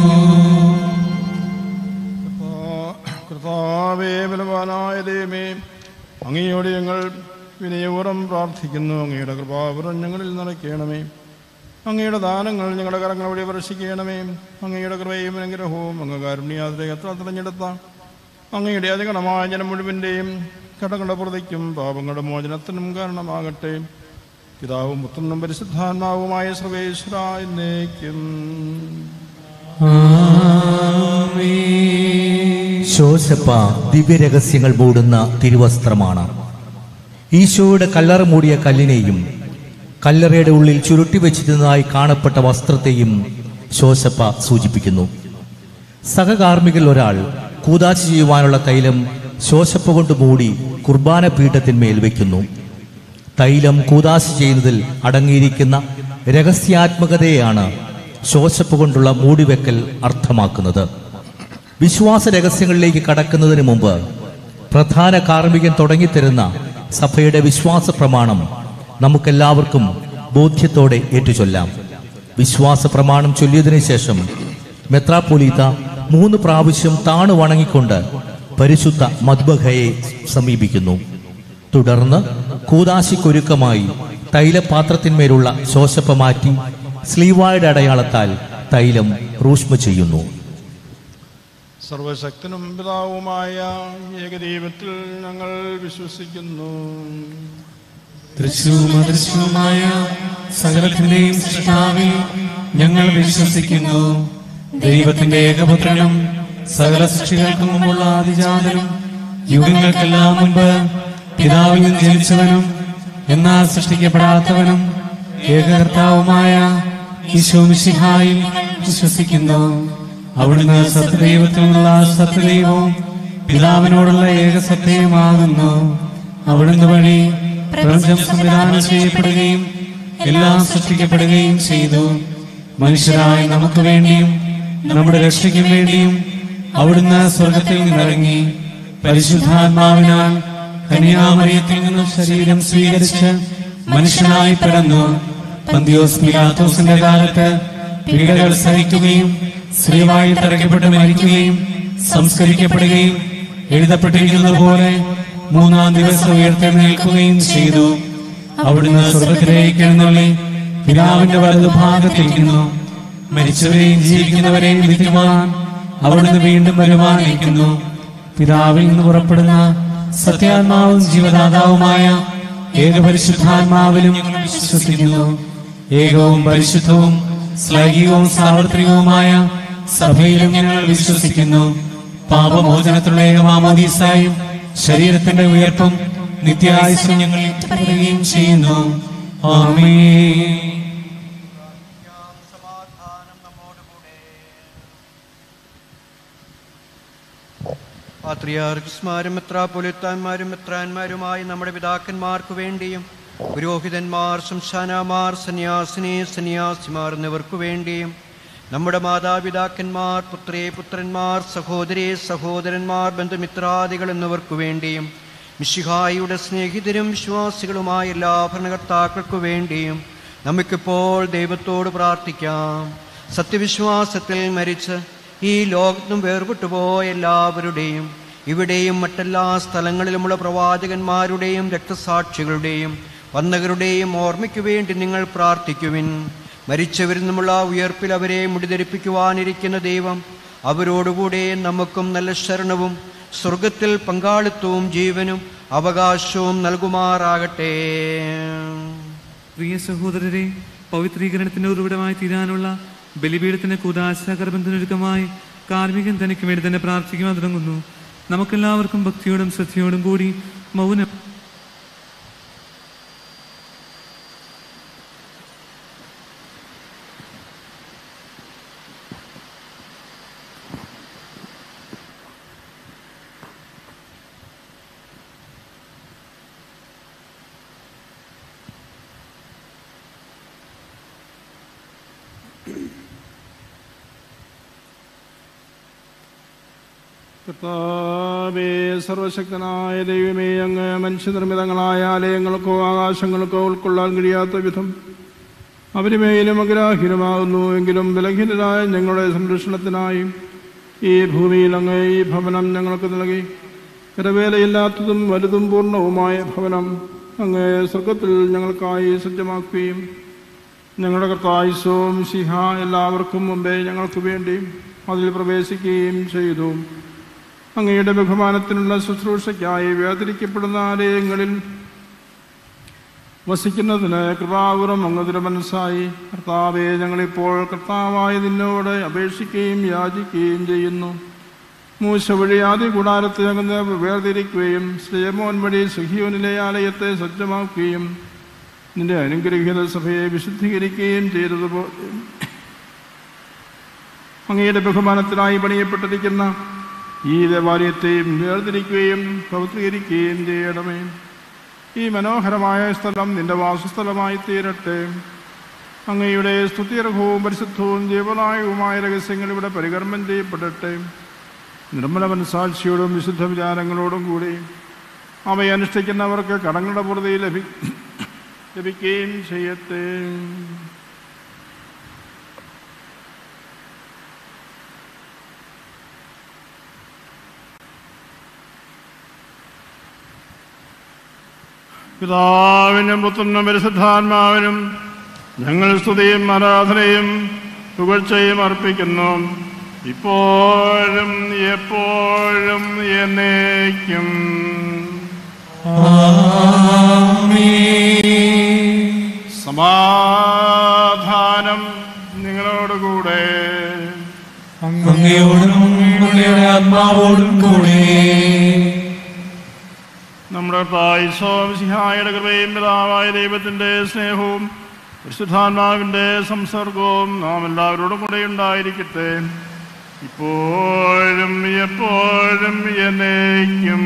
കർത്താവേ ബലവാനായ ദൈവമേ അങ്ങയോട് ഞങ്ങൾ വിനയപൂർവ്വം പ്രാർത്ഥിക്കുന്നു അങ്ങയുടെ കൃപാപുരം ഞങ്ങളിൽ നിറയ്ക്കണമേ അങ്ങയുടെ ദാനങ്ങൾ ഞങ്ങളുടെ കരങ്ങൾ വഴി വർഷിക്കണമേ അങ്ങയുടെ കൃപയും അനുഗ്രഹവും അങ്ങ് കാരുണ്യാതിരെ എത്ര തിരഞ്ഞെടുത്ത അങ്ങയുടെ അധികണമായ ജനം മുഴുവൻ്റെയും കടങ്ങളുടെ പ്രതിക്കും പാപങ്ങളുടെ മോചനത്തിനും കാരണമാകട്ടെ പിതാവും പുത്രനും പരിശുദ്ധാത്മാവുമായ സർവേശ്വര എന്നേക്കും ശോശപ്പ ദിവ്യരഹസ്യങ്ങൾ മൂടുന്ന തിരുവസ്ത്രമാണ് ഈശോയുടെ കല്ലറ മൂടിയ കല്ലിനെയും കല്ലറയുടെ ഉള്ളിൽ ചുരുട്ടി വെച്ചിരുന്നതായി കാണപ്പെട്ട വസ്ത്രത്തെയും ശോശപ്പ സൂചിപ്പിക്കുന്നു സഹകാർമ്മികൾ ഒരാൾ കൂതാശ ചെയ്യുവാനുള്ള തൈലം ശോശപ്പ കൊണ്ട് മൂടി കുർബാന പീഠത്തിന്മേൽ വയ്ക്കുന്നു തൈലം കൂതാശ ചെയ്യുന്നതിൽ അടങ്ങിയിരിക്കുന്ന രഹസ്യാത്മകതയാണ് ശോശപ്പ കൊണ്ടുള്ള മൂടിവെക്കൽ അർത്ഥമാക്കുന്നത് വിശ്വാസ രഹസ്യങ്ങളിലേക്ക് കടക്കുന്നതിന് മുമ്പ് പ്രധാന കാർമ്മികൻ തുടങ്ങിത്തരുന്ന സഭയുടെ വിശ്വാസ പ്രമാണം നമുക്കെല്ലാവർക്കും ബോധ്യത്തോടെ ഏറ്റുചൊല്ലാം വിശ്വാസ പ്രമാണം ചൊല്ലിയതിനു ശേഷം മെത്രാപ്പൊലീത്ത മൂന്ന് പ്രാവശ്യം താണു വണങ്ങിക്കൊണ്ട് പരിശുദ്ധ മദ്ബഹയെ സമീപിക്കുന്നു തുടർന്ന് കൂതാശിക്കൊരുക്കമായി തൈലപാത്രത്തിന്മേലുള്ള ശോശപ്പ മാറ്റി സ്ലീവായുടെ അടയാളത്താൽ തൈലം റൂഷ്മ ചെയ്യുന്നു സർവശക്തനും പിതാവുമായ ഏകദൈവത്തിൽ ഞങ്ങൾ വിശ്വസിക്കുന്നു ദൃശ്യവും അദൃശ്യവുമായ സകലത്തിന്റെയും സൃഷ്ടാവിൽ ഞങ്ങൾ വിശ്വസിക്കുന്നു ദൈവത്തിന്റെ ഏകപുത്രനും സകല സൃഷ്ടികൾക്കും മുമ്പുള്ള ആദിജാതനും യുഗങ്ങൾക്കെല്ലാം മുൻപ് പിതാവിൽ നിന്ന് ജനിച്ചവനും എന്നാൽ സൃഷ്ടിക്കപ്പെടാത്തവനും ഏകകർത്താവുമായ ഈശോ മിശിഹായിൽ വിശ്വസിക്കുന്നു അവിടുന്ന് സത്യദൈവത്തിൽ നിന്നുള്ള സത്യദൈവവും പിതാവിനോടുള്ള ഏകസത്യവുമാകുന്നു അവിടുന്ന് വഴി പ്രപഞ്ചം സംവിധാനം ചെയ്യപ്പെടുകയും എല്ലാം സൃഷ്ടിക്കപ്പെടുകയും ചെയ്തു മനുഷ്യരായ നമുക്ക് വേണ്ടിയും നമ്മുടെ രക്ഷയ്ക്കും വേണ്ടിയും അവിടുന്ന് സ്വർഗത്തിൽ നിന്നിറങ്ങി പരിശുദ്ധാത്മാവിനാൽ കന്യാമറിയത്തിൽ നിന്നും ശരീരം സ്വീകരിച്ച് മനുഷ്യനായി പിറന്നു പന്തിയോസ് പിലാത്തോസിന്റെ കാലത്ത് പീഡകൾ സഹിക്കുകയും സ്ത്രീവായി തറയ്ക്കപ്പെട്ട് മരിക്കുകയും സംസ്കരിക്കപ്പെടുകയും എഴുതപ്പെട്ടിരിക്കുന്നത് പോലെ മൂന്നാം ദിവസം ഉയർത്തെഴുന്നേൽക്കുകയും ചെയ്തു അവിടുന്ന് സ്വർഗത്തിലേക്ക് എഴുന്നള്ളി പിതാവിന്റെ വലതുഭാഗത്തിരിക്കുന്നു മരിച്ചവരെയും ജീവിക്കുന്നവരെയും വിധിക്കുവാൻ അവിടുന്ന് വീണ്ടും വരുവാനിരിക്കുന്നു പിതാവിൽ നിന്ന് പുറപ്പെടുന്ന സത്യാത്മാവും ജീവദാതാവുമായ ഏകപരിശുദ്ധാത്മാവിലും ഞങ്ങൾ വിശ്വസിക്കുന്നു ഏകവും പരിശുദ്ധവും ശ്ലൈകികവും സാർവത്രികവുമായ സഭയിലും ഞങ്ങൾ വിശ്വസിക്കുന്നു പാപമോചനത്തിലുള്ള ഏകമാമോദീസായും ശരീരത്തിന്റെ ഉയർപ്പും നിത്യായുസും ഞങ്ങൾ ഏറ്റുപറയുകയും ചെയ്യുന്നു ആമേ പാത്രിയാർക്കിസ്മാരും മെത്രാപൊലിത്താന്മാരും മെത്രാന്മാരുമായി നമ്മുടെ പിതാക്കന്മാർക്ക് വേണ്ടിയും പുരോഹിതന്മാർ സംസ്ഥാനമാർ സന്യാസിനി സന്യാസിമാർ എന്നിവർക്കു വേണ്ടിയും നമ്മുടെ മാതാപിതാക്കന്മാർ പുത്രേ പുത്രന്മാർ സഹോദരി സഹോദരന്മാർ ബന്ധുമിത്രാദികൾ എന്നിവർക്കു വേണ്ടിയും മിശിഹായിയുടെ സ്നേഹിതരും വിശ്വാസികളുമായ എല്ലാ ഭരണകർത്താക്കൾക്കു വേണ്ടിയും നമുക്കിപ്പോൾ ദൈവത്തോട് പ്രാർത്ഥിക്കാം സത്യവിശ്വാസത്തിൽ മരിച്ച് ഈ ലോകത്തും വേർപെട്ടുപോയ എല്ലാവരുടെയും ഇവിടെയും മറ്റെല്ലാ സ്ഥലങ്ങളിലുമുള്ള പ്രവാചകന്മാരുടെയും രക്തസാക്ഷികളുടെയും വന്നകരുടെയും ഓർമ്മയ്ക്കു വേണ്ടി നിങ്ങൾ പ്രാർത്ഥിക്കുവിൻ മരിച്ചവരിൽ നിന്നുമുള്ള ഉയർപ്പിൽ അവരെ മുടിധരിപ്പിക്കുവാനിരിക്കുന്ന ദൈവം അവരോടുകൂടെ നമുക്കും നല്ല ശരണവും സ്വർഗത്തിൽ പങ്കാളിത്തവും ജീവനും അവകാശവും നൽകുമാറാകട്ടെ പ്രിയ സഹോദരരെ പവിത്രീകരണത്തിന്റെ ഉറവിടമായി തീരാനുള്ള ബലിപീഠത്തിന്റെ കുദാശാകർബന്ധനൊരുക്കമായി കാർമികൻ തനിക്ക് വേണ്ടി തന്നെ പ്രാർത്ഥിക്കുവാൻ തുടങ്ങുന്നു നമുക്കെല്ലാവർക്കും ഭക്തിയോടും ശ്രദ്ധയോടും കൂടി മൗനം കർത്താവേ സർവശക്തനായ ദൈവമേ അങ്ങ് മനുഷ്യനിർമ്മിതങ്ങളായ ആലയങ്ങൾക്കോ ആകാശങ്ങൾക്കോ ഉൾക്കൊള്ളാൻ കഴിയാത്ത വിധം അവരുമേലും അഗ്രാഹ്യമാകുന്നു എങ്കിലും ബലഹീനരായ ഞങ്ങളുടെ സംരക്ഷണത്തിനായും ഈ ഭൂമിയിൽ അങ്ങ് ഈ ഭവനം ഞങ്ങൾക്ക് നൽകി കരവേലയില്ലാത്തതും വലുതും പൂർണ്ണവുമായ ഭവനം അങ്ങ് സ്വർഗത്തിൽ ഞങ്ങൾക്കായി സജ്ജമാക്കുകയും ഞങ്ങളുടെ കർത്തായുസവും സിഹ എല്ലാവർക്കും മുമ്പേ ഞങ്ങൾക്ക് വേണ്ടി അതിൽ പ്രവേശിക്കുകയും ചെയ്തു അങ്ങയുടെ ബഹുമാനത്തിനുള്ള ശുശ്രൂഷയ്ക്കായി വേദനിക്കപ്പെടുന്ന ആലയങ്ങളിൽ വസിക്കുന്നതിന് കൃപാപുരം അങ്ങതിന് മനസ്സായി കർത്താവെ ഞങ്ങളിപ്പോൾ കർത്താവായ നിന്നോട് അപേക്ഷിക്കുകയും യാചിക്കുകയും ചെയ്യുന്നു മൂശ വഴി ആദ്യ കൂടാരത്തെ അങ്ങ് വേർതിരിക്കുകയും ശ്രീമോൻ വഴി സുഹിയോനിലെ ആലയത്തെ സജ്ജമാക്കുകയും നിന്റെ അനുഗ്രഹീത സഭയെ വിശുദ്ധീകരിക്കുകയും ചെയ്തതുപോലെ അങ്ങയുടെ ബഹുമാനത്തിനായി പണിയപ്പെട്ടിരിക്കുന്ന ഈ ദേവാലയത്തെയും വേർതിരിക്കുകയും പവിത്രീകരിക്കുകയും ചെയ്യണമേ ഈ മനോഹരമായ സ്ഥലം നിന്റെ വാസസ്ഥലമായി തീരട്ടെ അങ്ങയുടെ സ്തുത്യർഹവും പരിശുദ്ധവും ജീവനായകവുമായ രഹസ്യങ്ങൾ ഇവിടെ പരികർമ്മം ചെയ്യപ്പെടട്ടെ നിർമ്മല മനസാക്ഷിയോടും വിശുദ്ധ വിചാരങ്ങളോടും കൂടി അവയെ അനുഷ്ഠിക്കുന്നവർക്ക് കടങ്ങളുടെ പുറതി ലഭി ലഭിക്കുകയും ചെയ്യട്ടെ പിതാവിനും പുത്രനും പരിശുദ്ധാത്മാവിനും ഞങ്ങൾ സ്തുതിയും ആരാധനയും പുകഴ്ചയും അർപ്പിക്കുന്നു ഇപ്പോഴും എപ്പോഴും എന്നേക്കും സമാധാനം നിങ്ങളോടുകൂടെ അങ്ങയോടും അങ്ങയുടെ ആത്മാവോടും കൂടെ നമ്മുടെ തായ്സോംസിഹായുടെ കൃപയും പിതാവായ ദൈവത്തിന്റെ സ്നേഹവും പരിശുദ്ധാത്മാവിന്റെ സംസർഗവും നാം എല്ലാവരോടും കൂടെ ഉണ്ടായിരിക്കട്ടെ ഇപ്പോഴും എപ്പോഴും എന്നേക്കും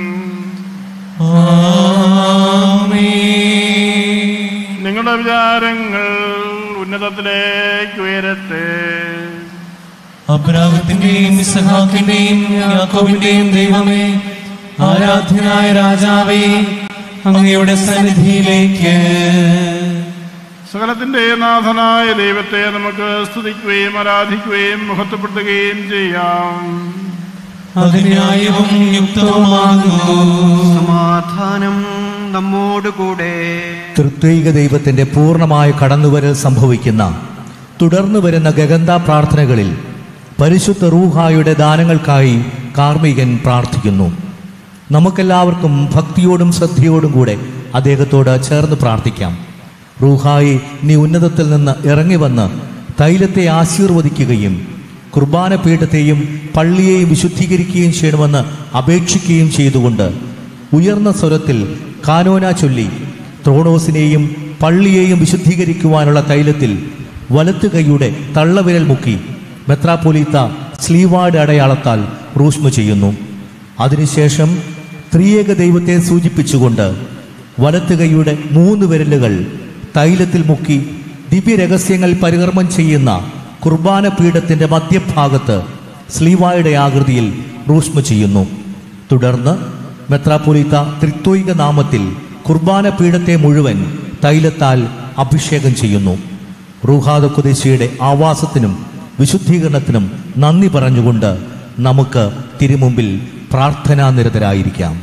നിങ്ങളുടെ വിചാരങ്ങൾ ഉന്നതത്തിലേക്ക് ഉയരട്ടെ അബ്രാഹത്തിന്റെയും ഇസഹാക്കിന്റെയും യാക്കോബിന്റെയും ദൈവമേ ആരാധ്യനായ രാജാവേ അങ്ങയുടെ സന്നിധിയിലേക്ക് സകലത്തിന്റെ നാഥനായ ദൈവത്തെ നമുക്ക് സ്തുതിക്കുകയും ആരാധിക്കുകയും മഹത്വപ്പെടുത്തുകയും ചെയ്യാം അതിന്യായവും യുക്തവുമാകുന്നു സമാധാനം നമ്മോടുകൂടെ തൃത്വൈക ദൈവത്തിന്റെ പൂർണ്ണമായ കടന്നുവരൽ സംഭവിക്കുന്ന തുടർന്നു വരുന്ന ഗഗന്ത പ്രാർത്ഥനകളിൽ പരിശുദ്ധ റൂഹായുടെ ദാനങ്ങൾക്കായി കാർമികൻ പ്രാർത്ഥിക്കുന്നു നമുക്കെല്ലാവർക്കും ഭക്തിയോടും ശ്രദ്ധയോടും കൂടെ അദ്ദേഹത്തോട് ചേർന്ന് പ്രാർത്ഥിക്കാം റൂഹായി നീ ഉന്നതത്തിൽ നിന്ന് ഇറങ്ങി വന്ന് തൈലത്തെ ആശീർവദിക്കുകയും കുർബാന പീഠത്തെയും പള്ളിയെയും വിശുദ്ധീകരിക്കുകയും ചെയ്യണമെന്ന് അപേക്ഷിക്കുകയും ചെയ്തുകൊണ്ട് ഉയർന്ന സ്വരത്തിൽ കാനോന ചൊല്ലി ത്രോണോസിനെയും പള്ളിയെയും വിശുദ്ധീകരിക്കുവാനുള്ള തൈലത്തിൽ വലത്ത് കൈയുടെ തള്ളവിരൽ മുക്കി മെത്രാപ്പൊലീത്ത സ്ലീവാഡ് അടയാളത്താൽ റൂഷ്മ ചെയ്യുന്നു അതിനുശേഷം ത്രിയേക ദൈവത്തെ സൂചിപ്പിച്ചുകൊണ്ട് വലത്ത് കൈയുടെ മൂന്ന് വിരലുകൾ തൈലത്തിൽ മുക്കി ദിവ്യരഹസ്യങ്ങൾ പരികർമ്മം ചെയ്യുന്ന കുർബാന പീഠത്തിന്റെ മധ്യഭാഗത്ത് സ്ലീവായുടെ ആകൃതിയിൽ റൂഷ്മ ചെയ്യുന്നു തുടർന്ന് മെത്രാപ്പൊലീത്ത ത്രിത്വൈക നാമത്തിൽ കുർബാന പീഠത്തെ മുഴുവൻ തൈലത്താൽ അഭിഷേകം ചെയ്യുന്നു റൂഹാദ കുദേശിയുടെ ആവാസത്തിനും വിശുദ്ധീകരണത്തിനും നന്ദി പറഞ്ഞുകൊണ്ട് നമുക്ക് തിരുമുമ്പിൽ പ്രാർത്ഥനാനിരതരായിരിക്കാം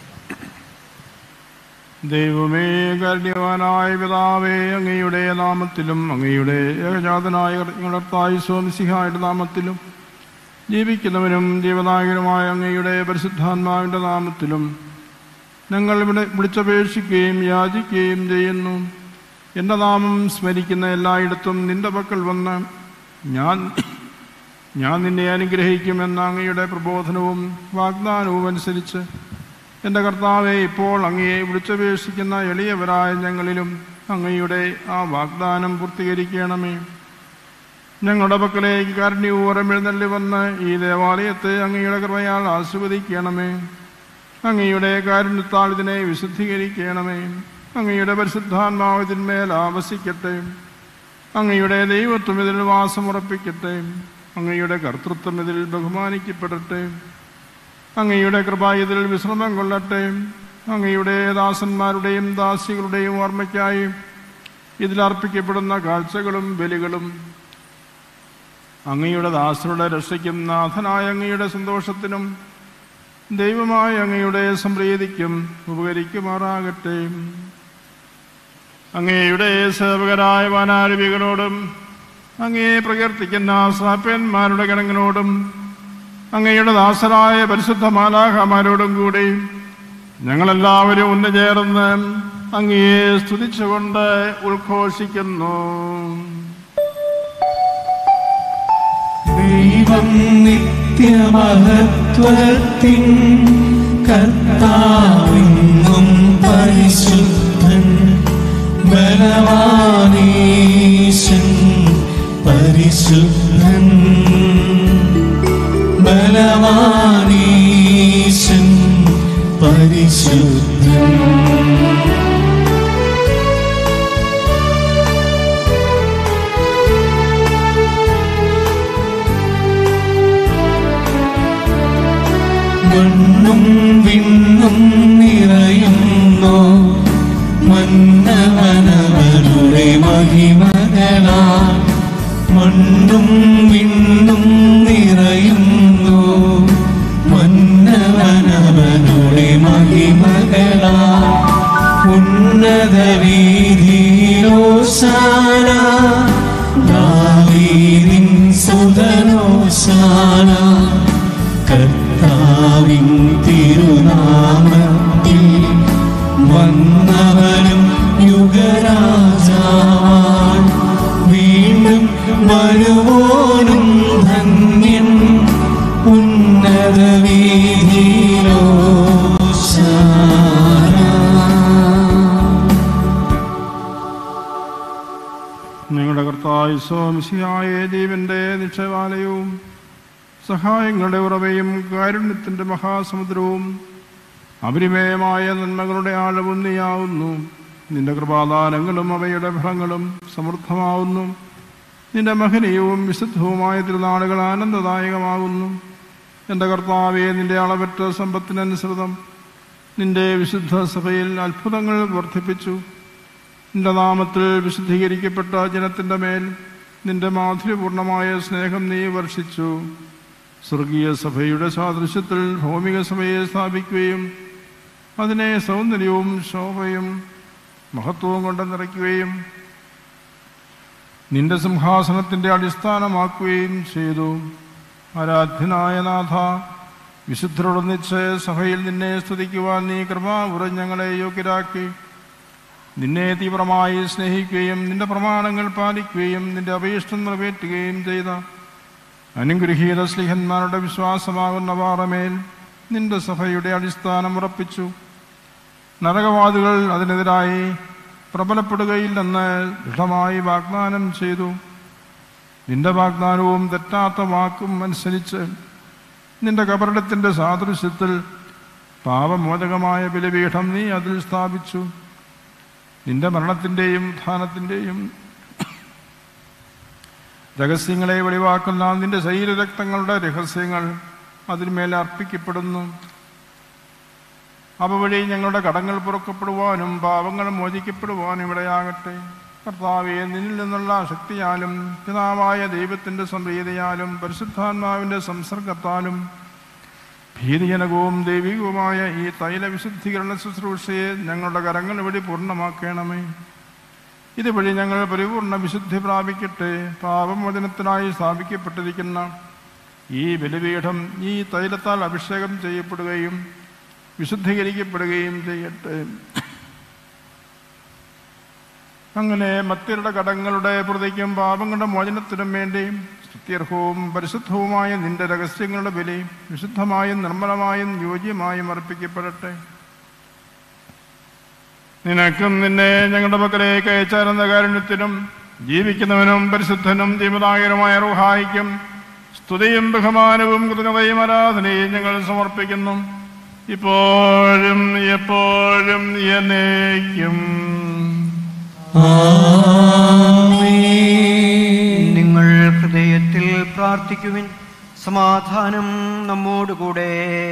ദൈവമേ കരുണ്യവാനായ പിതാവേ അങ്ങയുടെ നാമത്തിലും അങ്ങയുടെ ഏകജാതനായ ഞങ്ങളർത്തായി സ്വാമിസിഹായുടെ നാമത്തിലും ജീവിക്കുന്നവനും ജീവനായകനുമായ അങ്ങയുടെ പരിശുദ്ധാത്മാവിൻ്റെ നാമത്തിലും ഞങ്ങൾ ഇവിടെ വിളിച്ചപേക്ഷിക്കുകയും യാചിക്കുകയും ചെയ്യുന്നു എൻ്റെ നാമം സ്മരിക്കുന്ന എല്ലായിടത്തും നിന്റെ പക്കൽ വന്ന് ഞാൻ ഞാൻ നിന്നെ അനുഗ്രഹിക്കുമെന്ന അങ്ങയുടെ പ്രബോധനവും വാഗ്ദാനവും അനുസരിച്ച് എൻ്റെ കർത്താവെ ഇപ്പോൾ അങ്ങയെ വിളിച്ചപേക്ഷിക്കുന്ന എളിയവരായ ഞങ്ങളിലും അങ്ങയുടെ ആ വാഗ്ദാനം പൂർത്തീകരിക്കണമേ ഞങ്ങളുടെ പക്കലേക്ക് കാരുണ്യപൂർവ്വം എഴുന്നള്ളി വന്ന് ഈ ദേവാലയത്തെ അങ്ങയുടെ കൃപയാൽ ആസ്വദിക്കണമേ അങ്ങയുടെ കാരുണ്യത്താൽ ഇതിനെ വിശുദ്ധീകരിക്കണമേ അങ്ങയുടെ പരിശുദ്ധാത്മാവ് ഇതിന്മേൽ ആവസിക്കട്ടെ അങ്ങയുടെ ദൈവത്വം ഇതിൽ വാസമുറപ്പിക്കട്ടെ അങ്ങയുടെ കർത്തൃത്വം ഇതിൽ ബഹുമാനിക്കപ്പെടട്ടെ അങ്ങയുടെ കൃപ ഇതിൽ വിശ്രമം കൊള്ളട്ടെ അങ്ങയുടെ ദാസന്മാരുടെയും ദാസികളുടെയും ഓർമ്മയ്ക്കായി ഇതിൽ അർപ്പിക്കപ്പെടുന്ന കാഴ്ചകളും ബലികളും അങ്ങയുടെ ദാസരുടെ രക്ഷയ്ക്കും നാഥനായ അങ്ങയുടെ സന്തോഷത്തിനും ദൈവമായ അങ്ങയുടെ സംപ്രീതിക്കും ഉപകരിക്കുമാറാകട്ടെ അങ്ങയുടെ സേവകരായ വനാരവികളോടും അങ്ങയെ പ്രകീർത്തിക്കുന്ന സാപ്പന്മാരുടെ ഗണങ്ങളോടും അങ്ങയുടെ ദാസരായ പരിശുദ്ധ മാലാഹമാരോടും കൂടി ഞങ്ങളെല്ലാവരും ഒന്ന് ചേർന്ന് അങ്ങയെ സ്തുതിച്ചുകൊണ്ട് ഉദ്ഘോഷിക്കുന്നു ദൈവം നിത്യ നിത്യമഹത്വത്തിൻ കർത്താവിന്നും പരിശുദ്ധൻ ബലവാനീശൻ പരിശുദ്ധൻ ബലവാനീശൻ പരിശുദ്ധൻ മണ്ണും വിണ്ണും നിറയുന്നു മന്നവനവരുടെ മഹിമകളാ മണ്ണും വിണ്ണും നിറയുന്നു മന്നവനവനുടെ മഹിമകളാ ഉന്നത വീതിയിലോശാന ദാവീദിൻ സുതനോശാന കർത്താവിൻ തിരുനാമത്തിൽ വന്നവനും യുഗരാജാവാൻ വീണ്ടും വരുവോനും ധന്യൻ ഉന്നത നിങ്ങളുടെ കർത്താവ് സോമിസിയായ ദൈവന്റെ നിക്ഷേപാലയവും സഹായങ്ങളുടെ ഉറവയും കാരുണ്യത്തിന്റെ മഹാസമുദ്രവും അപരിമയമായ നന്മകളുടെ ആഴവും നീയാവുന്നു നിന്റെ കൃപാദാനങ്ങളും അവയുടെ ഫലങ്ങളും സമൃദ്ധമാവുന്നു നിന്റെ മഹനീയവും വിശുദ്ധവുമായ തിരുനാളുകൾ ആനന്ദദായകമാകുന്നു എൻ്റെ കർത്താവെ നിന്റെ അളവറ്റ സമ്പത്തിനനുസൃതം നിന്റെ വിശുദ്ധ സഭയിൽ അത്ഭുതങ്ങൾ വർദ്ധിപ്പിച്ചു നിന്റെ നാമത്തിൽ വിശുദ്ധീകരിക്കപ്പെട്ട ജനത്തിൻ്റെ മേൽ നിന്റെ മാധുര്യപൂർണമായ സ്നേഹം നീ വർഷിച്ചു സ്വർഗീയ സഭയുടെ സാദൃശ്യത്തിൽ ഭൗമിക സഭയെ സ്ഥാപിക്കുകയും അതിനെ സൗന്ദര്യവും ശോഭയും മഹത്വവും കൊണ്ട് നിറയ്ക്കുകയും നിന്റെ സിംഹാസനത്തിൻ്റെ അടിസ്ഥാനമാക്കുകയും ചെയ്തു ആരാധ്യനായ നാഥ വിശുദ്ധരോടൊന്നിച്ച് സഭയിൽ നിന്നെ സ്തുതിക്കുവാൻ നീ കൃപാപുരം ഞങ്ങളെ യോഗ്യരാക്കി നിന്നെ തീവ്രമായി സ്നേഹിക്കുകയും നിന്റെ പ്രമാണങ്ങൾ പാലിക്കുകയും നിന്റെ അപേഷ്ടം നിറവേറ്റുകയും ചെയ്ത അനുഗ്രഹീത സ്ലിഹന്മാരുടെ വിശ്വാസമാകുന്ന പാറമേൽ നിന്റെ സഭയുടെ അടിസ്ഥാനം ഉറപ്പിച്ചു നരകവാദികൾ അതിനെതിരായി പ്രബലപ്പെടുകയില്ലെന്ന് ദൃഢമായി വാഗ്ദാനം ചെയ്തു നിന്റെ വാഗ്ദാനവും തെറ്റാത്ത വാക്കും അനുസരിച്ച് നിന്റെ കബറിടത്തിൻ്റെ സാദൃശ്യത്തിൽ പാപമോചകമായ ബലിപീഠം നീ അതിൽ സ്ഥാപിച്ചു നിന്റെ മരണത്തിൻ്റെയും ധാനത്തിൻ്റെയും രഹസ്യങ്ങളെ വെളിവാക്കുന്ന നിന്റെ ശരീരരക്തങ്ങളുടെ രഹസ്യങ്ങൾ അതിന്മേൽ അർപ്പിക്കപ്പെടുന്നു അവ വഴി ഞങ്ങളുടെ കടങ്ങൾ പുറക്കപ്പെടുവാനും പാവങ്ങൾ മോചിക്കപ്പെടുവാനും ഇവിടെയാകട്ടെ കർത്താവെ നിന്നിൽ നിന്നുള്ള ശക്തിയാലും പിതാവായ ദൈവത്തിൻ്റെ സംപ്രീതയാലും പരിശുദ്ധാത്മാവിൻ്റെ സംസർഗത്താലും ഭീതിജനകവും ദൈവികവുമായ ഈ തൈല വിശുദ്ധീകരണ ശുശ്രൂഷയെ ഞങ്ങളുടെ കരങ്ങൾ വഴി പൂർണ്ണമാക്കണമേ ഇതുവഴി ഞങ്ങൾ പരിപൂർണ വിശുദ്ധി പ്രാപിക്കട്ടെ പാപമോചനത്തിനായി സ്ഥാപിക്കപ്പെട്ടിരിക്കുന്ന ഈ ബലിപീഠം ഈ തൈലത്താൽ അഭിഷേകം ചെയ്യപ്പെടുകയും വിശുദ്ധീകരിക്കപ്പെടുകയും ചെയ്യട്ടെ അങ്ങനെ മറ്റരുടെ കടങ്ങളുടെ പ്രതിക്കും പാപങ്ങളുടെ മോചനത്തിനും വേണ്ടി സ്തുത്യർഹവും പരിശുദ്ധവുമായ നിന്റെ രഹസ്യങ്ങളുടെ ബലി വിശുദ്ധമായും നിർമ്മലമായും യോജ്യമായും അർപ്പിക്കപ്പെടട്ടെ നിനക്കും നിന്നെ ഞങ്ങളുടെ പക്കലേക്ക് അയച്ചാരുന്ന കാരുണ്യത്തിനും ജീവിക്കുന്നവനും പരിശുദ്ധനും ജീവനായകനുമായ റുഹായിക്കും സ്തുതിയും ബഹുമാനവും കൃതജ്ഞതയും ആരാധനയും ഞങ്ങൾ സമർപ്പിക്കുന്നു ഇപ്പോഴും എപ്പോഴും എന്നേക്കും നിങ്ങൾ ഹൃദയത്തിൽ പ്രാർത്ഥിക്കുവിൻ സമാധാനം നമ്മോടുകൂടെ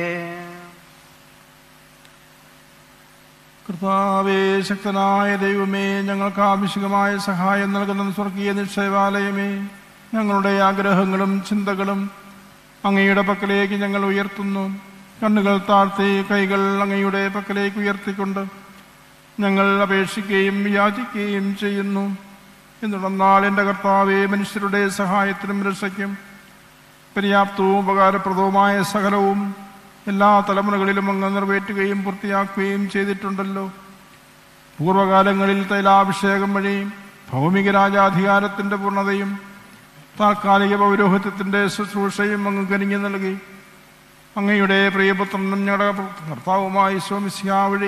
കർത്താവേ ശക്തനായ ദൈവമേ ഞങ്ങൾക്ക് ആവശ്യമായ സഹായം നൽകുന്ന സ്വർഗീയ നിക്ഷേപാലയമേ ഞങ്ങളുടെ ആഗ്രഹങ്ങളും ചിന്തകളും അങ്ങയുടെ പക്കലേക്ക് ഞങ്ങൾ ഉയർത്തുന്നു കണ്ണുകൾ താഴ്ത്തി കൈകൾ അങ്ങയുടെ പക്കലേക്ക് ഉയർത്തിക്കൊണ്ട് ഞങ്ങൾ അപേക്ഷിക്കുകയും യാചിക്കുകയും ചെയ്യുന്നു എന്തുടർന്നാൽ എൻ്റെ കർത്താവെ മനുഷ്യരുടെ സഹായത്തിനും രക്ഷയ്ക്കും പര്യാപ്തവും ഉപകാരപ്രദവുമായ സകലവും എല്ലാ തലമുറകളിലും അങ്ങ് നിറവേറ്റുകയും പൂർത്തിയാക്കുകയും ചെയ്തിട്ടുണ്ടല്ലോ പൂർവകാലങ്ങളിൽ തൈലാഭിഷേകം വഴി ഭൗമിക രാജാധികാരത്തിൻ്റെ പൂർണ്ണതയും താൽക്കാലിക പൗരോഹിത്യത്തിന്റെ ശുശ്രൂഷയും അങ്ങ് കനിഞ്ഞു നൽകി അങ്ങയുടെ പ്രിയപുത്രനും ഞങ്ങളുടെ കർത്താവുമായി സ്വാമിസ്യാ വഴി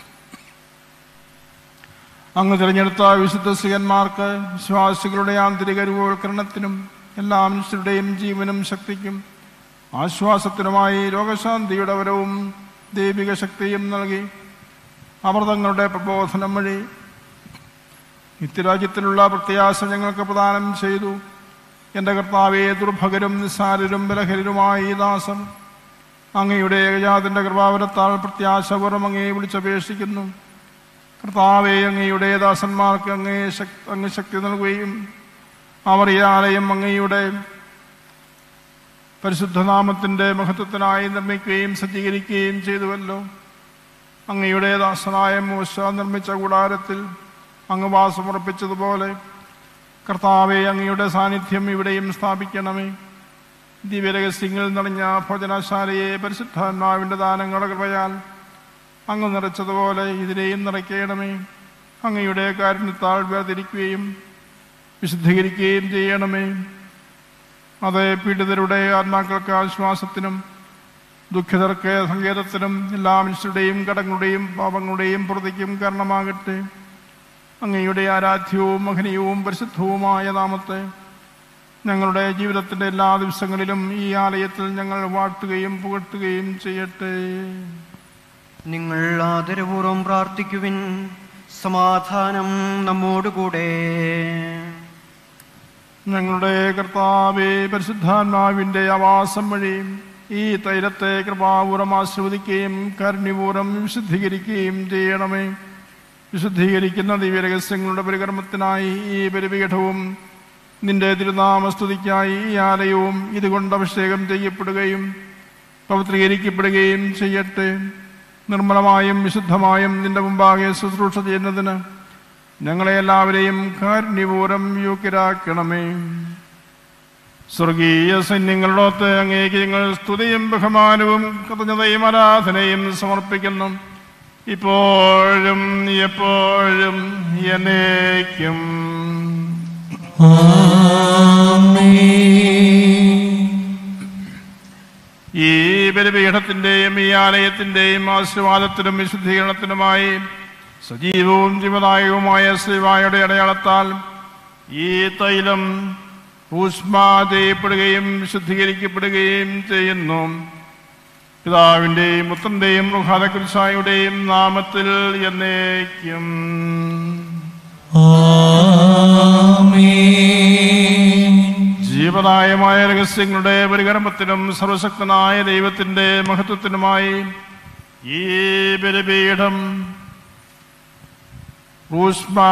അങ്ങ് തിരഞ്ഞെടുത്ത വിശുദ്ധ സികന്മാർക്ക് വിശ്വാസികളുടെ ആന്തരിക രൂപവൽക്കരണത്തിനും എല്ലാ മനുഷ്യരുടെയും ജീവനും ശക്തിക്കും ആശ്വാസത്തിനുമായി രോഗശാന്തിയുടെ വരവും ദൈവിക ശക്തിയും നൽകി അവർ തങ്ങളുടെ പ്രബോധനം വഴി നിത്യരാജ്യത്തിലുള്ള പ്രത്യാശ ഞങ്ങൾക്ക് പ്രദാനം ചെയ്തു എൻ്റെ കർത്താവെ ദുർഭകരും നിസ്സാരരും ബലഹരരുമായ ഈ ദാസൻ അങ്ങയുടെ ഏകജാതിൻ്റെ കൃപാവരത്താൽ പ്രത്യാശപൂർവ്വം അങ്ങയെ വിളിച്ചപേക്ഷിക്കുന്നു കർത്താവെ അങ്ങയുടെ ദാസന്മാർക്ക് അങ്ങേ ശക് അങ്ങ് ശക്തി നൽകുകയും അവർ ഈ ആലയം അങ്ങയുടെ പരിശുദ്ധനാമത്തിൻ്റെ മഹത്വത്തിനായി നിർമ്മിക്കുകയും സജ്ജീകരിക്കുകയും ചെയ്തുവല്ലോ അങ്ങയുടെ ദാസനായ മോശ നിർമ്മിച്ച കൂടാരത്തിൽ അങ്ങ് വാസമുറപ്പിച്ചതുപോലെ കർത്താവെ അങ്ങയുടെ സാന്നിധ്യം ഇവിടെയും സ്ഥാപിക്കണമേ ദിവ്യരഹസ്യങ്ങളിൽ നിറഞ്ഞ ഭോജനശാലയെ പരിശുദ്ധാത്മാവിൻ്റെ ദാനങ്ങളുടെ കൃപയാൽ അങ്ങ് നിറച്ചതുപോലെ ഇതിനെയും നിറയ്ക്കണമേ അങ്ങയുടെ കാരുണ്യത്താൽ വേർതിരിക്കുകയും വിശുദ്ധീകരിക്കുകയും ചെയ്യണമേ അത് പീഡിതരുടെ ആത്മാക്കൾക്ക് ആശ്വാസത്തിനും ദുഃഖിതർക്ക് സങ്കേതത്തിനും എല്ലാ മനുഷ്യരുടെയും കടങ്ങളുടെയും പാപങ്ങളുടെയും പ്രതിക്കും കാരണമാകട്ടെ അങ്ങയുടെ ആരാധ്യവും മഹനീയവും പരിശുദ്ധവുമായ നാമത്തെ ഞങ്ങളുടെ ജീവിതത്തിൻ്റെ എല്ലാ ദിവസങ്ങളിലും ഈ ആലയത്തിൽ ഞങ്ങൾ വാഴ്ത്തുകയും പുകഴ്ത്തുകയും ചെയ്യട്ടെ നിങ്ങൾ ആദരപൂർവ്വം പ്രാർത്ഥിക്കുവിൻ സമാധാനം നമ്മോടുകൂടെ ഞങ്ങളുടെ കർത്താവെ പരിശുദ്ധാത്മാവിൻ്റെ ആവാസം വഴി ഈ തൈലത്തെ കൃപാപൂർവം ആസ്വദിക്കുകയും കാരുണ്യപൂർവ്വം വിശുദ്ധീകരിക്കുകയും ചെയ്യണമേ വിശുദ്ധീകരിക്കുന്ന ദിവ്യരഹസ്യങ്ങളുടെ പരികർമ്മത്തിനായി ഈ ബലിപീഠവും നിന്റെ തിരുനാമസ്തുതിക്കായി ഈ ആലയവും ഇതുകൊണ്ട് അഭിഷേകം ചെയ്യപ്പെടുകയും പവിത്രീകരിക്കപ്പെടുകയും ചെയ്യട്ടെ നിർമ്മലമായും വിശുദ്ധമായും നിന്റെ മുമ്പാകെ ശുശ്രൂഷ ചെയ്യുന്നതിന് ഞങ്ങളെ എല്ലാവരെയും കാരുണ്യപൂർവ്വം യോഗ്യരാക്കണമേ സ്വർഗീയ സൈന്യങ്ങളിലോത്ത് അങ്ങേക്ക് ഞങ്ങൾ സ്തുതിയും ബഹുമാനവും കൃതജ്ഞതയും ആരാധനയും സമർപ്പിക്കുന്നു ഇപ്പോഴും എപ്പോഴും എന്നേക്കും ഈ ബലിപീഠത്തിന്റെയും ഈ ആലയത്തിന്റെയും ആശീർവാദത്തിനും വിശുദ്ധീകരണത്തിനുമായി സജീവവും ജീവദായകവുമായ ശ്രീവായുടെ അടയാളത്താൽ ഈ തൈലം ഊഷ്മാ ചെയ്യപ്പെടുകയും വിശുദ്ധീകരിക്കപ്പെടുകയും ചെയ്യുന്നു പിതാവിൻ്റെയും പുത്രൻ്റെയും റുഹാദകൃഷായുടെയും നാമത്തിൽ എന്നേക്കും ജീവദായമായ രഹസ്യങ്ങളുടെ പരികർമ്മത്തിനും സർവശക്തനായ ദൈവത്തിൻ്റെ മഹത്വത്തിനുമായി ഈ ബലിപീഠം ഊഷ്മാ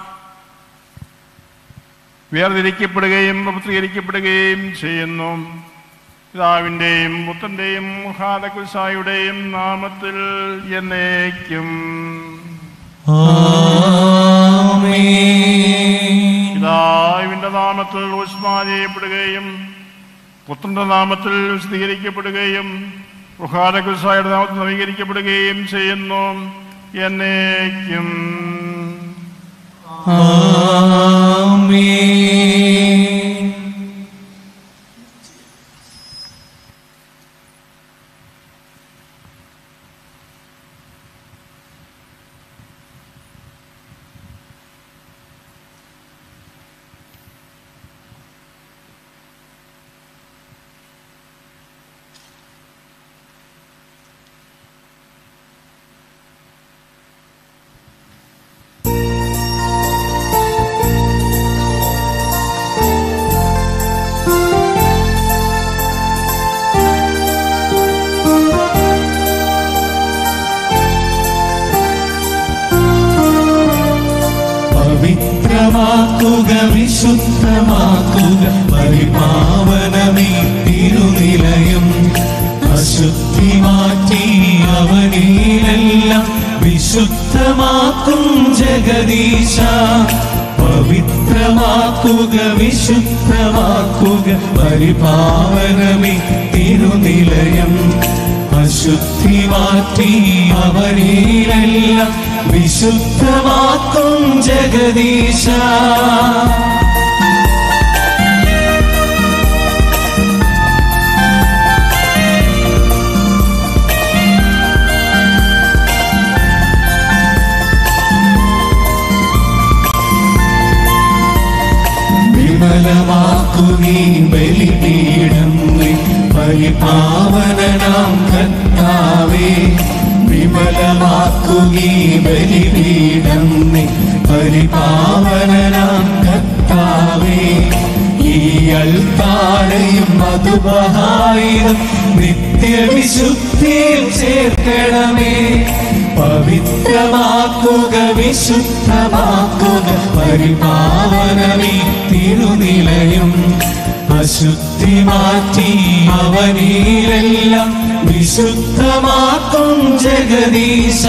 വേർതിരിക്കപ്പെടുകയും പവിത്രീകരിക്കപ്പെടുകയും ചെയ്യുന്നു പിതാവിൻ്റെയും പുത്രൻ്റെയും മുഹാദകുസായുടെയും നാമത്തിൽ എന്നേക്കും പിതാവിൻ്റെ നാമത്തിൽ ഊഷ്മാ ചെയ്യപ്പെടുകയും പുത്രന്റെ നാമത്തിൽ വിശദീകരിക്കപ്പെടുകയും മുഹാദകുസായുടെ നാമത്തിൽ നവീകരിക്കപ്പെടുകയും ചെയ്യുന്നു എന്നേക്കും പവിത്രമാക്കുക വിശുദ്ധമാക്കുക പരിപാവനമീ തിരുനിലയം അശുദ്ധി മാറ്റി അവനിലെല്ലാം വിശുദ്ധമാക്കും ജഗദീശ പവിത്രമാക്കുക വിശുദ്ധമാക്കുക പരിപാവനമീ തിരുനിലയം അശുദ്ധി മാറ്റി അവനിലെല്ലാം വിശുദ്ധമാക്കും ജഗദീശ വിമലമാക്കുകീ ബലിപീഠം നീ പരിപാവനാം കർത്താവേ വിമലമാക്കുകീ ബലിപീഠം നീ പരിപാവനാം കർത്താവേ ഈ അൽത്താരയും മധുബഹായിരം നിത്യവിശുദ്ധിയിൽ ചേർക്കണമേ പവിത്രമാക്കുക വിശുദ്ധമാക്കുക പരിപാവനമീ തിരുനിലയം അശുദ്ധി മാറ്റി അവനീരെല്ലാം വിശുദ്ധമാക്കും ജഗദീശ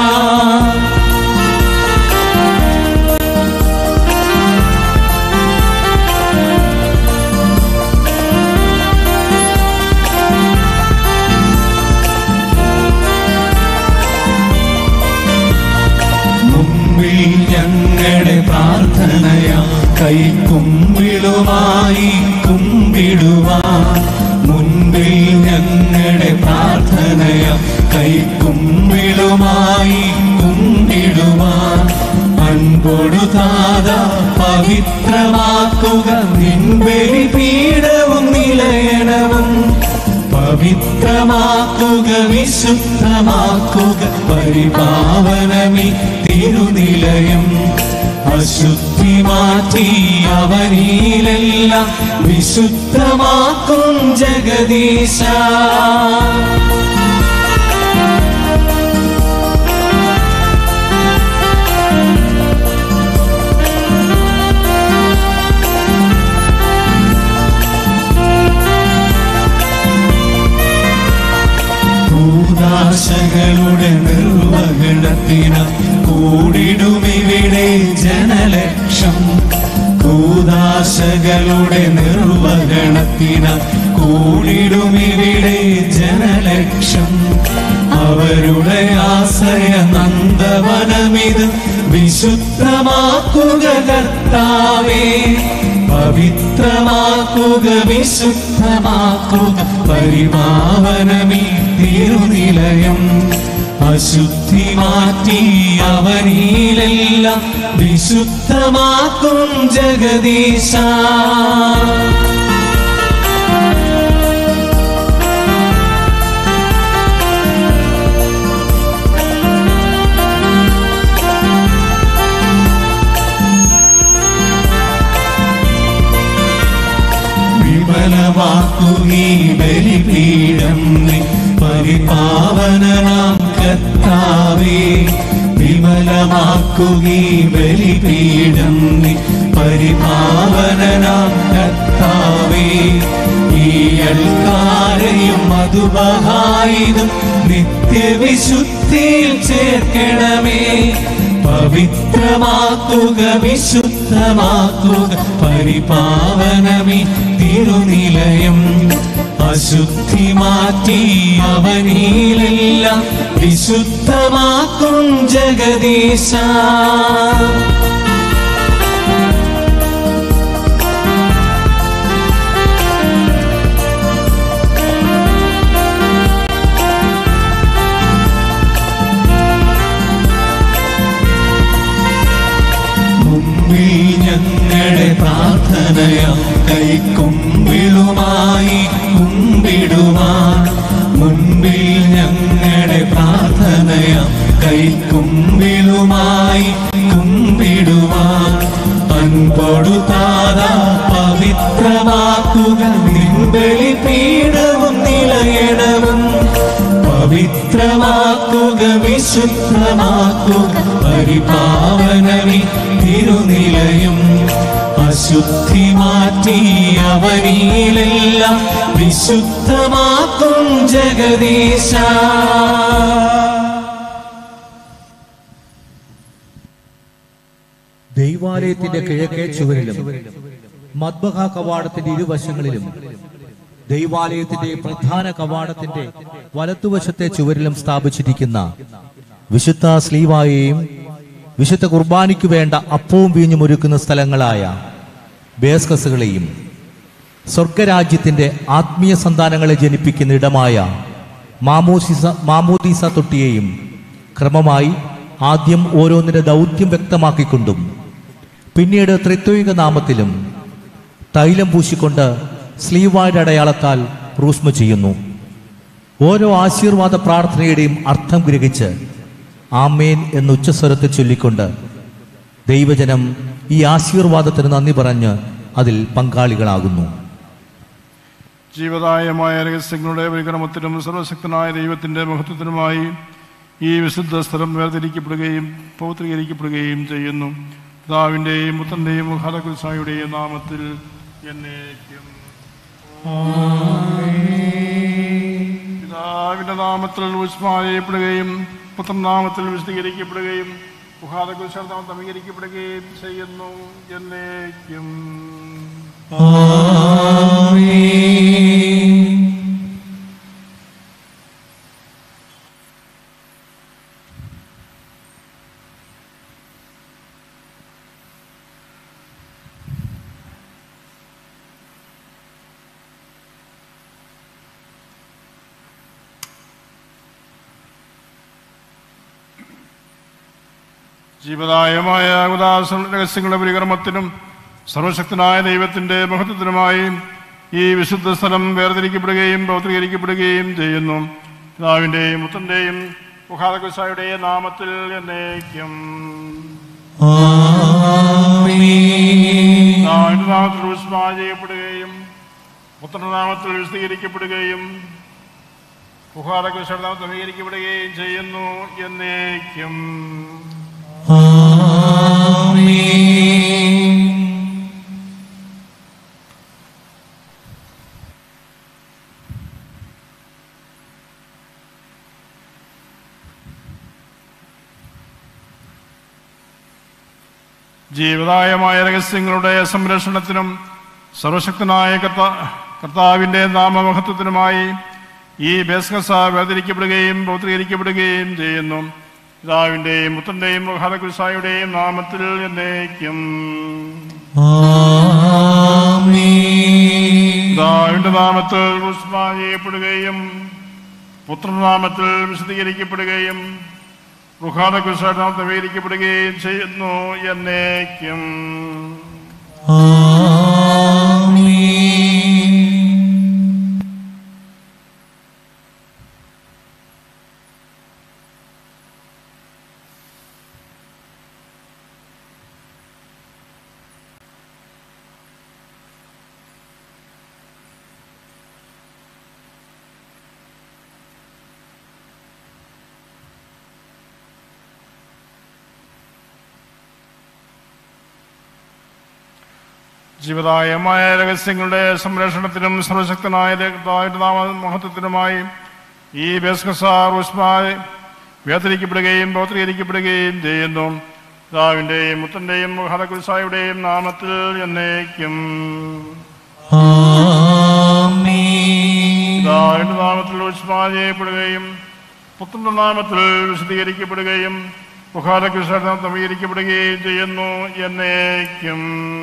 മുമ്പിൽ ഞങ്ങളുടെ പ്രാർത്ഥനയാ കൈക്കുമ്പിളുമായി കുമ്പിടുവാൻ മുൻപിൽ ഞങ്ങളുടെ പ്രാർത്ഥനയാ കൈക്കുമ്പിളുമായി കുമ്പിടുവാൻ അൻപൊടു താത പവിത്രമാക്കുക നിൻബലി പീഠവും നിലയണവും പവിത്രമാക്കുക വിശുദ്ധമാക്കുക പരിപാവനമി തിരുനിലയം അശുദ്ധി മാറ്റി അവനീലെല്ലാം വിശുദ്ധമാക്കും ജഗദീശ ഭൂതാശകളുടെ നിർവഹണത്തിന് കൂടിടുമിവിടെ ജനലക്ഷം ഭൂതാശകളുടെ നിർവഹണത്തിന് കൂടിടുമിവിടെ ജനലക്ഷം അവരുടെ ആശ്രയ നന്ദവനമിത് വിശുദ്ധമാക്കുക കർത്താവേ പവിത്രമാക്കുക വിശുദ്ധമാക്കുക പരിപാവനമീ തിരുനിലയം അശുദ്ധി മാറ്റി അവനീലെല്ലാം വിശുദ്ധമാക്കും ജഗദീശ വിമലമാക്കുകീ ബലിപീഠം നീ പരിപാവനാം കർത്താവേ വിമലമാക്കുകീ ബലിപീഠം നീ പരിപാവനാം കർത്താവേ ഈ അൽക്കാരയും മധുബഹായിതും നിത്യവിശുദ്ധിയിൽ ചേർക്കണമേ പവിത്രമാക്കുക വിശുദ്ധമാക്കുക പരിപാവനമി തിരുനിലയം അശുദ്ധി മാറ്റി അവനീലെല്ലാം വിശുദ്ധമാക്കും ജഗദീശ മുമ്പിൽ ഞങ്ങളുടെ പ്രാർത്ഥനയാം കൈക്കുമ്പിളുമായി കുമ്പിടുവാൻ മുൻപിൽ ഞങ്ങളുടെ പ്രാർത്ഥനയാം കൈക്കുമ്പിളുമായി കുമ്പിടുവാൻ അൻപൊടു താത പവിത്രമാക്കുക നിൻബലി പീഠവും നിലയണവും പവിത്രമാക്കുക വിശുദ്ധമാക്കുക പരിപാവനമി തിരുനിലയം അശുദ്ധി മാറ്റി അവനീലെല്ലാം വിശുദ്ധമാക്കും ജഗദീശ ദൈവാലയത്തിന്റെ കിഴക്കേ ചുവരിലും മദ്ബഹ കവാടത്തിന്റെ ഇരുവശങ്ങളിലും ദൈവാലയത്തിന്റെ പ്രധാന കവാടത്തിന്റെ വലത്തുവശത്തെ ചുവരിലും സ്ഥാപിച്ചിരിക്കുന്ന വിശുദ്ധ സ്ലീവായെയും വിശുദ്ധ കുർബാനയ്ക്ക് വേണ്ട അപ്പവും വീഞ്ഞും ഒരുക്കുന്ന സ്ഥലങ്ങളായ ബേസ്കസുകളെയും സ്വർഗരാജ്യത്തിന്റെ ആത്മീയ സന്താനങ്ങളെ ജനിപ്പിക്കുന്ന ഇടമായ മാമോസിസ മാമോദീസ തൊട്ടിയെയും ക്രമമായി ആദ്യം ഓരോന്നിന്റെ ദൗത്യം വ്യക്തമാക്കിക്കൊണ്ടും പിന്നീട് ത്രിത്വിക നാമത്തിലും തൈലം പൂശിക്കൊണ്ട് സ്ലീവായുടെ അടയാളത്താൽ റൂസ്മ ചെയ്യുന്നു ഓരോ ആശീർവാദ പ്രാർത്ഥനയുടെയും അർത്ഥം ഗ്രഹിച്ച് ആമേൻ എന്ന് ഉച്ചസ്വരത്തിൽ ചൊല്ലിക്കൊണ്ട് ദൈവജനം ഈ ആശീർവാദത്തിന് നന്ദി പറഞ്ഞ് അതിൽ പങ്കാളികളാകുന്നു ജീവദായമായ രഹസ്യങ്ങളുടെ പരിക്രമത്തിനും സർവശക്തനായ ദൈവത്തിന്റെ മഹത്വത്തിനുമായി ഈ വിശുദ്ധ സ്ഥലം വേർതിരിക്കപ്പെടുകയും പൗത്രീകരിക്കപ്പെടുകയും ചെയ്യുന്നു പിതാവിൻ്റെയും പുത്രൻ്റെയും ഹലകുൽസായുടെയും നാമത്തിൽ എന്നേക്കും പിതാവിന്റെ നാമത്തിൽ വിസ്മയപ്പെടുകയും പുത്രൻ നാമത്തിൽ വിശദീകരിക്കപ്പെടുകയും മുഖാദകുൽസാം തമീകരിക്കപ്പെടുകയും ചെയ്യുന്നു എന്നേക്കും ജീവദായമായ ഉദാസ രഹസ്യങ്ങളുടെ പരികർമ്മത്തിനും സർവശക്തനായ ദൈവത്തിന്റെ മഹത്വത്തിനുമായി ഈ വിശുദ്ധ സ്ഥലം വേർതിരിക്കപ്പെടുകയും പൗത്രീകരിക്കപ്പെടുകയും ചെയ്യുന്നു പിതാവിന്റെയും പുത്രന്റെയും മുഖാദകുസായുടെയും നാമത്തിൽ എന്നേക്കും പിതാവിന്റെ നാമത്തിൽ വിസ്മ ചെയ്യപ്പെടുകയും പുത്രന്റെ നാമത്തിൽ വിശദീകരിക്കപ്പെടുകയും മുഖാദകുസായുടെ നാമത്തിൽ അംഗീകരിക്കപ്പെടുകയും ചെയ്യുന്നു എന്നേക്കും ജീവദായമായ രഹസ്യങ്ങളുടെ സംരക്ഷണത്തിനും സർവശക്തനായ കർത്ത കർത്താവിന്റെ നാമമഹത്വത്തിനുമായി ഈ ബേസ്കസ വേർതിരിക്കപ്പെടുകയും പൗത്രീകരിക്കപ്പെടുകയും ചെയ്യുന്നു പിതാവിന്റെയും പുത്രന്റെയും ഹലകുസായുടെയും നാമത്തിൽ എന്നേക്കും പിതാവിന്റെ നാമത്തിൽ ഉസ്മ ചെയ്യപ്പെടുകയും പുത്രനാമത്തിൽ വിശദീകരിക്കപ്പെടുകയും റുഹാദകുസായിട്ട് നവീകരിക്കപ്പെടുകയും ചെയ്യുന്നു എന്നേക്കും ജീവദായമായ രഹസ്യങ്ങളുടെ സംരക്ഷണത്തിനും സർവശക്തനായ കർത്താവിന്റെ നാമ മഹത്വത്തിനുമായി ഈ ബേസ്കസാർ ഉസ്മായി വേർതിരിക്കപ്പെടുകയും പൗത്രീകരിക്കപ്പെടുകയും ചെയ്യുന്നു പിതാവിന്റെയും മുത്തന്റെയും ഹലകുൽസായുടെയും നാമത്തിൽ എന്നേക്കും പിതാവിന്റെ നാമത്തിൽ ഉസ്മാ ചെയ്യപ്പെടുകയും പുത്രന്റെ നാമത്തിൽ വിശദീകരിക്കപ്പെടുകയും മുഖാലകൃഷ്ണ നവീകരിക്കപ്പെടുകയും ചെയ്യുന്നു എന്നേക്കും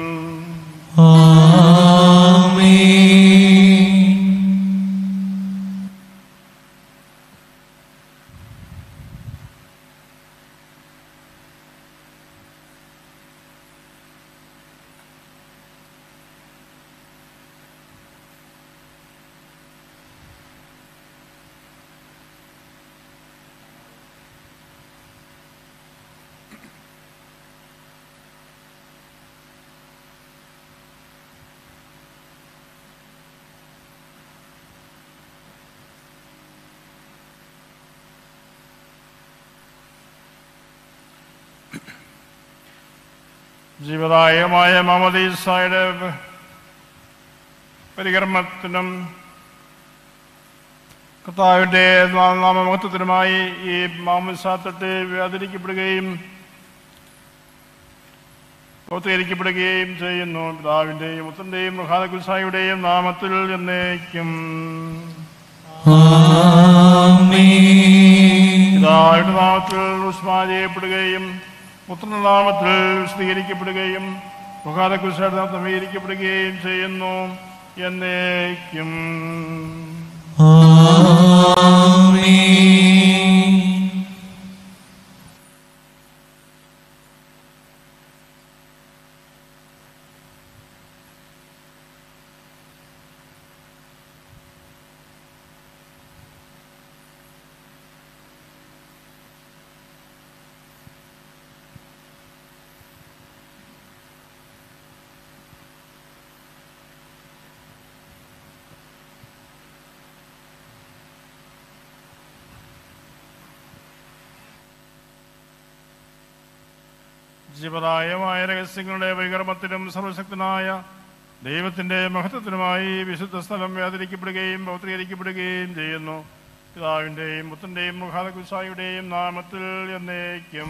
ജീവദായമായ മമദീസായുടെ പരികർമ്മത്തിനും കർത്താവിന്റെ നാമമഹത്വത്തിനുമായി ഈ മാമസാത്തത്തെ വ്യാപരിക്കപ്പെടുകയും പൂർത്തീകരിക്കപ്പെടുകയും ചെയ്യുന്നു പിതാവിന്റെയും പുത്രന്റെയും മഹാദകുൽസായുടെയും നാമത്തിൽ എന്നേക്കും പിതാവിന്റെ നാമത്തിൽ ഉസ്മാ ചെയ്യപ്പെടുകയും പുത്രന്റെ നാമത്തിൽ വിശദീകരിക്കപ്പെടുകയും മുഖാദകുൽസായുടെ നാമത്തിൽ അംഗീകരിക്കപ്പെടുകയും ചെയ്യുന്നു എന്നേക്കും ജീവദായമായ രഹസ്യങ്ങളുടെ വൈകർമ്മത്തിനും സർവശക്തനായ ദൈവത്തിന്റെ മഹത്വത്തിനുമായി വിശുദ്ധ സ്ഥലം വേദനിക്കപ്പെടുകയും പൗത്രീകരിക്കപ്പെടുകയും ചെയ്യുന്നു പിതാവിന്റെയും പുത്രന്റെയും മുഖാദകുസായുടെയും നാമത്തിൽ എന്നേക്കും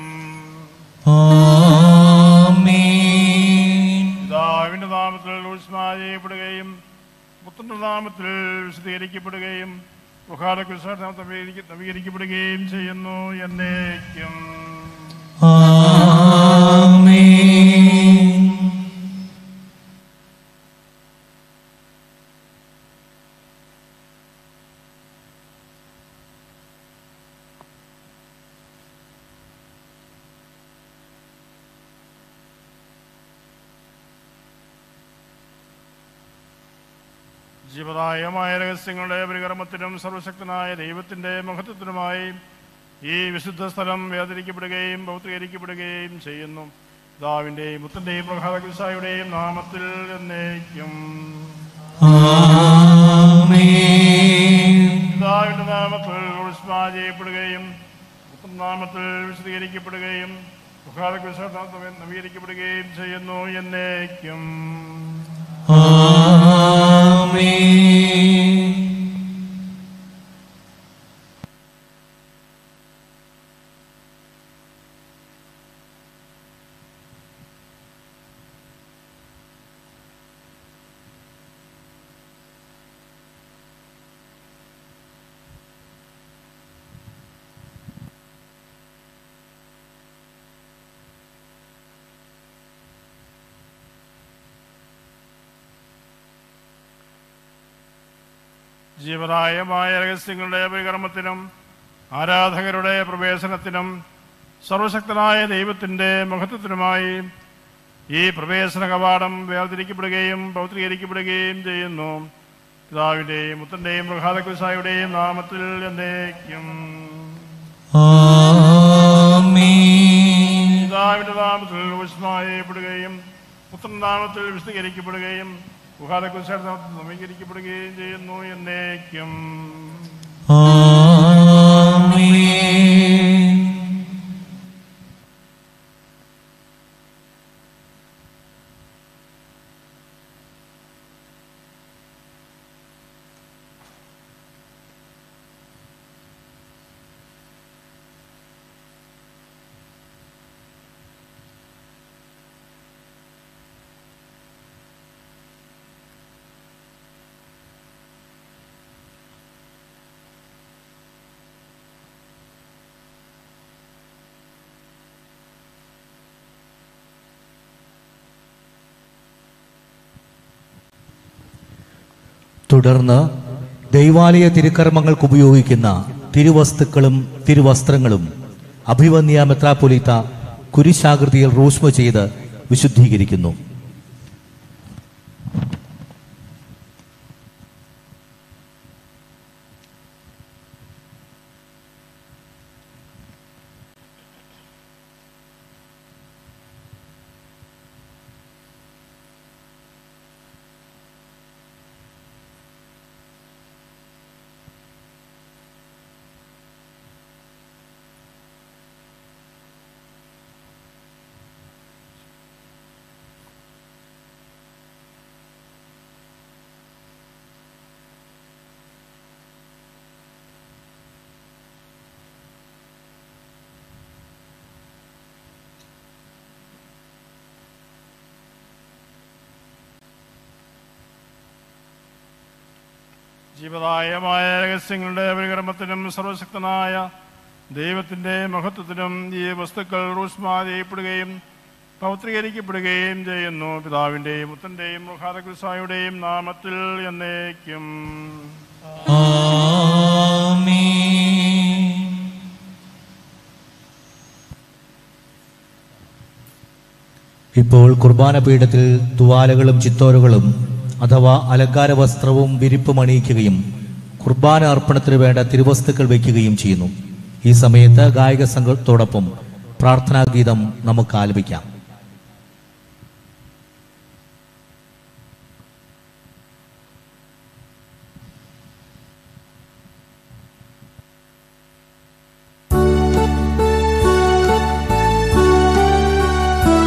പിതാവിന്റെ നാമത്തിൽ ഉത്സ്മായ ചെയ്യപ്പെടുകയും പുത്രന്റെ നാമത്തിൽ വിശദീകരിക്കപ്പെടുകയും മുഖാദകുസാ നവീകരിക്കപ്പെടുകയും ചെയ്യുന്നു എന്നേക്കും ജീവദായമായ രഹസ്യങ്ങളുടെ പരികർമ്മത്തിനും സർവശക്തനായ ദൈവത്തിന്റെ മഹത്വത്തിനുമായി ഈ വിശുദ്ധ സ്ഥലം വേദനിക്കപ്പെടുകയും പൗത്രീകരിക്കപ്പെടുകയും ചെയ്യുന്നു പിതാവിന്റെയും മുത്തന്റെയും പ്രഭാതകുസായുടെയും നാമത്തിൽ എന്നേക്കും പിതാവിന്റെ നാമത്തിൽ ഉത്സ്മാ ചെയ്യപ്പെടുകയും പുത്രൻ നാമത്തിൽ വിശദീകരിക്കപ്പെടുകയും മുഖാദകുസ നവീകരിക്കപ്പെടുകയും ചെയ്യുന്നു എന്നേക്കും ജീവദായമായ രഹസ്യങ്ങളുടെ പരികർമ്മത്തിനും ആരാധകരുടെ പ്രവേശനത്തിനും സർവശക്തനായ ദൈവത്തിന്റെ മഹത്വത്തിനുമായി ഈ പ്രവേശന കവാടം വേർതിരിക്കപ്പെടുകയും പൗത്രീകരിക്കപ്പെടുകയും ചെയ്യുന്നു പിതാവിന്റെയും മുത്തന്റെയും പ്രഭാതകുസായുടെയും നാമത്തിൽ എന്നേക്കും പിതാവിന്റെ നാമത്തിൽ വിസ്മയപ്പെടുകയും പുത്രൻ നാമത്തിൽ വിശദീകരിക്കപ്പെടുകയും മുഖാദകുസായ നാമത്തിൽ നവീകരിക്കപ്പെടുകയും ചെയ്യുന്നു എന്നേക്കും തുടർന്ന് ദൈവാലയ തിരുക്കർമ്മങ്ങൾക്ക് ഉപയോഗിക്കുന്ന തിരുവസ്തുക്കളും തിരുവസ്ത്രങ്ങളും അഭിവന്യ മെത്രാപ്പൊലീത്ത കുരിശാകൃതിയിൽ റൂഷ്മ ചെയ്ത് വിശുദ്ധീകരിക്കുന്നു ജീവദായമായ രഹസ്യങ്ങളുടെ പരികർമ്മത്തിനും സർവശക്തനായ ദൈവത്തിന്റെ മഹത്വത്തിനും ഈ വസ്തുക്കൾ റൂഷ്മാ ചെയ്യപ്പെടുകയും പൗത്രീകരിക്കപ്പെടുകയും ചെയ്യുന്നു പിതാവിന്റെയും പുത്രന്റെയും മുഖാദകുസായുടെയും നാമത്തിൽ എന്നേക്കും ഇപ്പോൾ കുർബാന പീഠത്തിൽ തുവാലകളും ചിത്തോരുകളും അഥവാ അലങ്കാര വസ്ത്രവും വിരിപ്പും അണിയിക്കുകയും കുർബാന അർപ്പണത്തിന് വേണ്ട തിരുവസ്തുക്കൾ വയ്ക്കുകയും ചെയ്യുന്നു ഈ സമയത്ത് ഗായക സംഘത്തോടൊപ്പം പ്രാർത്ഥനാഗീതം നമുക്ക് ആലപിക്കാം ആ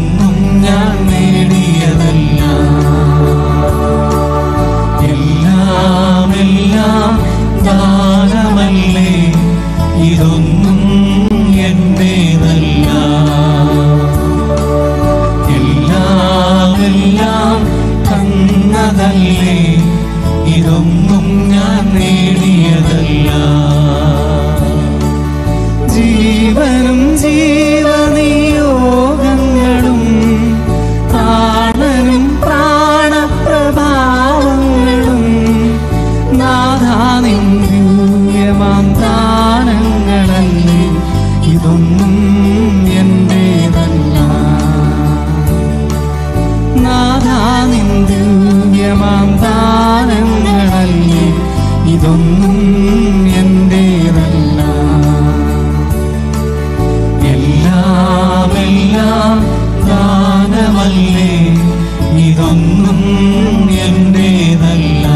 ഇതൊന്നും ഞാൻ നേടിയതല്ല എല്ലാം എല്ലാം ദാനമല്ലേ ഇതൊന്നും എന്റേതല്ല എല്ലാം എല്ലാം തന്നതല്ലേ ഇതൊന്നും ഞാൻ നേടിയതല്ല ജീവനും ജീവനിയോഗങ്ങളും പ്രാണനും പ്രാണപ്രഭാവങ്ങളും നാഥാനിൻ ദിവ്യമാം ദാനങ്ങളല്ലേ ഇതൊന്നും എന്റേതല്ല നാഥാനിൻ ദിവ്യമാം ദാനങ്ങളല്ലേ ഇതൊന്നും എന്റേതല്ല എല്ലാം എല്ലാം ദാനമല്ലേ ഇതൊന്നും എന്റേതല്ല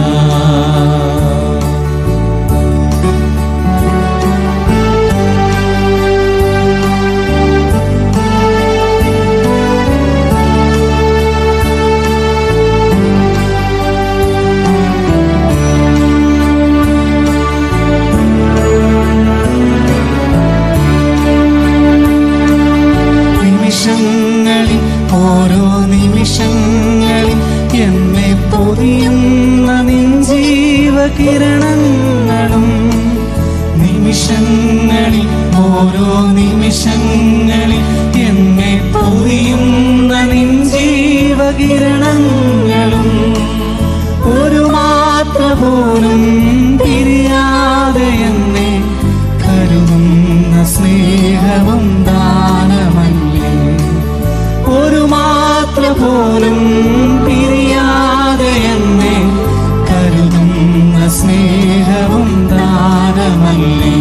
നിമിഷങ്ങളിൽ ഓരോ നിമിഷങ്ങളിൽ എന്നെ പൊതിയുന്ന നിൻ ജീവകിരണങ്ങളും നിമിഷങ്ങളിൽ ഓരോ നിമിഷങ്ങളിൽ എന്നെ പൊതിയുന്ന നിൻ ജീവകിരണങ്ങളും ഒരു മാത്ര പോലും പിരിയാതെ എന്നെ കരുതുന്ന സ്നേഹവും ദാനമല്ലേ ഒരു മാത്ര പോലും പിരിയാതെ എന്നെ കരുതുന്ന സ്നേഹവും ദാനമല്ലേ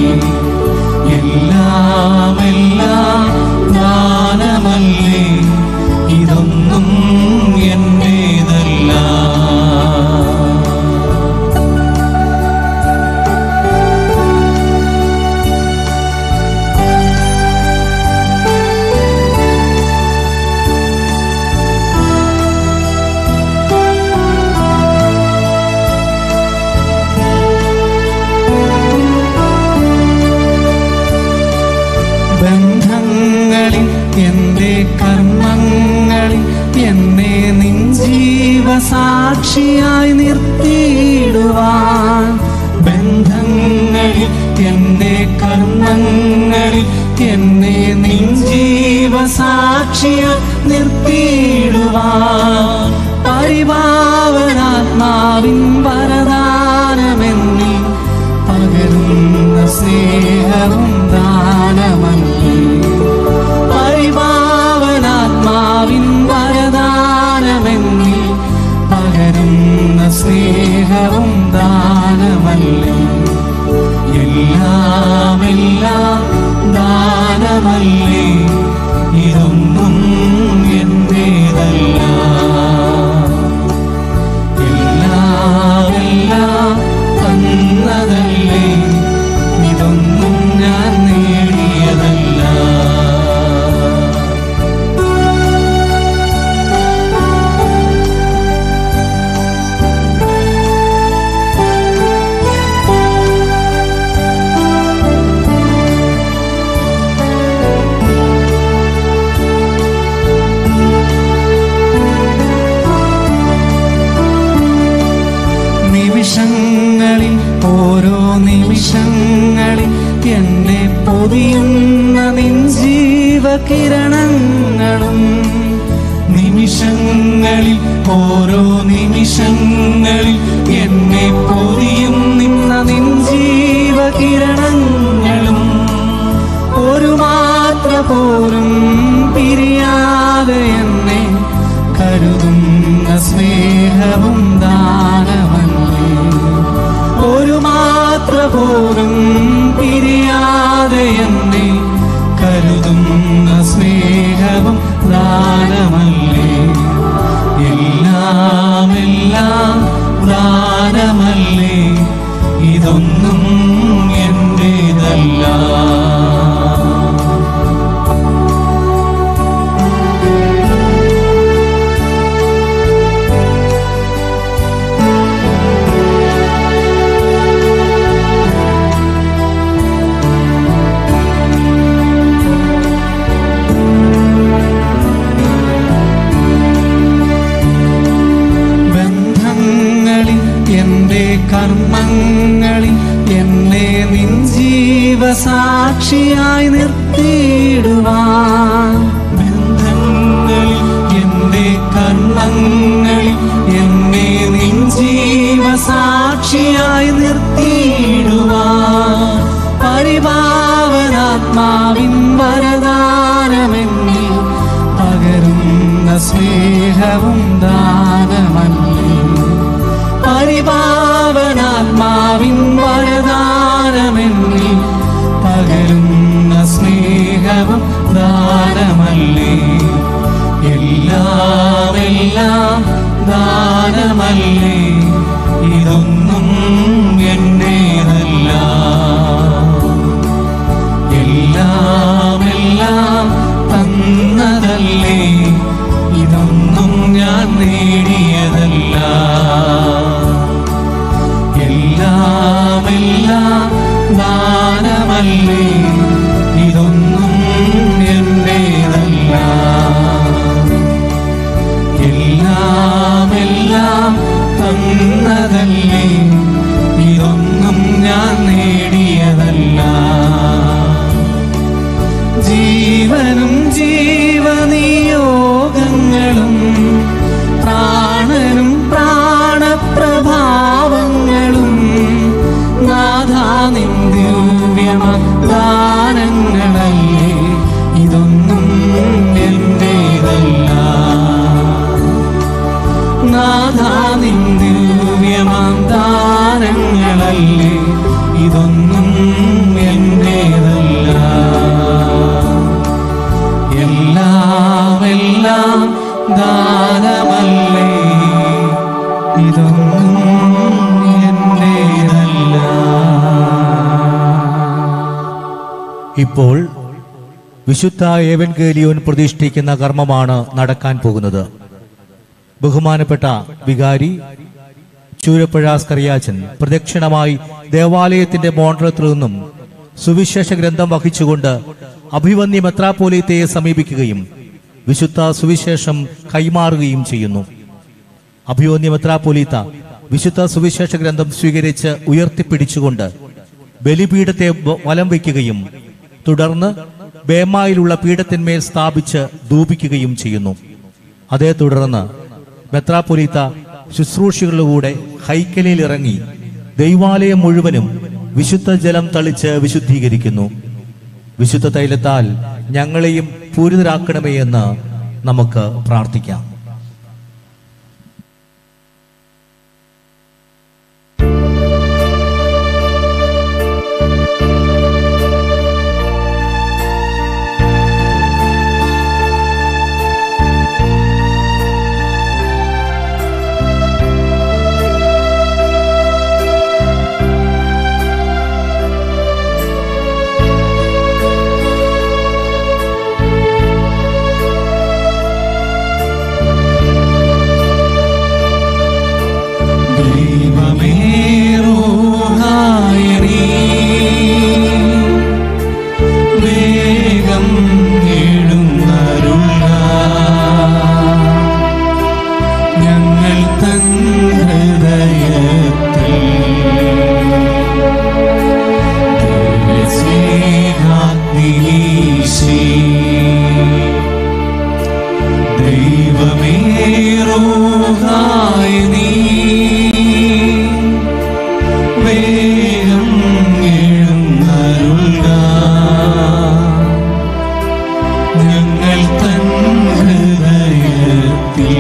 എല്ലാം എല്ലാം ദാനമല്ലേ ഇതൊന്നും എന്റേതല്ല ബന്ധങ്ങളിൽ എന്റെ കർമ്മങ്ങളിൽ എന്നെ നിൻ ജീവസാക്ഷിയായി നിർത്തിയിടുവാൻ ബന്ധങ്ങളിൽ എന്റെ കർമ്മങ്ങളിൽ എന്നെ നിൻ ജീവസാക്ഷിയായി നിർത്തിയിടുവാൻ പരിഭാവനാത്മാവിൻ വരദാനമെന്നിൽ പകരുന്ന സ്നേഹവും ദാനമല്ലേ പരിഭാവനാത്മാവിൻ വരദാനമെന്നിൽ പകരുന്ന സ്നേഹവും ദാനമല്ലേ എല്ലാം എല്ലാം ദാനമല്ലേ ഇതൊന്നും എന്റേതല്ല എല്ലാം എല്ലാം തന്നതല്ലേ ഇതൊന്നും ഞാൻ നേടിയതല്ല നിമിഷങ്ങളിൽ ഓരോ നിമിഷങ്ങളിൽ എന്നെ പൊതിയുന്ന നിൻ ജീവകിരണങ്ങളും നിമിഷങ്ങളിൽ ഓരോ നിമിഷങ്ങളിൽ എന്നെ പൊതിയും നിന്ന നിൻ ജീവകിരണങ്ങളും ഒരു മാത്ര പോലും പിരിയാതെ എന്നെ കരുതുന്ന സ്നേഹവും ദാനമല്ലേ ഒരു മാത്ര പോലും പിരിയാതെ എന്നെ കരുതുന്ന സ്നേഹവും ദാനമല്ലേ എല്ലാം എല്ലാം ദാനമല്ലേ ഇതൊന്നും എന്റേതല്ല സാക്ഷിയായി നിർത്തിയിടുവാൻ ബന്ധങ്ങളിൽ എന്റെ കർമ്മങ്ങളിൽ എന്നെ നിൻ ജീവ സാക്ഷിയായി നിർത്തിയിടുവാൻ പരിപാവനാത്മാവിൻ വരദാനമെന്നിൽ പകരുന്ന സ്നേഹവും ദാനമല്ലേ പരിപാവനാത്മാവിൻ വരദാനമെന്നിൽ പകരുന്ന സ്നേഹവും ദാനമല്ലേ എല്ലാം എല്ലാം ദാനമല്ലേ ഇതൊന്നും എന്റേതല്ല എല്ലാം എല്ലാം തന്നതല്ലേ ഇതൊന്നും ഞാൻ നേടിയതല്ല എല്ലാം എല്ലാം ദാനമല്ലേ ഇതൊന്നും എന്റേതല്ല എല്ലാം എല്ലാം തന്നതല്ലേ ഇതൊന്നും ഞാൻ നേടിയതല്ല ജീവനും ജീവനിയോഗങ്ങളും പ്രാണനും പ്രാണപ്രഭാവങ്ങളും നാഥാ നിൻ ദിവ്യമദാനങ്ങളല്ലേ ഇതൊന്നും എന്റേതല്ല നാഥാ നിൻ ദിവ്യമദാനങ്ങളല്ലേ ഇതൊന്നും എന്റേതല്ല എല്ലാം എല്ലാം ദാനമല്ലേ ഇതൊന്നും എന്റേതല്ല ഇപ്പോൾ വിശുദ്ധ ഏവൻഗേലിയോൻ പ്രതിഷ്ഠിക്കുന്ന കർമ്മമാണ് നടക്കാൻ പോകുന്നത് ബഹുമാനപ്പെട്ട വികാരി ചൂരപ്പുഴ സ്കറിയാച്ചൻ പ്രദക്ഷിണമായി ദേവാലയത്തിന്റെ മോണ്ഡലത്തിൽ നിന്നും സുവിശേഷ ഗ്രന്ഥം വഹിച്ചുകൊണ്ട് അഭിവന്യ മെത്രാപ്പോലീത്തയെ സമീപിക്കുകയും വിശുദ്ധ സുവിശേഷം കൈമാറുകയും ചെയ്യുന്നു അഭിവന്യ മെത്രാപ്പോലീത്ത വിശുദ്ധ സുവിശേഷ ഗ്രന്ഥം സ്വീകരിച്ച് ഉയർത്തിപ്പിടിച്ചുകൊണ്ട് ബലിപീഠത്തെ വ- വലം വയ്ക്കുകയും തുടർന്ന് ബേമായിലുള്ള പീഠത്തിന്മേൽ സ്ഥാപിച്ച് ധൂപിക്കുകയും ചെയ്യുന്നു അതേ തുടർന്ന് മെത്രാപ്പൊലീത്ത ശുശ്രൂഷകളിലൂടെ ഹൈക്കലിൽ ഇറങ്ങി ദൈവാലയം മുഴുവനും വിശുദ്ധ ജലം തളിച്ച് വിശുദ്ധീകരിക്കുന്നു വിശുദ്ധ തൈലത്താൽ ഞങ്ങളെയും പൂരിതരാക്കണമേ എന്ന് നമുക്ക് പ്രാർത്ഥിക്കാം ദൈവമേ റൂഹായനീ, വേഗം എഴുന്നരുളുക. ഞങ്ങൾ തൻ ഹൃദയത്തിൽ ദിവ്യസ്നേഹാഗ്നി വീശി. ദൈവമേ റൂഹായനീ, വേഗം എഴുന്നരുളുക. ഞങ്ങൾ തൻ ഹൃദയത്തിൽ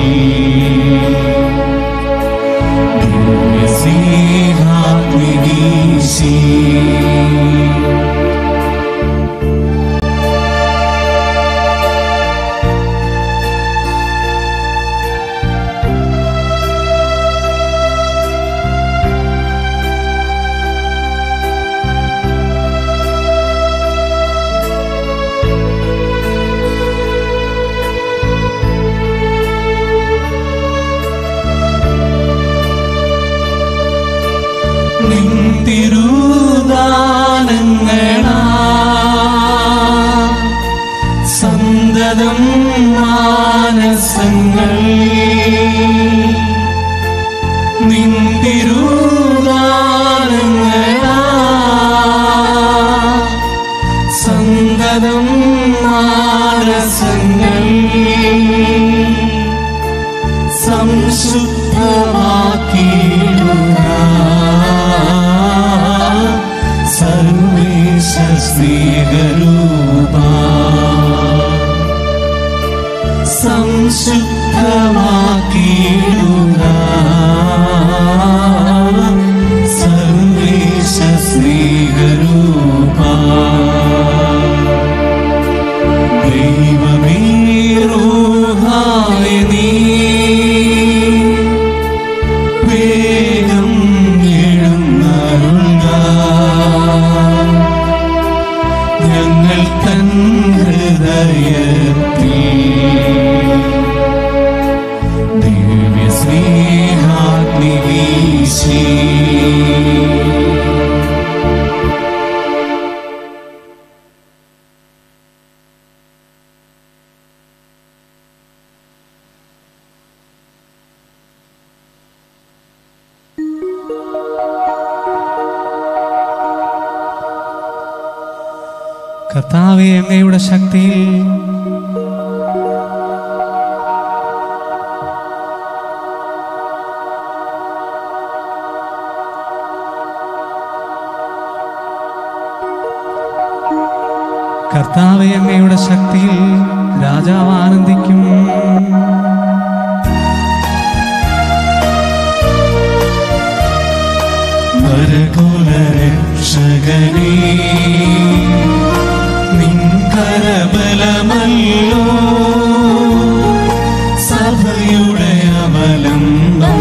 ദിവ്യസ്നേഹാഗ്നി വീശി. നിൻ തിരുദാനങ്ങളാ സന്തതം മാനസങ്ങൾ നിൻ തിരുദാനങ്ങളാ സർവേശ സ്നേഹരൂപ സംശുദ്ധമാക്കിയിടുക സർവേശ സ്നേഹരൂപ ദൈവമേ റൂഹായ നീ വേഗം എഴുന്നരുൾക ഞങ്ങൾ തൻ ഹൃദയത്തിൽ ദിവ്യ സ്നേഹാഗ്നി വീശി കർത്താവെ അങ്ങയുടെ ശക്തിയിൽ കർത്താവെ അങ്ങയുടെ ശക്തിയിൽ രാജാവ് ആനന്ദിക്കും നരകുലരക്ഷകനേ നിൻകരബലമല്ലോ സഭയുടെ അവലംബം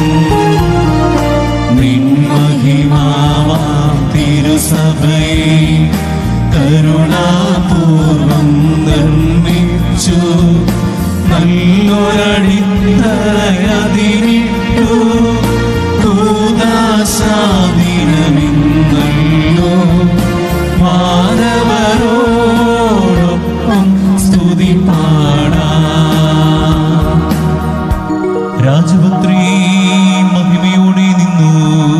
നിൻമഹിമാവാം തിരുസഭയെ കരുണാപൂർവം നിർമ്മിച്ചു നല്ലൊരടിത്തറയതിരിട്ടു കൂതാശാദിനമിന്നല്ലോ മാനവരോടൊപ്പം സ്തുതി പാടാ രാജപുത്രി മഹിമയോടെ നിന്നു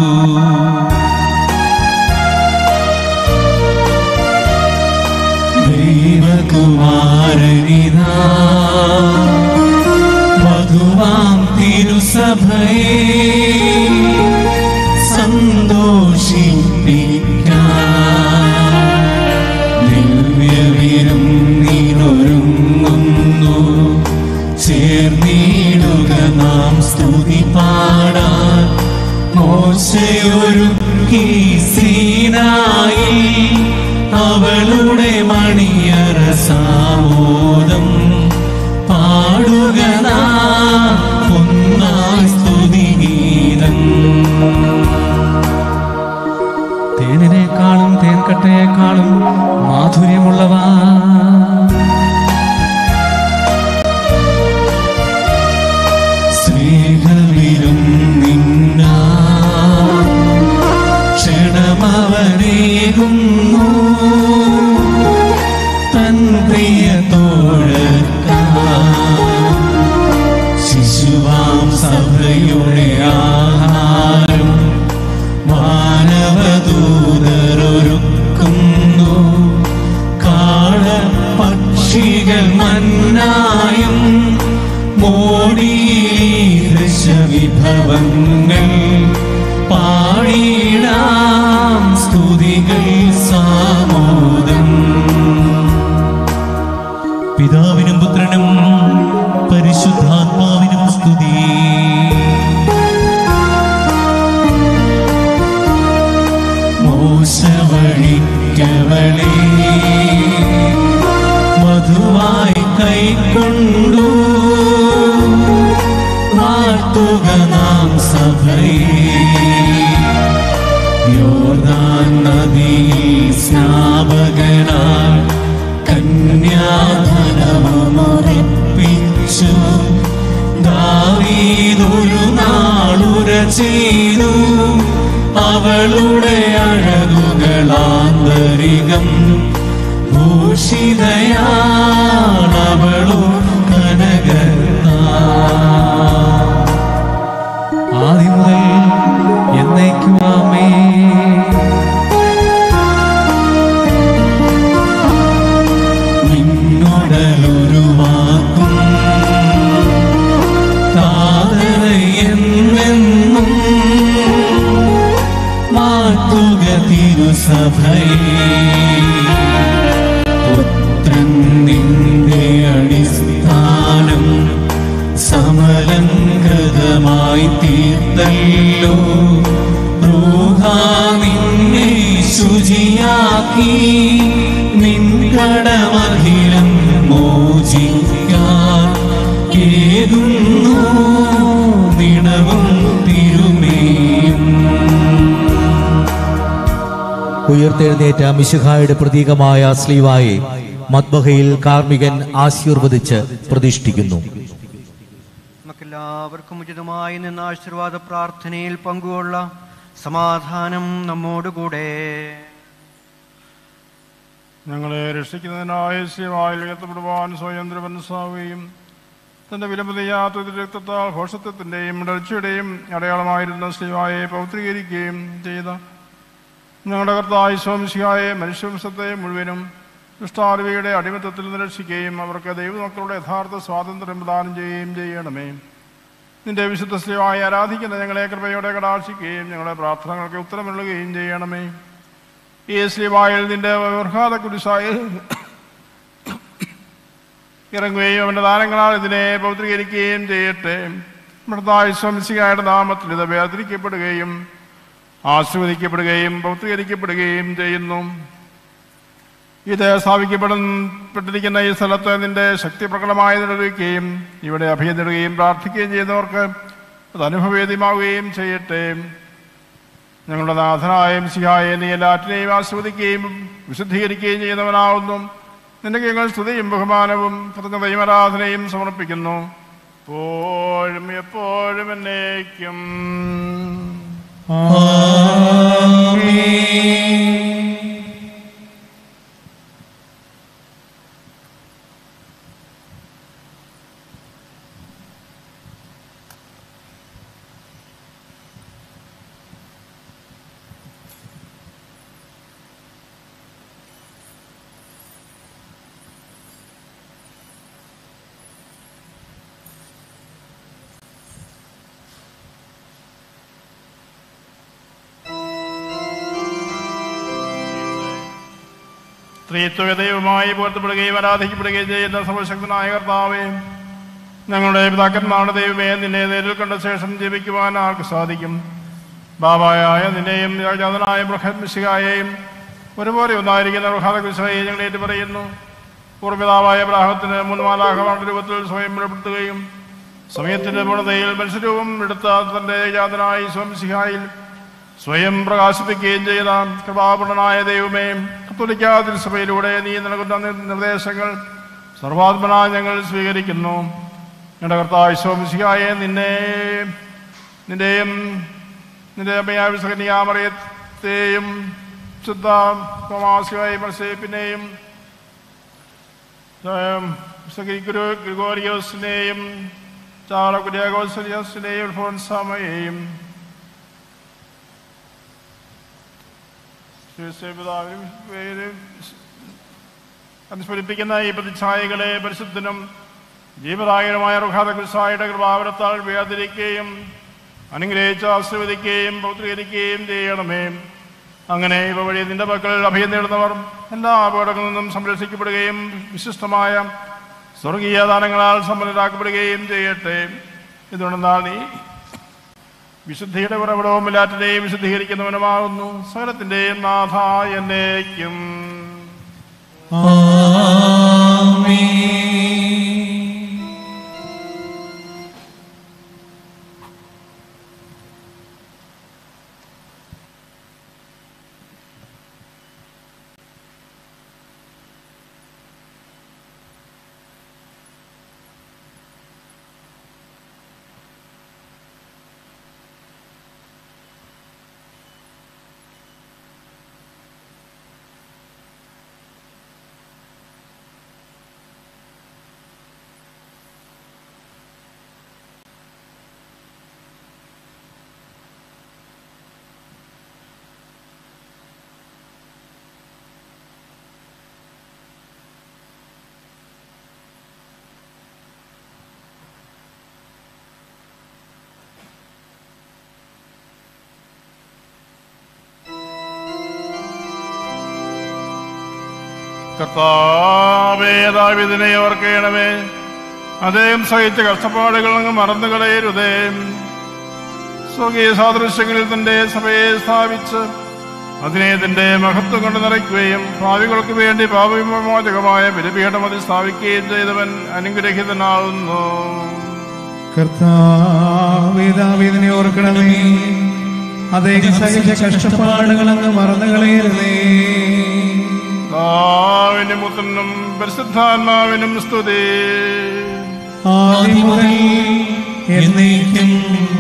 ദൈവകുമാരനിതാ മധുവാം തിരുസഭയെ സന്തോഷിപ്പിക്കാൻ ദിവ്യവിരും നീനൊരുങ്ങുന്നു ചേർന്നിടുക നാം സ്തുതി പാടാൻ മോശയൊരുക്കി സീനായി അവളുടെ മണിയറ സാമോദം പാടുക നാം ഒന്നായി സ്തുതിഗീതം തേനിനേക്കാളും തേൻകട്ടയേക്കാളും മാധുര്യമുള്ളവ സ്നേഹവിലും നിന്ന ക്ഷണമവനേകുന്നു തൻ പ്രിയ തോഴക്ക ശിശുവാം സഭയുടെ ആഹാരം മാനവദൂതരൊരുക്കുന്നു കാള പക്ഷികൾ മന്നായും മോടി ദൃശവിഭവങ്ങൾ പാടിടാം സ്തുതികൾ സാമോദം പിതാവിനും പുത്രനും പരിശുദ്ധാത്മാവിനും സ്തുതി മോശവഴിക്കവളെ മധുവായി കൈക്കൊണ്ടു വാഴ്ത്തുക നാം സഭയെ യോർദാൻ നദിയിൽ സ്നാപകനാൾ കന്യാധനമുറപ്പിച്ചു ദാവീദൊരു നാളുര ചെയ്തു അവളുടെ അഴകുകളാന്തരികം ഭൂഷിതയാണവളു കനകത്താ ആദ്യം മുതൽ എന്നേക്കുമാമേ നിന്നുടലൊരുവാക്കും താതര തിരുസഭയെ പുത്രൻ നിന്റെ അടിസ്ഥാനം സമലങ്കൃതമായി തീർത്തല്ലോ റൂഹ നിന്നെ ശുചിയാക്കി നിൻ കടമഹിലം മോചിക്കാൻ ഏകുന്നു നിണവും തിരുമേയും ഉയർത്തെഴുന്നേറ്റ മിശുഹായുടെ പ്രതീകമായ സ്ലീവായെ മദ്ബഹയിൽ കാർമികൻ ആശീർവദിച്ച് പ്രതിഷ്ഠിക്കുന്നു നമുക്കെല്ലാവർക്കും ഉചിതമായി നിന്ന് ആശീർവാദ പ്രാർത്ഥനയിൽ പങ്കുകൊള്ളാം സമാധാനം നമ്മോടുകൂടെ ഞങ്ങളെ രക്ഷിക്കുന്നതിനായ ശ്രീവായിൽ ഉയർത്തപ്പെടുവാൻ സ്വയന്ത്രവൻ സാവുകയും തന്റെ വിലമതിയാത്ത രക്തത്താൽ ഘോഷത്വത്തിന്റെയും ഇടർച്ചയുടെയും അടയാളമായിരുന്ന ശ്രീവായെ പൗത്രീകരിക്കുകയും ചെയ്ത ഞങ്ങളുടെ കർത്തായ സ്വാംശിയായ മനുഷ്യവംശത്തെ മുഴുവനും ദുഷ്ടാർവിയുടെ അടിമത്തത്തിൽ നിന്ന് രക്ഷിക്കുകയും അവർക്ക് ദൈവമക്കളുടെ യഥാർത്ഥ സ്വാതന്ത്ര്യം പ്രദാനം ചെയ്യുകയും ചെയ്യണമേ നിന്റെ വിശുദ്ധ ശ്രീവായി ആരാധിക്കുന്ന ഞങ്ങളെ കൃപയോടെ കടാക്ഷിക്കുകയും ഞങ്ങളുടെ പ്രാർത്ഥനകൾക്ക് ഉത്തരമുള്ളുകയും ചെയ്യണമേ ഈ ശ്രീവായിൽ നിന്റെ വർഹാത കുരിശായി ഇറങ്ങുകയും അവന്റെ ദാനങ്ങളാൽ ഇതിനെ പൗത്രീകരിക്കുകയും ചെയ്യട്ടെ മൃതായ സ്വംസികായുടെ നാമത്തിൽ ഇത് വേർതിരിക്കപ്പെടുകയും ആശീർവദിക്കപ്പെടുകയും പൗത്രീകരിക്കപ്പെടുകയും ചെയ്യുന്നു ഇത് സ്ഥാപിക്കപ്പെടപ്പെട്ടിരിക്കുന്ന ഈ സ്ഥലത്ത് നിന്റെ ശക്തി പ്രകടമായി നിർവഹിക്കുകയും ഇവിടെ അഭയം നേടുകയും പ്രാർത്ഥിക്കുകയും ചെയ്യുന്നവർക്ക് അത് അനുഭവേദ്യമാവുകയും ചെയ്യട്ടെ ഞങ്ങളുടെ നാഥനായ സിഹായെ നീ എല്ലാറ്റിനെയും ആസ്വദിക്കുകയും വിശുദ്ധീകരിക്കുകയും ചെയ്യുന്നവനാവുന്നു നിന്റെ ഞങ്ങൾ സ്തുതിയും ബഹുമാനവും കൃതജ്ഞതയും ആരാധനയും സമർപ്പിക്കുന്നു എപ്പോഴും എപ്പോഴും എന്നേക്കും സ്ത്രീത്വ ദൈവമായി പുറത്തുപെടുകയും ആരാധിക്കപ്പെടുകയും ചെയ്യുന്ന സർവശക്തനായ കർത്താവേ ഞങ്ങളുടെ പിതാക്കന്മാരുടെ ദൈവമേ നിന്നെ നേരിൽ കണ്ട ശേഷം ജീവിക്കുവാൻ ആർക്ക് സാധിക്കും ബാബായായ നിന്നെയും രാജാതനായ ബൃഹത്മിശികായെയും ഒരുപോലെ ഒന്നായിരിക്കുന്ന ബൃഹാദകൃഷ്ണയെ ഞങ്ങൾ ഏറ്റു പറയുന്നു പൂർവ്വപിതാവായ ബ്രാഹത്തിന് മുൻമാലാഹമാരുടെ രൂപത്തിൽ സ്വയം വെളിപ്പെടുത്തുകയും സമയത്തിന്റെ പൂർണ്ണതയിൽ മത്സ്യരൂപം എടുത്ത തന്റെ ജാതനായ സ്വംസിഹായിൽ സ്വയം പ്രകാശിപ്പിക്കുകയും ചെയ്ത കൃപാപൂർണനായ ദൈവമേ കത്തോലിക്കാ തിരുസഭയിലൂടെ നീ നൽകുന്ന നിർ- നിർദ്ദേശങ്ങൾ സർവാത്മന ഞങ്ങൾ സ്വീകരിക്കുന്നു ഞങ്ങളുടെ കർത്താവ് ശോമിശിയായ നിന്നെ നിന്റെയും നിന്റെ അമ്മയായ വിസകന്യാമറിയത്തെയും ശുദ്ധ തോമാസിയായ മത്സേപ്പിനെയും ഗുരു ഗ്രിഗോറിയോസിനെയും ചാള കുര്യാഗോസരിയോസിനെയും ഫോൻസാമയെയും പിതാവിനും പേര് അനുസ്മരിപ്പിക്കുന്ന ഈ പ്രതിച്ഛായകളെ പരിശുദ്ധനും ജീവദായകരമായ റുഹാദകുസായുടെ കൃപാവരത്താൽ വേർതിരിക്കുകയും അനുഗ്രഹിച്ച് ആശീർവദിക്കുകയും പൗത്രീകരിക്കുകയും ചെയ്യണമേ അങ്ങനെ ഇവ വഴി നിന്റെ മക്കൾ അഭയം നേടുന്നവർ എല്ലാ അപകടങ്ങളിൽ നിന്നും സംരക്ഷിക്കപ്പെടുകയും വിശിഷ്ടമായ സ്വർഗീയ ദാനങ്ങളാൽ സമ്പന്നരാക്കപ്പെടുകയും ചെയ്യട്ടെ ഇതുകൊണ്ടെന്നാൽ നീ വിശുദ്ധിയുടെ ഉറവിടവും എല്ലാറ്റിനെയും വിശുദ്ധീകരിക്കുന്നവനുമാകുന്നു സകലത്തിന്റെയും നാഥ എന്നേക്കും കർത്താവേ ദാവിദിനെ ഓർക്കണമേ അദ്ദേഹം സഹിച്ച കഷ്ടപ്പാടുകൾ അങ്ങ് മറന്നു കളയരുതേ സ്വർഗീയ സാദൃശ്യങ്ങളിൽ തന്റെ സഭയെ സ്ഥാപിച്ച് അതിനെ തന്റെ മഹത്വം കൊണ്ട് നിറയ്ക്കുകയും ഭാവികൾക്ക് വേണ്ടി പാപവിമോചകമായ ബലിപീഠം അതിൽ സ്ഥാപിക്കുകയും ചെയ്തവൻ അനുഗ്രഹിതനാകുന്നു കർത്താവേദാവേദനെ ഓർക്കണമേ അദ്ദേഹം സഹിച്ച കഷ്ടപ്പാടുകൾ അങ്ങ് മറന്നു കളയരുതേ പിതാവിനും പുത്രനും പരിശുദ്ധാത്മാവിനും സ്തുതി ആദ്യം മുതൽ എന്നേക്കും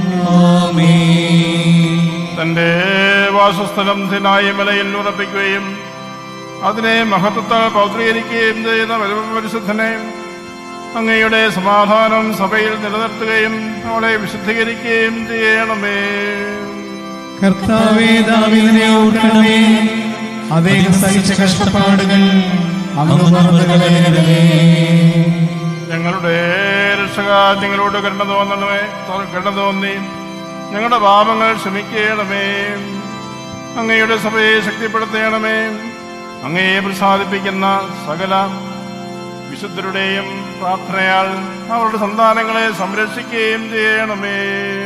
ആമേൻ തന്റെ വാസസ്ഥലം സിനായി മലയിൽ ഉറപ്പിക്കുകയും അതിനെ മഹത്വത്താൽ പൗത്രീകരിക്കുകയും ചെയ്യുന്ന പരിശുദ്ധനെ അങ്ങയുടെ സമാധാനം സഭയിൽ നിലനിർത്തുകയും അവളെ വിശുദ്ധീകരിക്കുകയും ചെയ്യണമേ കർത്താവേ ദാവീദിനെ ഓർക്കണമേ അദ്ദേഹം സഹിച്ച കഷ്ടപ്പാടുകൾ അങ്ങ് മറന്നു കളയരുതേ ഞങ്ങളുടെ രക്ഷക ഞങ്ങളോട് കരുണ തോന്നണമേ കരുണ തോന്നി ഞങ്ങളുടെ പാപങ്ങൾ ക്ഷമിക്കണമേ അങ്ങയുടെ സഭയെ ശക്തിപ്പെടുത്തണമേ അങ്ങയെ പ്രസാദിപ്പിക്കുന്ന സകല വിശുദ്ധരുടെയും പ്രാർത്ഥനയാൽ അവരുടെ സന്താനങ്ങളെ സംരക്ഷിക്കുകയും ചെയ്യണമേ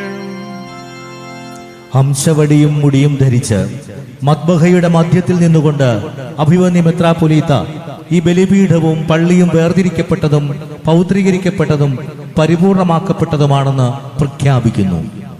ഹംസവടിയും മുടിയും ധരിച്ച് മദ്ബഹയുടെ മധ്യത്തിൽ നിന്നുകൊണ്ട് അഭിമന്യ മെത്രാപൊലീത്ത ഈ ബലിപീഠവും പള്ളിയും വേർതിരിക്കപ്പെട്ടതും പൗത്രീകരിക്കപ്പെട്ടതും പരിപൂർണമാക്കപ്പെട്ടതുമാണെന്ന് പ്രഖ്യാപിക്കുന്നു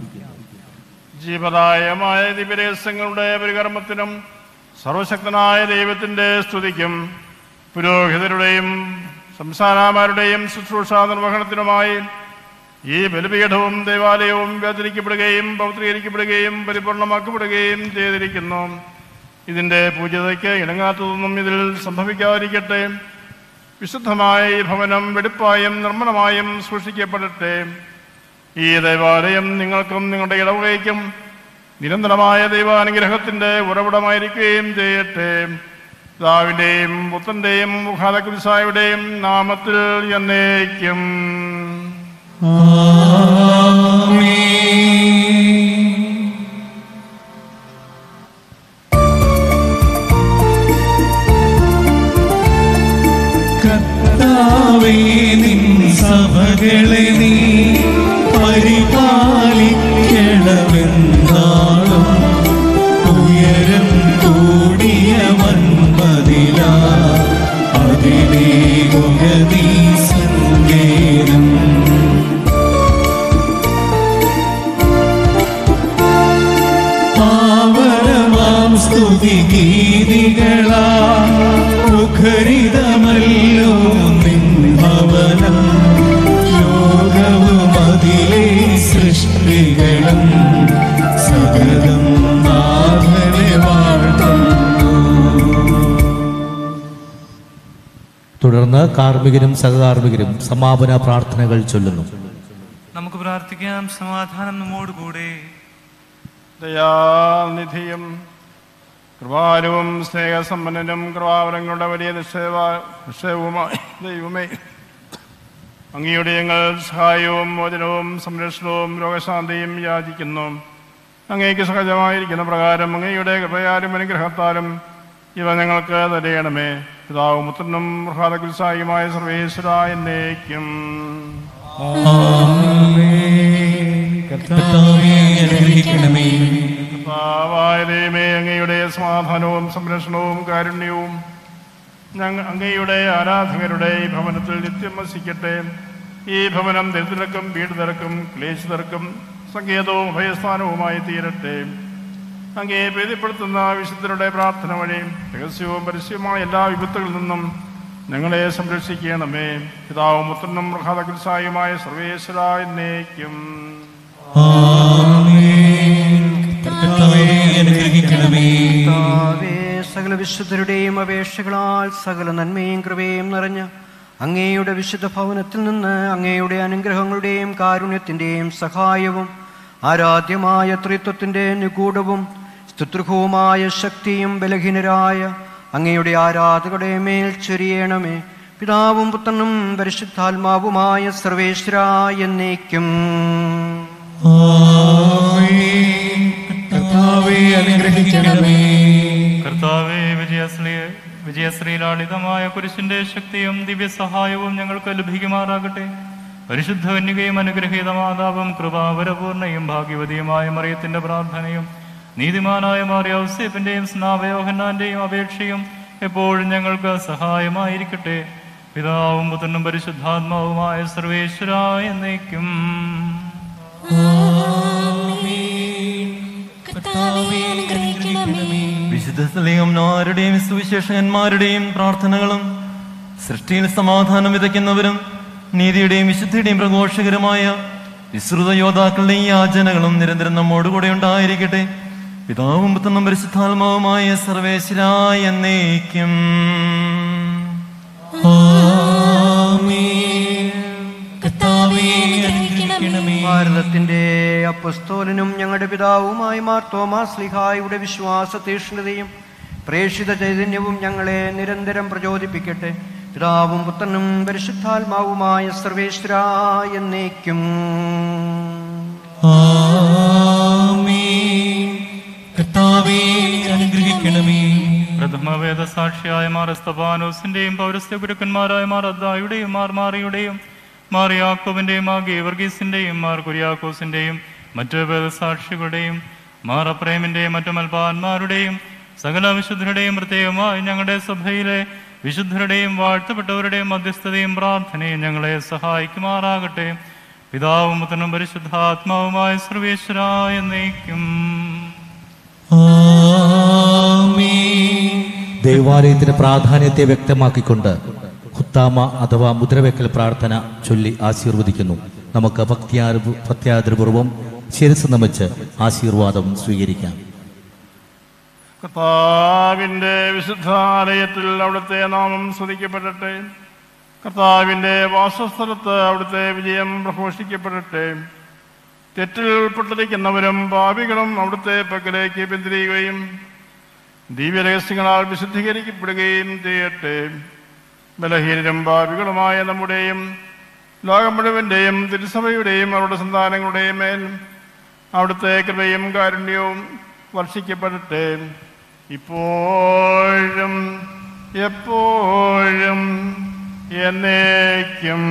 ജീവദായമായ ദിവ്യരഹസ്യങ്ങളുടെ പരികർമ്മത്തിനും സർവശക്തനായ ദൈവത്തിന്റെ സ്തുതിക്കും പുരോഹിതരുടെയും സംസ്ഥാനമാരുടെയും ശുശ്രൂഷ നിർവഹണത്തിനുമായി ഈ ബലിപീഠവും ദേവാലയവും വേദനിക്കപ്പെടുകയും പൗത്രീകരിക്കപ്പെടുകയും പരിപൂർണമാക്കപ്പെടുകയും ചെയ്തിരിക്കുന്നു ഇതിന്റെ പൂജ്യതയ്ക്ക് ഇണങ്ങാത്തതൊന്നും ഇതിൽ സംഭവിക്കാതിരിക്കട്ടെ വിശുദ്ധമായ ഈ ഭവനം വെടിപ്പായും നിർമ്മലമായും സൂക്ഷിക്കപ്പെടട്ടെ ഈ ദൈവാലയം നിങ്ങൾക്കും നിങ്ങളുടെ ഇടവകയ്ക്കും നിരന്തരമായ ദൈവാനുഗ്രഹത്തിന്റെ ഉറവിടമായിരിക്കുകയും ചെയ്യട്ടെ പിതാവിന്റെയും പുത്രന്റെയും മുഖാദകുരിസായുടെയും നാമത്തിൽ എന്നേക്കും കർത്താവേ നിൻ സഭകളെ നീ പരിപാലിക്കണമെന്നാളും ഉയരം കൂടിയ വൻമതില അതിലേ നീ സങ്കേതം പാവനമാം സ്തുതി ഗീതികളാ മുഖരിതമല്ലോ നിൻ ഭവനം ലോകവും അതിലെ സൃഷ്ടികളും സകലം നാഥനെ വാഴ്ത്തുന്നു തുടർന്ന് കാർമ്മികരും സഹകാർമ്മികരും സമാപന പ്രാർത്ഥനകൾ ചൊല്ലുന്നു നമുക്ക് പ്രാർത്ഥിക്കാം സമാധാനം നമ്മോടുകൂടെ ദയാനിധിയും കൃപാലുവും സ്നേഹസമ്പന്നനും കൃപാവരങ്ങളുടെ വലിയ നിക്ഷേപ നിക്ഷേപവുമായി ദൈവമേ അങ്ങയുടെ ഞങ്ങൾ സഹായവും മോചനവും സംരക്ഷണവും രോഗശാന്തിയും യാചിക്കുന്നു അങ്ങേക്ക് സഹജമായിരിക്കുന്ന പ്രകാരം അങ്ങയുടെ കൃപയാലും അനുഗ്രഹത്താലും ഇവ ഞങ്ങൾക്ക് തരയണമേ പിതാവും പുത്രനും മൃഹാദകുൽസായിയുമായ സർവേശ്വര എന്നേക്കും കർത്താവേ അനുഗ്രഹിക്കണമേ കർത്താവായ ദൈവമേ അങ്ങയുടെ സമാധാനവും സംരക്ഷണവും കാരുണ്യവും ഞങ്ങൾ അങ്ങയുടെ ആരാധകരുടെ ഈ ഭവനത്തിൽ നിത്യം വസിക്കട്ടെ ഈ ഭവനം ദരിദ്രർക്കും വീടുതിരക്കും ക്ലേശിതർക്കും സങ്കേതവും ഭയസ്ഥാനവുമായി തീരട്ടെ അങ്ങയെ പ്രീതിപ്പെടുത്തുന്ന വിശുദ്ധരുടെ പ്രാർത്ഥന വഴി രഹസ്യവും പരസ്യവുമായ എല്ലാ വിപത്തുകളിൽ നിന്നും ഞങ്ങളെ സംരക്ഷിക്കണമേ പിതാവും പുത്രനും മൃഹാദകുൽസായുമായ സർവേശ്വര എന്നേക്കും കർത്താവേ അനുഗ്രഹിക്കണമേ കർത്താവേ, സകല വിശുദ്ധരുടെയും അപേക്ഷകളാൽ സകല നന്മയും കൃപയും നിറഞ്ഞ അങ്ങയുടെ വിശുദ്ധ ഭവനത്തിൽ നിന്ന് അങ്ങയുടെ അനുഗ്രഹങ്ങളുടെയും കാരുണ്യത്തിൻ്റെയും സഹായവും ആരാധ്യമായ ത്രിത്വത്തിൻ്റെ നിഗൂഢവും സ്തുതൃഹവുമായ ശക്തിയും ബലഹീനരായ അങ്ങയുടെ ആരാധകരുടെ മേൽ ചൊരിയണമേ പിതാവും പുത്രനും പരിശുദ്ധാത്മാവുമായ സർവേശ്വര എന്നേക്കും കർത്താവേ അനുഗ്രഹിക്കണമേ കർത്താവേ വിജയാശ്ലേ വിജയശ്രീലാളിതമായ കുരിശിന്റെ ശക്തിയും ദിവ്യസഹായവും ഞങ്ങൾക്ക് ലഭിക്കുമാറാകട്ടെ പരിശുദ്ധ കന്യകയും അനുഗ്രഹീത മാതാവും കൃപാവരപൂർണയും ഭാഗ്യവതിയുമായ മറിയത്തിന്റെ പ്രാർത്ഥനയും നീതിമാനായ മാറിയ ഔസേപ്പിന്റെയും സ്നാവയോഹന്നാന്റെയും അപേക്ഷയും എപ്പോഴും ഞങ്ങൾക്ക് സഹായമായിരിക്കട്ടെ പിതാവും പുത്രനും പരിശുദ്ധാത്മാവുമായ സർവേശ്വര എന്നേക്കും വിശുദ്ധ സ്ത്രീയന്മാരുടെയും സുവിശേഷകന്മാരുടെയും പ്രാർത്ഥനകളും സൃഷ്ടിയിൽ സമാധാനം വിതയ്ക്കുന്നവരും നീതിയുടെയും വിശുദ്ധിയുടെയും പ്രഘോഷകരമായ വിശ്രുത യോദ്ധാക്കളുടെയും യാചനകളും നിരന്തരം നമ്മോടുകൂടെ ഉണ്ടായിരിക്കട്ടെ പിതാവും പുത്രനും പരിശുദ്ധാത്മാവുമായ സർവേശ്വരായ എന്നേക്കും ഭാരതത്തിന്റെ അപ്പസ്തോലനും ഞങ്ങളുടെ പിതാവുമായ മാർ തോമാസ് ലിഹായുടെ വിശ്വാസ തീഷ്ണതയും പ്രേക്ഷിത ചൈതന്യവും ഞങ്ങളെ നിരന്തരം പ്രചോദിപ്പിക്കട്ടെ പിതാവും പുത്രനും പരിശുദ്ധാത്മാവുമായ സർവേശ്വര എന്നേക്കും പ്രഥമ വേദസാക്ഷിയായ മാർ എസ്തപാനോസിന്റെയും പൗരസ്ത്യ ഗുരുക്കന്മാരായ മാർ അദ്ദായുടെയും മാർ മാറിയുടെയും മാർ യാക്കോബിന്റെയും മാർ ഗീവർഗീസിന്റെയും മാർ കുര്യാക്കോസിന്റെയും മറ്റു വേദസാക്ഷികളുടെയും മാർ അപ്രേമിന്റെയും മറ്റു മൽപാന്മാരുടെയും സകല വിശുദ്ധരുടെയും പ്രത്യേകമായി ഞങ്ങളുടെ സഭയിലെ വിശുദ്ധരുടെയും വാഴ്ത്തപ്പെട്ടവരുടെയും മധ്യസ്ഥതയും പ്രാർത്ഥനയും ഞങ്ങളെ സഹായിക്കുമാറാകട്ടെ പിതാവും പുത്രനും പരിശുദ്ധാത്മാവുമായ സർവേശ്വരായ എന്നേക്കും ദൈവാലയത്തിന്റെ പ്രാധാന്യത്തെ വ്യക്തമാക്കിക്കൊണ്ട് ഹുത്താമ അഥവാ മുദ്രവെക്കൽ പ്രാർത്ഥന ചൊല്ലി ആശീർവദിക്കുന്നു നമുക്ക് ഭക്തിയാ ഭക്ത്യാദരപൂർവം ശിരസ് നമിച്ച് ആശീർവാദം സ്വീകരിക്കാം കർത്താവിൻ്റെ വിശുദ്ധാലയത്തിൽ അവിടുത്തെ നാമം സ്തുതിക്കപ്പെടട്ടെ കർത്താവിൻ്റെ വാസസ്ഥലത്ത് അവിടുത്തെ വിജയം പ്രഘോഷിക്കപ്പെടട്ടെ തെറ്റിൽ ഉൾപ്പെട്ടിരിക്കുന്നവരും പാപികളും അവിടുത്തെ പക്കലേക്ക് പിന്തിരിയുകയും ദിവ്യരഹസ്യങ്ങളാൽ വിശുദ്ധീകരിക്കപ്പെടുകയും ചെയ്യട്ടെ ബലഹീനരും പാപികളുമായ നമ്മുടെയും ലോകം മുഴുവൻ്റെയും തിരുസഭയുടെയും അവരുടെ സന്താനങ്ങളുടെയും മേൽ അവിടുത്തെ കൃപയും കാരുണ്യവും വർഷിക്കപ്പെടട്ടെ ഇപ്പോഴും എപ്പോഴും എന്നേക്കും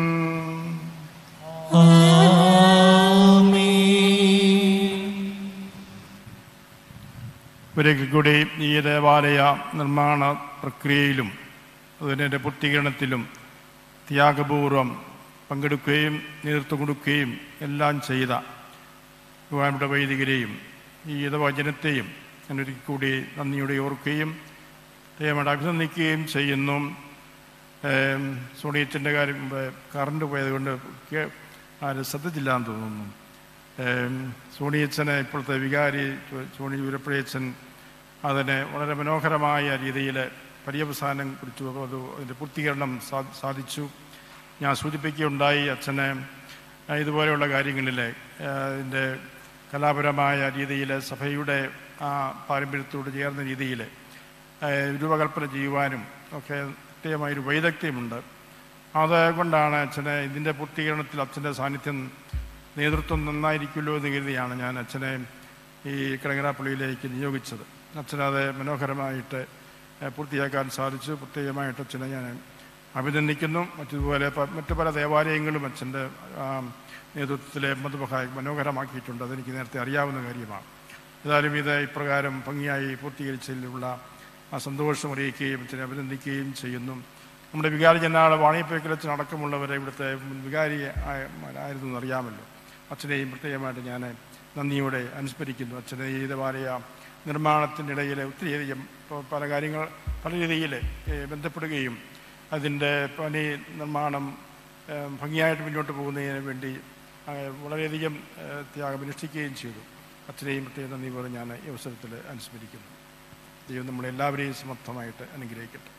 ഒരിക്കൽ കൂടി ഈ ദേവാലയ നിർമ്മാണ പ്രക്രിയയിലും അതിൻ്റെ പൂർത്തീകരണത്തിലും ത്യാഗപൂർവം പങ്കെടുക്കുകയും നേതൃത്വം കൊടുക്കുകയും എല്ലാം ചെയ്ത യുവായുടെ വൈദികരെയും ഈ യുവജനത്തെയും ഞാനൊരിക്കൽ കൂടി നന്ദിയോടെ ഓർക്കുകയും ദൈവമായിട്ട് അഭിനന്ദിക്കുകയും ചെയ്യുന്നു ഏം, സോണിയച്ചൻ്റെ കാര്യം മുമ്പ് കറണ്ട് പോയതുകൊണ്ട് കേ- ആരും ശ്രദ്ധിച്ചില്ല എന്ന് തോന്നുന്നു ഏം, സോണിയച്ചനെ ഇപ്പോഴത്തെ വികാരി ചോ- സോണി വീരപ്പഴയച്ചൻ അതിനെ വളരെ മനോഹരമായ രീതിയിൽ പര്യവസാനം കുറിച്ചു അത് അതിൻ്റെ പൂർത്തീകരണം സാ- സാധിച്ചു ഞാൻ സൂചിപ്പിക്കുകയുണ്ടായി അച്ഛനെ ആ, ഇതുപോലെയുള്ള കാര്യങ്ങളിൽ ഇതിൻ്റെ കലാപരമായ രീതിയിൽ സഭയുടെ ആ പാരമ്പര്യത്തോട് ചേർന്ന രീതിയിൽ രൂപകൽപ്പന ചെയ്യുവാനും ഒക്കെ പ്രത്യേകമായൊരു വൈദഗ്ധ്യമുണ്ട് അതുകൊണ്ടാണ് അച്ഛനെ ഇതിൻ്റെ പൂർത്തീകരണത്തിൽ അച്ഛൻ്റെ സാന്നിധ്യം നേതൃത്വം നന്നായിരിക്കുമല്ലോ എന്ന് കരുതിയാണ് ഞാൻ അച്ഛനെ ഈ കിടങ്ങരാപ്പള്ളിയിലേക്ക് നിയോഗിച്ചത് അച്ഛനത് മനോഹരമായിട്ട് ഏഹ്, പൂർത്തിയാക്കാൻ സാധിച്ചു പ്രത്യേകമായിട്ട് അച്ഛനെ ഞാൻ അഭിനന്ദിക്കുന്നു മറ്റതുപോലെ പ- മറ്റു പല ദേവാലയങ്ങളും അച്ഛൻ്റെ ആ, നേതൃത്വത്തിലെ മധുബഹായി മനോഹരമാക്കിയിട്ടുണ്ട് അതെനിക്ക് നേരത്തെ അറിയാവുന്ന കാര്യമാണ് ഏതായാലും ഇത് ഇപ്രകാരം ഭംഗിയായി പൂർത്തീകരിച്ചതിലുള്ള ആ സന്തോഷം അറിയിക്കുകയും അച്ഛനെ അഭിനന്ദിക്കുകയും ചെയ്യുന്നു നമ്മുടെ വികാരി ജനാള് വാണിയപ്പേക്കലച്ചൻ അടക്കമുള്ളവരെ ഇവിടുത്തെ മുൻ വികാരി ആയ- ആയിരുന്നു എന്ന് അറിയാമല്ലോ അച്ഛനെയും പ്രത്യേകമായിട്ട് ഞാൻ നന്ദിയോടെ അനുസ്മരിക്കുന്നു അച്ഛനെ ഈ ദേവാലയ നിർമ്മാണത്തിൻ്റെ ഇടയിൽ ഒത്തിരിയധികം പ- പല കാര്യങ്ങൾ പല രീതിയിൽ ഏഹ്, ബന്ധപ്പെടുകയും അതിൻ്റെ പണി നിർമ്മാണം ഏഹ്, ഭംഗിയായിട്ട് മുന്നോട്ട് പോകുന്നതിന് വേണ്ടി ഏഹ്, വളരെയധികം ഏഹ്, ത്യാഗമനുഷ്ഠിക്കുകയും ചെയ്തു അച്ഛനെയും പ്രത്യേകം നന്ദി പറഞ്ഞ് ഞാൻ ഈ അവസരത്തിൽ അനുസ്മരിക്കുന്നു ദൈവം നമ്മളെല്ലാവരെയും സമർത്ഥമായിട്ട് അനുഗ്രഹിക്കട്ടെ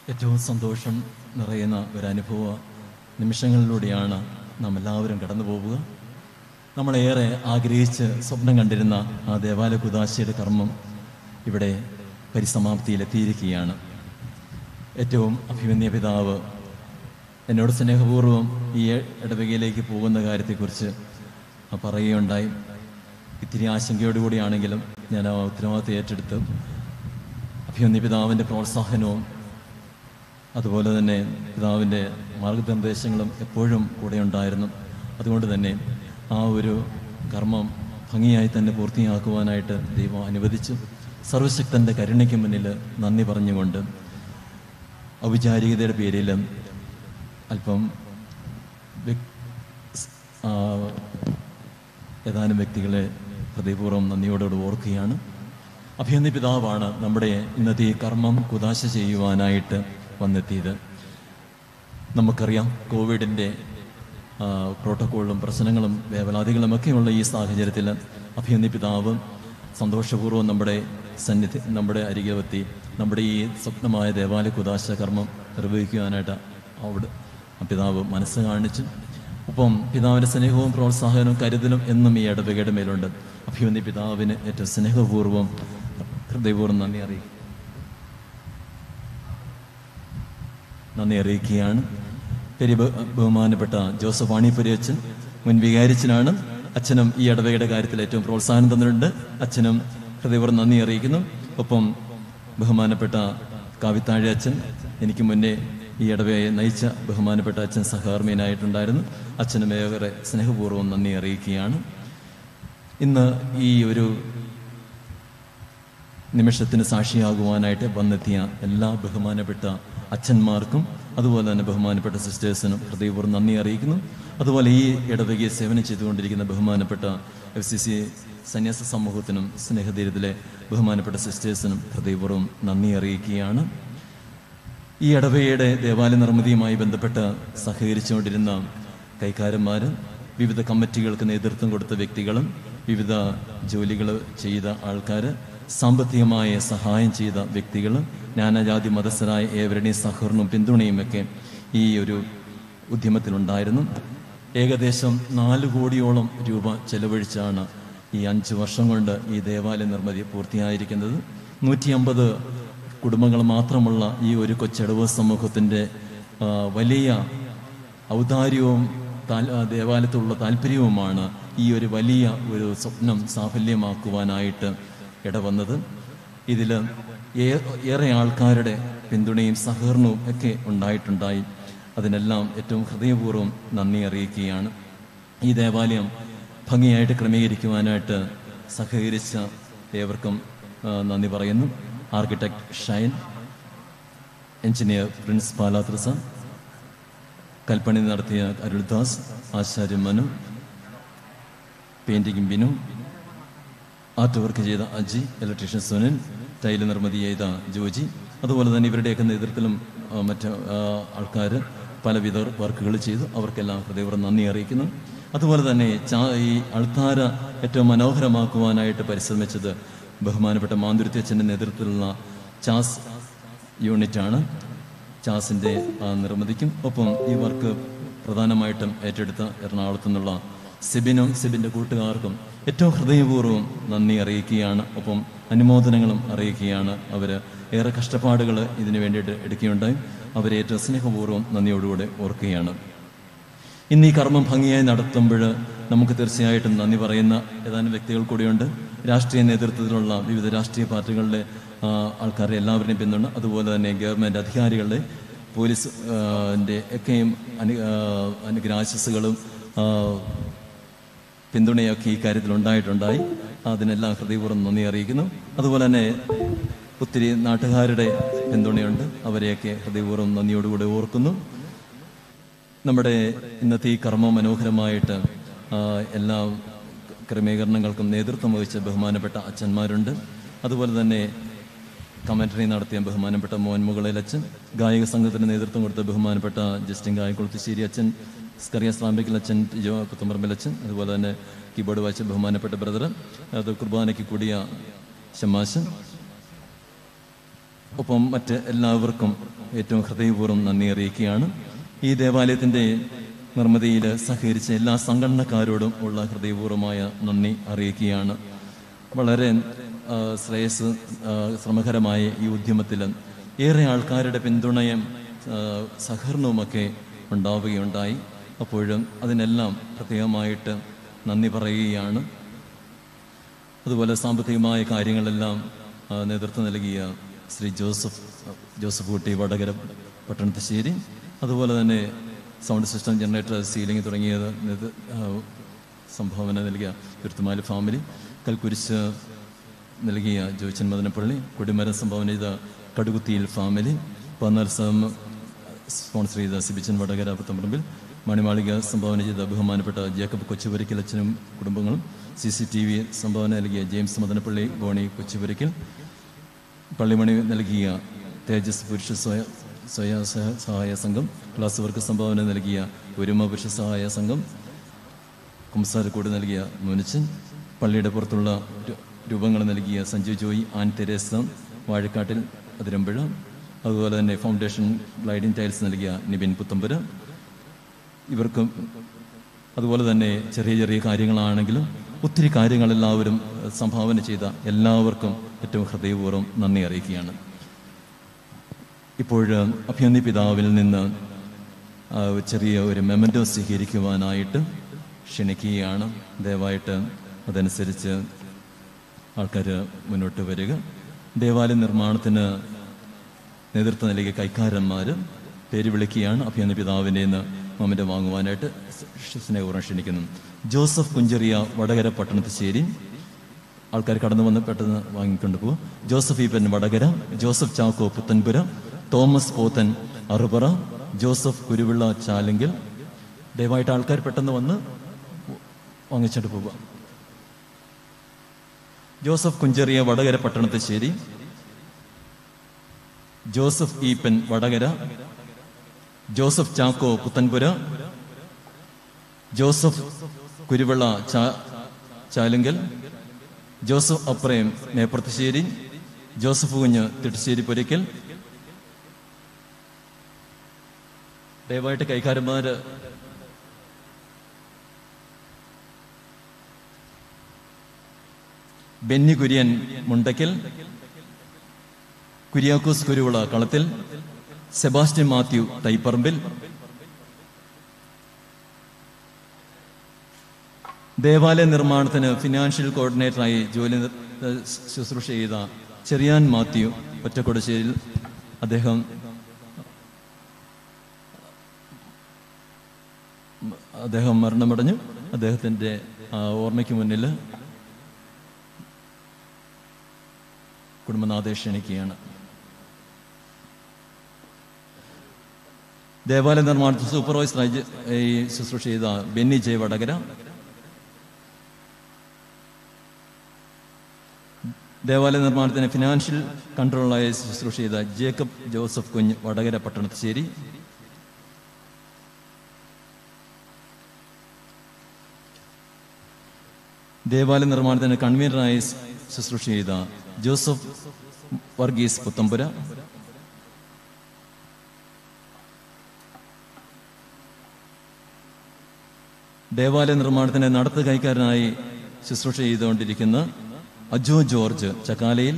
ഏറ്റവും സന്തോഷം നിറയുന്ന ഒരനുഭവ നിമിഷങ്ങളിലൂടെയാണ് നാം എല്ലാവരും കടന്നു പോവുക നമ്മളേറെ ആഗ്രഹിച്ച് സ്വപ്നം കണ്ടിരുന്ന ആ ദേവാലയ കുദാശയുടെ കർമ്മം ഇവിടെ പരിസമാപ്തിയിലെത്തിയിരിക്കുകയാണ് ഏറ്റവും അഭിമന്യ പിതാവ് എന്നോട് സ്നേഹപൂർവ്വം ഈ ഇടവകയിലേക്ക് പോകുന്ന കാര്യത്തെക്കുറിച്ച് പറയുകയുണ്ടായി ഇത്തിരി ആശങ്കയോടുകൂടിയാണെങ്കിലും ഞാൻ ആ ഉത്തരവാദിത്വം ഏറ്റെടുത്ത് അഭിമന്യ പിതാവിൻ്റെ പ്രോത്സാഹനവും അതുപോലെ തന്നെ പിതാവിൻ്റെ മാർഗനിർദ്ദേശങ്ങളും എപ്പോഴും കൂടെ ഉണ്ടായിരുന്നു അതുകൊണ്ട് തന്നെ ആ ഒരു കർമ്മം ഭംഗിയായി തന്നെ പൂർത്തിയാക്കുവാനായിട്ട് ദൈവം അനുവദിച്ചു സർവശക്തൻ്റെ കരുണയ്ക്ക് മുന്നിൽ നന്ദി പറഞ്ഞുകൊണ്ട് ഔപചാരികതയുടെ പേരിൽ അല്പം വ്യക്- ആ, ഏതാനും വ്യക്തികളെ ഹൃദയപൂർവ്വം നന്ദിയോടോട് ഓർക്കുകയാണ് അഭിനന്ദി പിതാവാണ് നമ്മുടെ ഇന്നത്തെ ഈ കർമ്മം കുതാശ ചെയ്യുവാനായിട്ട് വന്നെത്തിയത് നമുക്കറിയാം കോവിഡിൻ്റെ ആ, പ്രോട്ടോക്കോളും പ്രശ്നങ്ങളും വേവലാതികളും ഒക്കെയുള്ള ഈ സാഹചര്യത്തിൽ അഭിനന്ദി പിതാവ് സന്തോഷപൂർവ്വം നമ്മുടെ സന്നിധി നമ്മുടെ അരികെത്തി നമ്മുടെ ഈ സ്വപ്നമായ ദേവാലയ കുതാശ കർമ്മം നിർവഹിക്കുവാനായിട്ട് അവിടെ പിതാവ് മനസ്സ് കാണിച്ചു ഒപ്പം പിതാവിൻ്റെ സ്നേഹവും പ്രോത്സാഹനവും കരുതലും എന്നും ഈ ഇടവകയുടെ മേലുണ്ട് അഭിമന്യ പിതാവിന് ഏറ്റവും സ്നേഹപൂർവ്വം ഹൃദയപൂർവ്വം നന്ദി അറിയിക്കും നന്ദി അറിയിക്കുകയാണ് പെരി ബഹു- ബഹുമാനപ്പെട്ട ജോസഫ് വാണിപ്പുരി അച്ഛൻ മുൻ വികാരിച്ചനാണ് അച്ഛനും ഈ ഇടവകയുടെ കാര്യത്തിൽ ഏറ്റവും പ്രോത്സാഹനം തന്നിട്ടുണ്ട് അച്ഛനും ഹൃദയപൂർവ്വം നന്ദി അറിയിക്കുന്നു ഒപ്പം ബഹുമാനപ്പെട്ട കാവിത്താഴി അച്ഛൻ എനിക്ക് മുന്നേ ഈ ഇടവകയെ നയിച്ച ബഹുമാനപ്പെട്ട അച്ഛൻ സഹകർമ്മീനായിട്ടുണ്ടായിരുന്നു അച്ഛനും ഏറെ സ്നേഹപൂർവ്വം നന്ദി അറിയിക്കുകയാണ് ഇന്ന് ഈ ഒരു നിമിഷത്തിന് സാക്ഷിയാകുവാനായിട്ട് വന്നെത്തിയ എല്ലാ ബഹുമാനപ്പെട്ട അച്ഛന്മാർക്കും അതുപോലെ തന്നെ ബഹുമാനപ്പെട്ട സിസ്റ്റേഴ്സിനും ഹൃദയപൂർവ്വം നന്ദി അറിയിക്കുന്നു അതുപോലെ ഈ ഇടവകയെ സേവനം ചെയ്തുകൊണ്ടിരിക്കുന്ന ബഹുമാനപ്പെട്ട എഫ് സി സി സന്യാസ സമൂഹത്തിനും സ്നേഹതീരത്തിലെ ബഹുമാനപ്പെട്ട സിസ്റ്റേഴ്സിനും ഹൃദയപൂർവ്വം നന്ദി അറിയിക്കുകയാണ് ഈ ഇടവകയുടെ ദേവാലയ നിർമ്മിതിയുമായി ബന്ധപ്പെട്ട് സഹകരിച്ചുകൊണ്ടിരുന്ന കൈക്കാരന്മാർ വിവിധ കമ്മിറ്റികൾക്ക് നേതൃത്വം കൊടുത്ത വ്യക്തികളും വിവിധ ജോലികൾ ചെയ്ത ആൾക്കാർ സാമ്പത്തികമായ സഹായം ചെയ്ത വ്യക്തികൾ നാനാജാതി മതസ്ഥരായ ഏവരുടെയും സഹകരണവും പിന്തുണയും ഒക്കെ ഈ ഒരു ഉദ്യമത്തിലുണ്ടായിരുന്നു ഏകദേശം നാല് കോടിയോളം രൂപ ചെലവഴിച്ചാണ് ഈ അഞ്ച് വർഷം കൊണ്ട് ഈ ദേവാലയ നിർമ്മിതി പൂർത്തിയായിരിക്കുന്നത് നൂറ്റി അമ്പത് കുടുംബങ്ങൾ മാത്രമുള്ള ഈ ഒരു കൊച്ചടവ് സമൂഹത്തിൻ്റെ ആ, വലിയ ഔദാര്യവും താൽ- ആ, ദേവാലയത്തിലുള്ള താല്പര്യവുമാണ് ഈ ഒരു വലിയ ഒരു സ്വപ്നം സാഫല്യമാക്കുവാനായിട്ട് ഇടവന്നത് ഇതിൽ ഏറെ ആൾക്കാരുടെ പിന്തുണയും സഹകരണവും ഒക്കെ ഉണ്ടായിട്ടുണ്ടായി അതിനെല്ലാം ഏറ്റവും ഹൃദയപൂർവ്വം നന്ദി അറിയിക്കുകയാണ് ഈ ദേവാലയം ഭംഗിയായിട്ട് ക്രമീകരിക്കുവാനായിട്ട് സഹകരിച്ച ഏവർക്കും ആ, നന്ദി പറയുന്നു ആർക്കിടെക്ട് ഷൈൻ എഞ്ചിനീയർ പ്രിൻസ് പാലാത്രസ കൽപ്പണി നടത്തിയ Aruldas Acharya Manu painting Binu art work ചെയ്ത അജി ഇലക്ട്രീഷ്യൻ സുനിൽ ടൈല് നിർമ്മിതി ചെയ്ത ജോജി അതുപോലെ തന്നെ ഇവരുടെയൊക്കെ നേതൃത്വത്തിലും ആ, മറ്റ് ആൾക്കാർ പലവിധ വർക്കുകൾ ചെയ്തു അവർക്കെല്ലാം ഹൃദയപൂർവ്വം നന്ദി അറിയിക്കുന്നു അതുപോലെ തന്നെ ചാ ഈ അൾത്താര ഏറ്റവും മനോഹരമാക്കുവാനായിട്ട് പരിശ്രമിച്ചത് ബഹുമാനപ്പെട്ട മാന്തുരുത്തി അച്ഛൻ്റെ നേതൃത്വത്തിലുള്ള ചാസ് യൂണിറ്റാണ് ചാസിൻ്റെ ആ, നിർമ്മിതിക്കും ഒപ്പം ഈ വർക്ക് പ്രധാനമായിട്ടും ഏറ്റെടുത്ത എറണാകുളത്തു നിന്നുള്ള സിബിനും സിബിൻ്റെ കൂട്ടുകാർക്കും ഏറ്റവും ഹൃദയപൂർവ്വം നന്ദി അറിയിക്കുകയാണ് ഒപ്പം അനുമോദനങ്ങളും അറിയിക്കുകയാണ് അവർ ഏറെ കഷ്ടപ്പാടുകൾ ഇതിനു വേണ്ടിയിട്ട് എടുക്കുകയുണ്ടായി അവരെ ഏറ്റവും സ്നേഹപൂർവ്വം നന്ദിയോടുകൂടെ ഓർക്കുകയാണ് ഇന്ന് ഈ കർമ്മം ഭംഗിയായി നടത്തുമ്പോൾ നമുക്ക് തീർച്ചയായിട്ടും നന്ദി പറയുന്ന ഏതാനും വ്യക്തികൾ കൂടിയുണ്ട് രാഷ്ട്രീയ നേതൃത്വത്തിലുള്ള വിവിധ രാഷ്ട്രീയ പാർട്ടികളുടെ ആ, ആൾക്കാരെ എല്ലാവരുടെയും പിന്തുണ അതുപോലെ തന്നെ ഗവൺമെൻറ് അധികാരികളുടെ പോലീസ് ആ, ന്റെ ഒക്കെയും അനു ആ, അനുഗ്രാശസ്സുകളും ആ, പിന്തുണയൊക്കെ ഈ കാര്യത്തിൽ ഉണ്ടായിട്ടുണ്ടായി അതിനെല്ലാം ഹൃദയപൂർവ്വം നന്ദി അറിയിക്കുന്നു അതുപോലെ തന്നെ ഒത്തിരി നാട്ടുകാരുടെ പിന്തുണയുണ്ട് അവരെയൊക്കെ ഹൃദയപൂർവ്വം നന്ദിയോടുകൂടെ ഓർക്കുന്നു നമ്മുടെ ഇന്നത്തെ ഈ കർമ്മം മനോഹരമായിട്ട് ആ, എല്ലാ ക്രമീകരണങ്ങൾക്കും നേതൃത്വം വഹിച്ച ബഹുമാനപ്പെട്ട അച്ഛന്മാരുണ്ട് അതുപോലെ തന്നെ കമന്ററി നടത്തിയ ബഹുമാനപ്പെട്ട മോഹൻ മുകളിൽ അച്ഛൻ ഗായക സംഘത്തിന് നേതൃത്വം കൊടുത്ത ബഹുമാനപ്പെട്ട ജസ്റ്റിൻ ഗായക്കുളത്തുശ്ശേരി അച്ഛൻ സ്കറിയ സ്ലാമിക്കൽ അച്ഛൻ ജോ പുത്തമ്പറമ്പിൽ അച്ഛൻ അതുപോലെ തന്നെ കീബോർഡ് വായിച്ച ബഹുമാനപ്പെട്ട ബ്രദർ അത് കുർബാനയ്ക്ക് കൂടിയ ഷമാശൻ ഒപ്പം മറ്റ് എല്ലാവർക്കും ഏറ്റവും ഹൃദയപൂർവ്വം നന്ദി അറിയിക്കുകയാണ് ഈ ദേവാലയത്തിൻ്റെ നിർമ്മിതിയിൽ സഹകരിച്ച എല്ലാ സംഘടനക്കാരോടും ഉള്ള ഹൃദയപൂർവ്വമായ നന്ദി അറിയിക്കുകയാണ് വളരെ ആ, ശ്രേയസ് ആ, ശ്രമകരമായ ഈ ഉദ്യമത്തിൽ ഏറെ ആൾക്കാരുടെ പിന്തുണയും ആ, സഹകരണവുമൊക്കെ ഉണ്ടാവുകയുണ്ടായി അപ്പോഴും അതിനെല്ലാം പ്രത്യേകമായിട്ട് നന്ദി പറയുകയാണ് അതുപോലെ സാമ്പത്തികമായ കാര്യങ്ങളെല്ലാം ആ, നേതൃത്വം നൽകിയ ശ്രീ ജോസഫ് ജോസഫ് കുട്ടി വടകര പട്ടണത്തുശ്ശേരി അതുപോലെ തന്നെ സൗണ്ട് സിസ്റ്റം ജനറേറ്റർ സീലിംഗ് തുടങ്ങിയത് നേതൃ- ആ, സംഭാവന നൽകിയ തിരുത്തുമാലി ഫാമിലി കൽക്കുരിശ് നൽകിയ ജോയിച്ചൻ മദനപ്പള്ളി കൊടിമരം സംഭാവന ചെയ്ത കടുകുത്തിയിൽ ഫാമിലി പന്നൽസം സ്പോൺസർ ചെയ്ത സിബിച്ചൻ വടകര പുത്തമ്പറമ്പിൽ മണിമാളിക സംഭാവന ചെയ്ത ബഹുമാനപ്പെട്ട ജേക്കബ് കൊച്ചുപുരയ്ക്കൽ അച്ഛനും കുടുംബങ്ങളും സി സി ടി വി സംഭാവന നൽകിയ ജെയിംസ് മദനപ്പള്ളി ബോണി കൊച്ചുപുരയ്ക്കൽ പള്ളിമണി നൽകിയ തേജസ് പുരുഷ സ്വയ സ്വയ സഹ- സഹായ സംഘം ക്ലാസ് വർക്ക് സംഭാവന നൽകിയ ഒരുമ പുരുഷ സഹായ സംഘം കുംസാരക്കൂട് നൽകിയ മുനിച്ചൻ പള്ളിയുടെ പുറത്തുള്ള രു- രൂപങ്ങൾ നൽകിയ Sanju Joy Ann Teresa Vazhakkattil Athirampuzha അതുപോലെ തന്നെ ഫൗണ്ടേഷൻ ഗ്ലൈഡിംഗ് ടൈൽസ് നൽകിയ നിബിൻ പുത്തമ്പുര ഇവർക്കും അതുപോലെ തന്നെ ചെറിയ ചെറിയ കാര്യങ്ങളാണെങ്കിലും ഒത്തിരി കാര്യങ്ങൾ എല്ലാവരും ഏഹ്, സംഭാവന ചെയ്ത എല്ലാവർക്കും ഏറ്റവും ഹൃദയപൂർവ്വം നന്ദി അറിയിക്കുകയാണ് ഇപ്പോൾ അഭ്യന്തി പിതാവിൽ നിന്ന് ആ, ചെറിയ ഒരു മെമൻറ്റോ സ്വീകരിക്കുവാനായിട്ട് ക്ഷണിക്കുകയാണ് ദയവായിട്ട് അതനുസരിച്ച് ആൾക്കാർ മുന്നോട്ട് വരിക ദേവാലയ നിർമ്മാണത്തിന് നേതൃത്വം നൽകിയ കൈക്കാരന്മാർ പേര് വിളിക്കുകയാണ് അഭ്യന്ത പിതാവിൻ്റെ നിന്ന് മൊമെൻ്റ് വാങ്ങുവാനായിട്ട് സ്നേഹപൂർവ്വം ക്ഷണിക്കുന്നു ജോസഫ് കുഞ്ചെറിയ വടകര പട്ടണത്തുശ്ശേരി ആൾക്കാർ കടന്നു വന്ന് പെട്ടെന്ന് വാങ്ങിക്കൊണ്ട് പോകും Joseph Eapen Vadakara Joseph Chacko Puthenpura Thomas Pothan Arupara Joseph Kuruvilla ചാലെങ്കിൽ ദയവായിട്ട് ആൾക്കാർ പെട്ടെന്ന് വന്ന് വാങ്ങിച്ചിട്ട് പോവുക Joseph Kuncheria Vadakara Pattanathusseri Joseph Eapen Vadakara Joseph Chacko Puthenpura Joseph Kuruvilla ചാ- Chalunkal Joseph Abraham Meppurathusseri Joseph Kunju Thittasseri പൊരിക്കൽ ദയവായിട്ട് കൈക്കാരന്മാര് ബെന്നി കുര്യൻ മുണ്ടയ്ക്കൽ കുര്യാക്കോസ് കുരുവിള കളത്തിൽ സെബാസ്റ്റ്യൻ മാത്യു തൈപ്പറമ്പിൽ ദേവാലയ നിർമ്മാണത്തിന് ഫിനാൻഷ്യൽ കോർഡിനേറ്ററായി ജോലി നിർ- ഏഹ് ശുശ്രൂഷ ചെയ്ത ചെറിയാൻ മാത്യു ഒറ്റക്കൊടശ്ശേരിയിൽ അദ്ദേഹം അദ്ദേഹം മരണമടഞ്ഞു അദ്ദേഹത്തിൻ്റെ ആ, ഓർമ്മയ്ക്ക് മുന്നിൽ കുടുംബനാഥെ ക്ഷണിക്കുകയാണ് ദേവാലയ നിർമ്മാണത്തിൽ സൂപ്പർവൈസറായി ഈ ശുശ്രൂഷ ചെയ്ത ബെന്നി ജെ വടകര ദേവാലയ നിർമ്മാണത്തിന് ഫിനാൻഷ്യൽ കൺട്രോളായി ശുശ്രൂഷ ചെയ്ത ജേക്കബ് ജോസഫ് കുഞ്ഞ് വടകര പട്ടണത്തുശ്ശേരി ദേവാലയ നിർമ്മാണത്തിന് കൺവീനറായി ശുശ്രൂഷ ചെയ്ത ജോസഫ് വർഗീസ് പുത്തമ്പുര ദേവാലയ നിർമ്മാണത്തിന് നടത്തു കൈക്കാരനായി ശുശ്രൂഷ ചെയ്തുകൊണ്ടിരിക്കുന്ന Ajo George Chakkalayil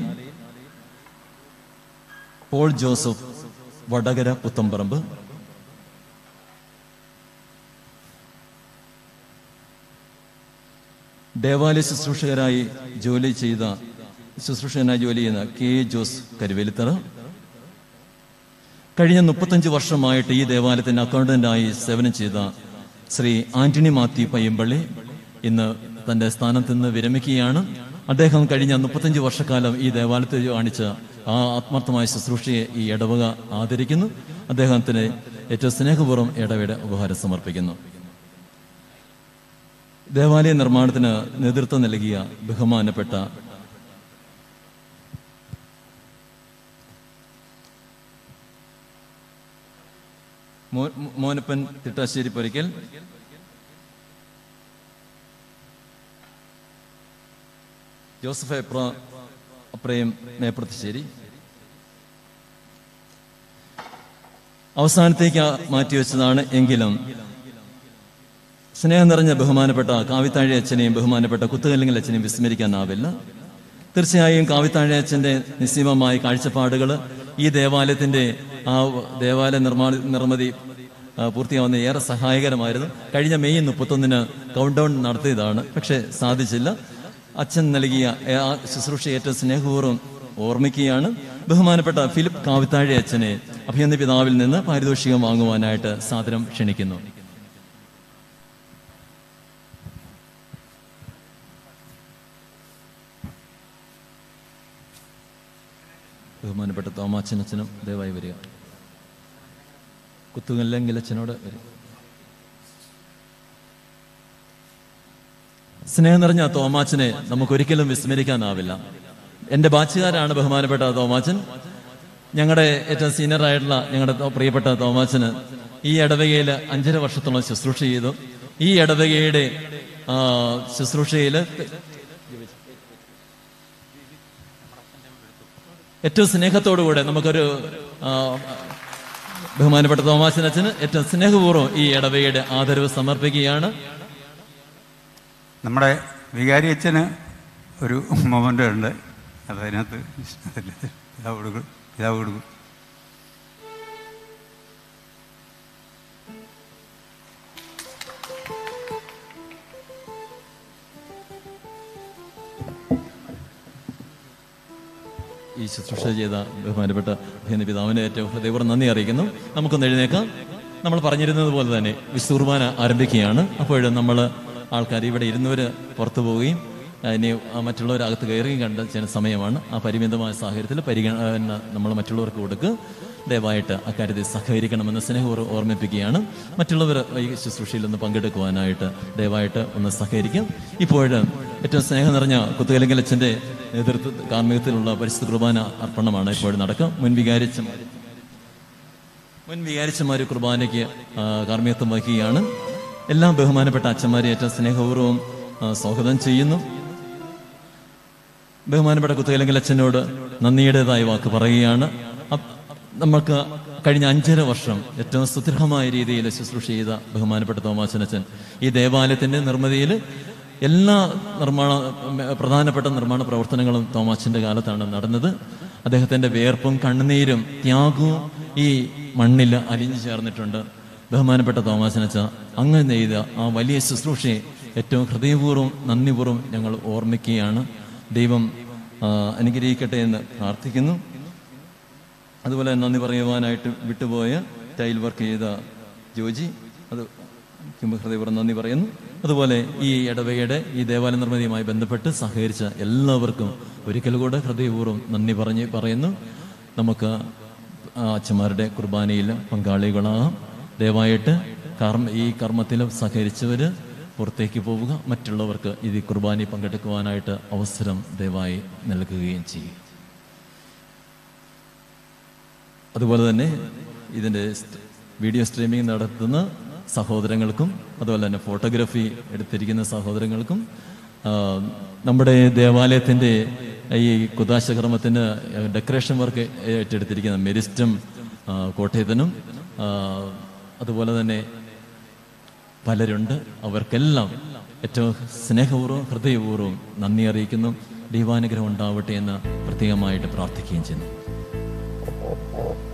Paul Joseph Vadakara Puthamparambu ദേവാലയ ശുശ്രൂഷകരായി ജോലി ചെയ്ത ശുശ്രൂഷകനായി ജോലി ചെയ്യുന്ന കെ എ ജോസ് കരുവേലിത്തറ കഴിഞ്ഞ മുപ്പത്തഞ്ച് വർഷമായിട്ട് ഈ ദേവാലയത്തിന്റെ അക്കൗണ്ടന്റായി സേവനം ചെയ്ത ശ്രീ ആന്റണി മാത്യു പയ്യമ്പള്ളി ഇന്ന് തന്റെ സ്ഥാനത്ത് നിന്ന് വിരമിക്കുകയാണ് അദ്ദേഹം കഴിഞ്ഞ മുപ്പത്തഞ്ച് വർഷക്കാലം ഈ ദേവാലയത്തിൽ കാണിച്ച ആ ആത്മാർത്ഥമായ ശുശ്രൂഷയെ ഈ ഇടവക ആദരിക്കുന്നു അദ്ദേഹത്തിന് ഏറ്റവും സ്നേഹപൂർവ്വം ഇടവയുടെ ഉപഹാരം സമർപ്പിക്കുന്നു ദേവാലയ നിർമ്മാണത്തിന് നേതൃത്വം നൽകിയ ബഹുമാനപ്പെട്ട മോ- മോനപ്പൻ തിട്ടാശ്ശേരി പൊരിക്കൽ ജോസഫ് എപ്ര അപ്രയം മേപ്പുറത്തുശ്ശേരി അവസാനത്തേക്ക് മാറ്റിവെച്ചതാണ് എങ്കിലും സ്നേഹം നിറഞ്ഞ ബഹുമാനപ്പെട്ട കാവിത്താഴി അച്ഛനെയും ബഹുമാനപ്പെട്ട കുത്തുകല്ലിങ്ങൽ അച്ഛനെയും വിസ്മരിക്കാനാവില്ല തീർച്ചയായും കാവിത്താഴി അച്ഛൻ്റെ നിസ്സീമമായ കാഴ്ചപ്പാടുകൾ ഈ ദേവാലയത്തിൻ്റെ ആ ദേവാലയ നിർമ്മാണ നിർമ്മിതി ആ, പൂർത്തിയാവുന്ന ഏറെ സഹായകരമായിരുന്നു കഴിഞ്ഞ മെയ് മുപ്പത്തൊന്നിന് കൗണ്ട് ഡൗൺ നടത്തിയതാണ് പക്ഷേ സാധിച്ചില്ല അച്ഛൻ നൽകിയ ആ ശുശ്രൂഷ ഏറ്റവും സ്നേഹപൂർവ്വം ഓർമ്മിക്കുകയാണ് ബഹുമാനപ്പെട്ട ഫിലിപ്പ് കാവിത്താഴി അച്ഛനെ അഭിനന്ദ പിതാവിൽ നിന്ന് പാരിതോഷികം വാങ്ങുവാനായിട്ട് സാദരം ക്ഷണിക്കുന്നു ബഹുമാനപ്പെട്ട തോമാച്ചനച്ഛനും ദയവായി വരിക കുത്തുകല്ലെങ്കിൽ അച്ഛനോട് വരിക സ്നേഹം നിറഞ്ഞ തോമാച്ചനെ നമുക്കൊരിക്കലും വിസ്മരിക്കാനാവില്ല എൻ്റെ ബാച്ചുകാരാണ് ബഹുമാനപ്പെട്ട തോമാച്ചൻ ഞങ്ങളുടെ ഏറ്റവും സീനിയർ ആയിട്ടുള്ള ഞങ്ങളുടെ തോ- പ്രിയപ്പെട്ട തോമാച്ചന് ഈ ഇടവകയിൽ അഞ്ചര വർഷത്തോളം ശുശ്രൂഷ ചെയ്തു ഈ ഇടവകയുടെ ആ, ശുശ്രൂഷയിൽ ഏറ്റവും സ്നേഹത്തോടുകൂടെ നമുക്കൊരു ആ, ബഹുമാനപ്പെട്ട തോമാച്ചനച്ഛന് ഏറ്റവും സ്നേഹപൂർവ്വം ഈ ഇടവകയുടെ ആദരവ് സമർപ്പിക്കുകയാണ് നമ്മുടെ വികാരി അച്ഛന് ഒരു മൊമെൻ്റ് ഉണ്ട് അതതിനകത്ത് പിതാവ് കൊടുക്കും പിതാവ് കൊടുക്കും ഈ ശുശ്രൂഷ ചെയ്ത ബഹുമാനപ്പെട്ട ഭേദ പിതാവിന് ഏറ്റവും ഹൃദയപൂർവ്വം നന്ദി അറിയിക്കുന്നു നമുക്കൊന്ന് എഴുന്നേക്കാം നമ്മൾ പറഞ്ഞിരുന്നത് പോലെ തന്നെ വിശുർബാന ആരംഭിക്കുകയാണ് അപ്പോഴും നമ്മൾ ആൾക്കാർ ഇവിടെ ഇരുന്നവർ പുറത്തു പോവുകയും ആ, ഇനി ആ മറ്റുള്ളവർ അകത്ത് കയറുകയും കണ്ട ചില സമയമാണ് ആ പരിമിതമായ സാഹചര്യത്തിൽ പരിഗണന നമ്മൾ മറ്റുള്ളവർക്ക് കൊടുക്കുക ദയവായിട്ട് അക്കാര്യത്തിൽ സഹകരിക്കണമെന്ന് സ്നേഹപൂർവ്വം ഓർമ്മിപ്പിക്കുകയാണ് മറ്റുള്ളവർ ഈ ശുശ്രൂഷയിൽ ഒന്ന് പങ്കെടുക്കുവാനായിട്ട് ദയവായിട്ട് ഒന്ന് സഹകരിക്കും ഇപ്പോൾ ഏറ്റവും സ്നേഹം നിറഞ്ഞ കുത്തുകലങ്കൽ അച്ഛൻ്റെ നേതൃത്വ കാർമ്മികത്തിലുള്ള പരിശുദ്ധ കുർബാന അർപ്പണമാണ് ഇപ്പോൾ നടക്കുക മുൻ വികാരിച്ചമാർ മുൻ വികാരിച്ചമാർ കുർബാനയ്ക്ക് ആ, കാർമ്മികത്വം വഹിക്കുകയാണ് എല്ലാ ബഹുമാനപ്പെട്ട അച്ഛന്മാരെ ഏറ്റവും സ്നേഹപൂർവ്വം ആ, സ്വാഗതം ചെയ്യുന്നു ബഹുമാനപ്പെട്ട കുത്തുകലങ്കൽ അച്ഛനോട് നന്ദിയുടേതായ വാക്ക് പറയുകയാണ് അപ്- നമുക്ക് കഴിഞ്ഞ അഞ്ചര വർഷം ഏറ്റവും സുദൃഢമായ രീതിയിൽ ശുശ്രൂഷ ചെയ്ത ബഹുമാനപ്പെട്ട തോമാച്ചനച്ചൻ ഈ ദേവാലയത്തിന്റെ നിർമ്മിതിയിൽ എല്ലാ നിർമ്മാണ പ്രധാനപ്പെട്ട നിർമ്മാണ പ്രവർത്തനങ്ങളും തോമാച്ചന്റെ കാലത്താണ് നടന്നത് അദ്ദേഹത്തിന്റെ വേർപ്പും കണ്ണുനീരും ത്യാഗവും ഈ മണ്ണിൽ അലിഞ്ഞു ചേർന്നിട്ടുണ്ട് ബഹുമാനപ്പെട്ട തോമാച്ചനച്ച അങ്ങ് നെയ്ത ആ വലിയ ശുശ്രൂഷയെ ഏറ്റവും ഹൃദയപൂർവ്വം നന്ദിപൂർവ്വം ഞങ്ങൾ ഓർമ്മിക്കുകയാണ് ദൈവം ആ, അനുഗ്രഹിക്കട്ടെ എന്ന് പ്രാർത്ഥിക്കുന്നു അതുപോലെ നന്ദി പറയുവാനായിട്ട് വിട്ടുപോയ ടൈൽ വർക്ക് ചെയ്ത ജോജി അത് എനിക്ക് ഹൃദയപൂർവ്വം നന്ദി പറയുന്നു അതുപോലെ ഈ ഇടവകയുടെ ഈ ദേവാലയ നിർമ്മിതിയുമായി ബന്ധപ്പെട്ട് സഹകരിച്ച എല്ലാവർക്കും ഒരിക്കൽ കൂടെ ഹൃദയപൂർവ്വം നന്ദി പറഞ്ഞ് പറയുന്നു നമുക്ക് ആ അച്ഛന്മാരുടെ കുർബാനയിൽ പങ്കാളികളാകാം ദയവായിട്ട് കർമ്മ ഈ കർമ്മത്തിൽ സഹകരിച്ചവർ പുറത്തേക്ക് പോവുക മറ്റുള്ളവർക്ക് ഇത് ഈ കുർബാനയിൽ പങ്കെടുക്കുവാനായിട്ട് അവസരം ദയവായി നൽകുകയും ചെയ്യും അതുപോലെ തന്നെ ഇതിൻ്റെ സ്റ്റ്- വീഡിയോ സ്ട്രീമിംഗ് നടത്തുന്ന സഹോദരങ്ങൾക്കും അതുപോലെ തന്നെ ഫോട്ടോഗ്രാഫി എടുത്തിരിക്കുന്ന സഹോദരങ്ങൾക്കും ആ, നമ്മുടെ ദേവാലയത്തിൻ്റെ ഈ കുദാശകർമ്മത്തിന് ഡെക്കറേഷൻ വർക്ക് ഏറ്റെടുത്തിരിക്കുന്ന മെരിസ്റ്റം ആ, കോട്ടയത്തിനും ആ, അതുപോലെ തന്നെ പലരുണ്ട് അവർക്കെല്ലാം ഏറ്റവും സ്നേഹപൂർവ്വം ഹൃദയപൂർവ്വം നന്ദി അറിയിക്കുന്നു ദൈവാനുഗ്രഹം ഉണ്ടാവട്ടെ എന്ന് പ്രത്യേകമായിട്ട് പ്രാർത്ഥിക്കുകയും ചെയ്യുന്നു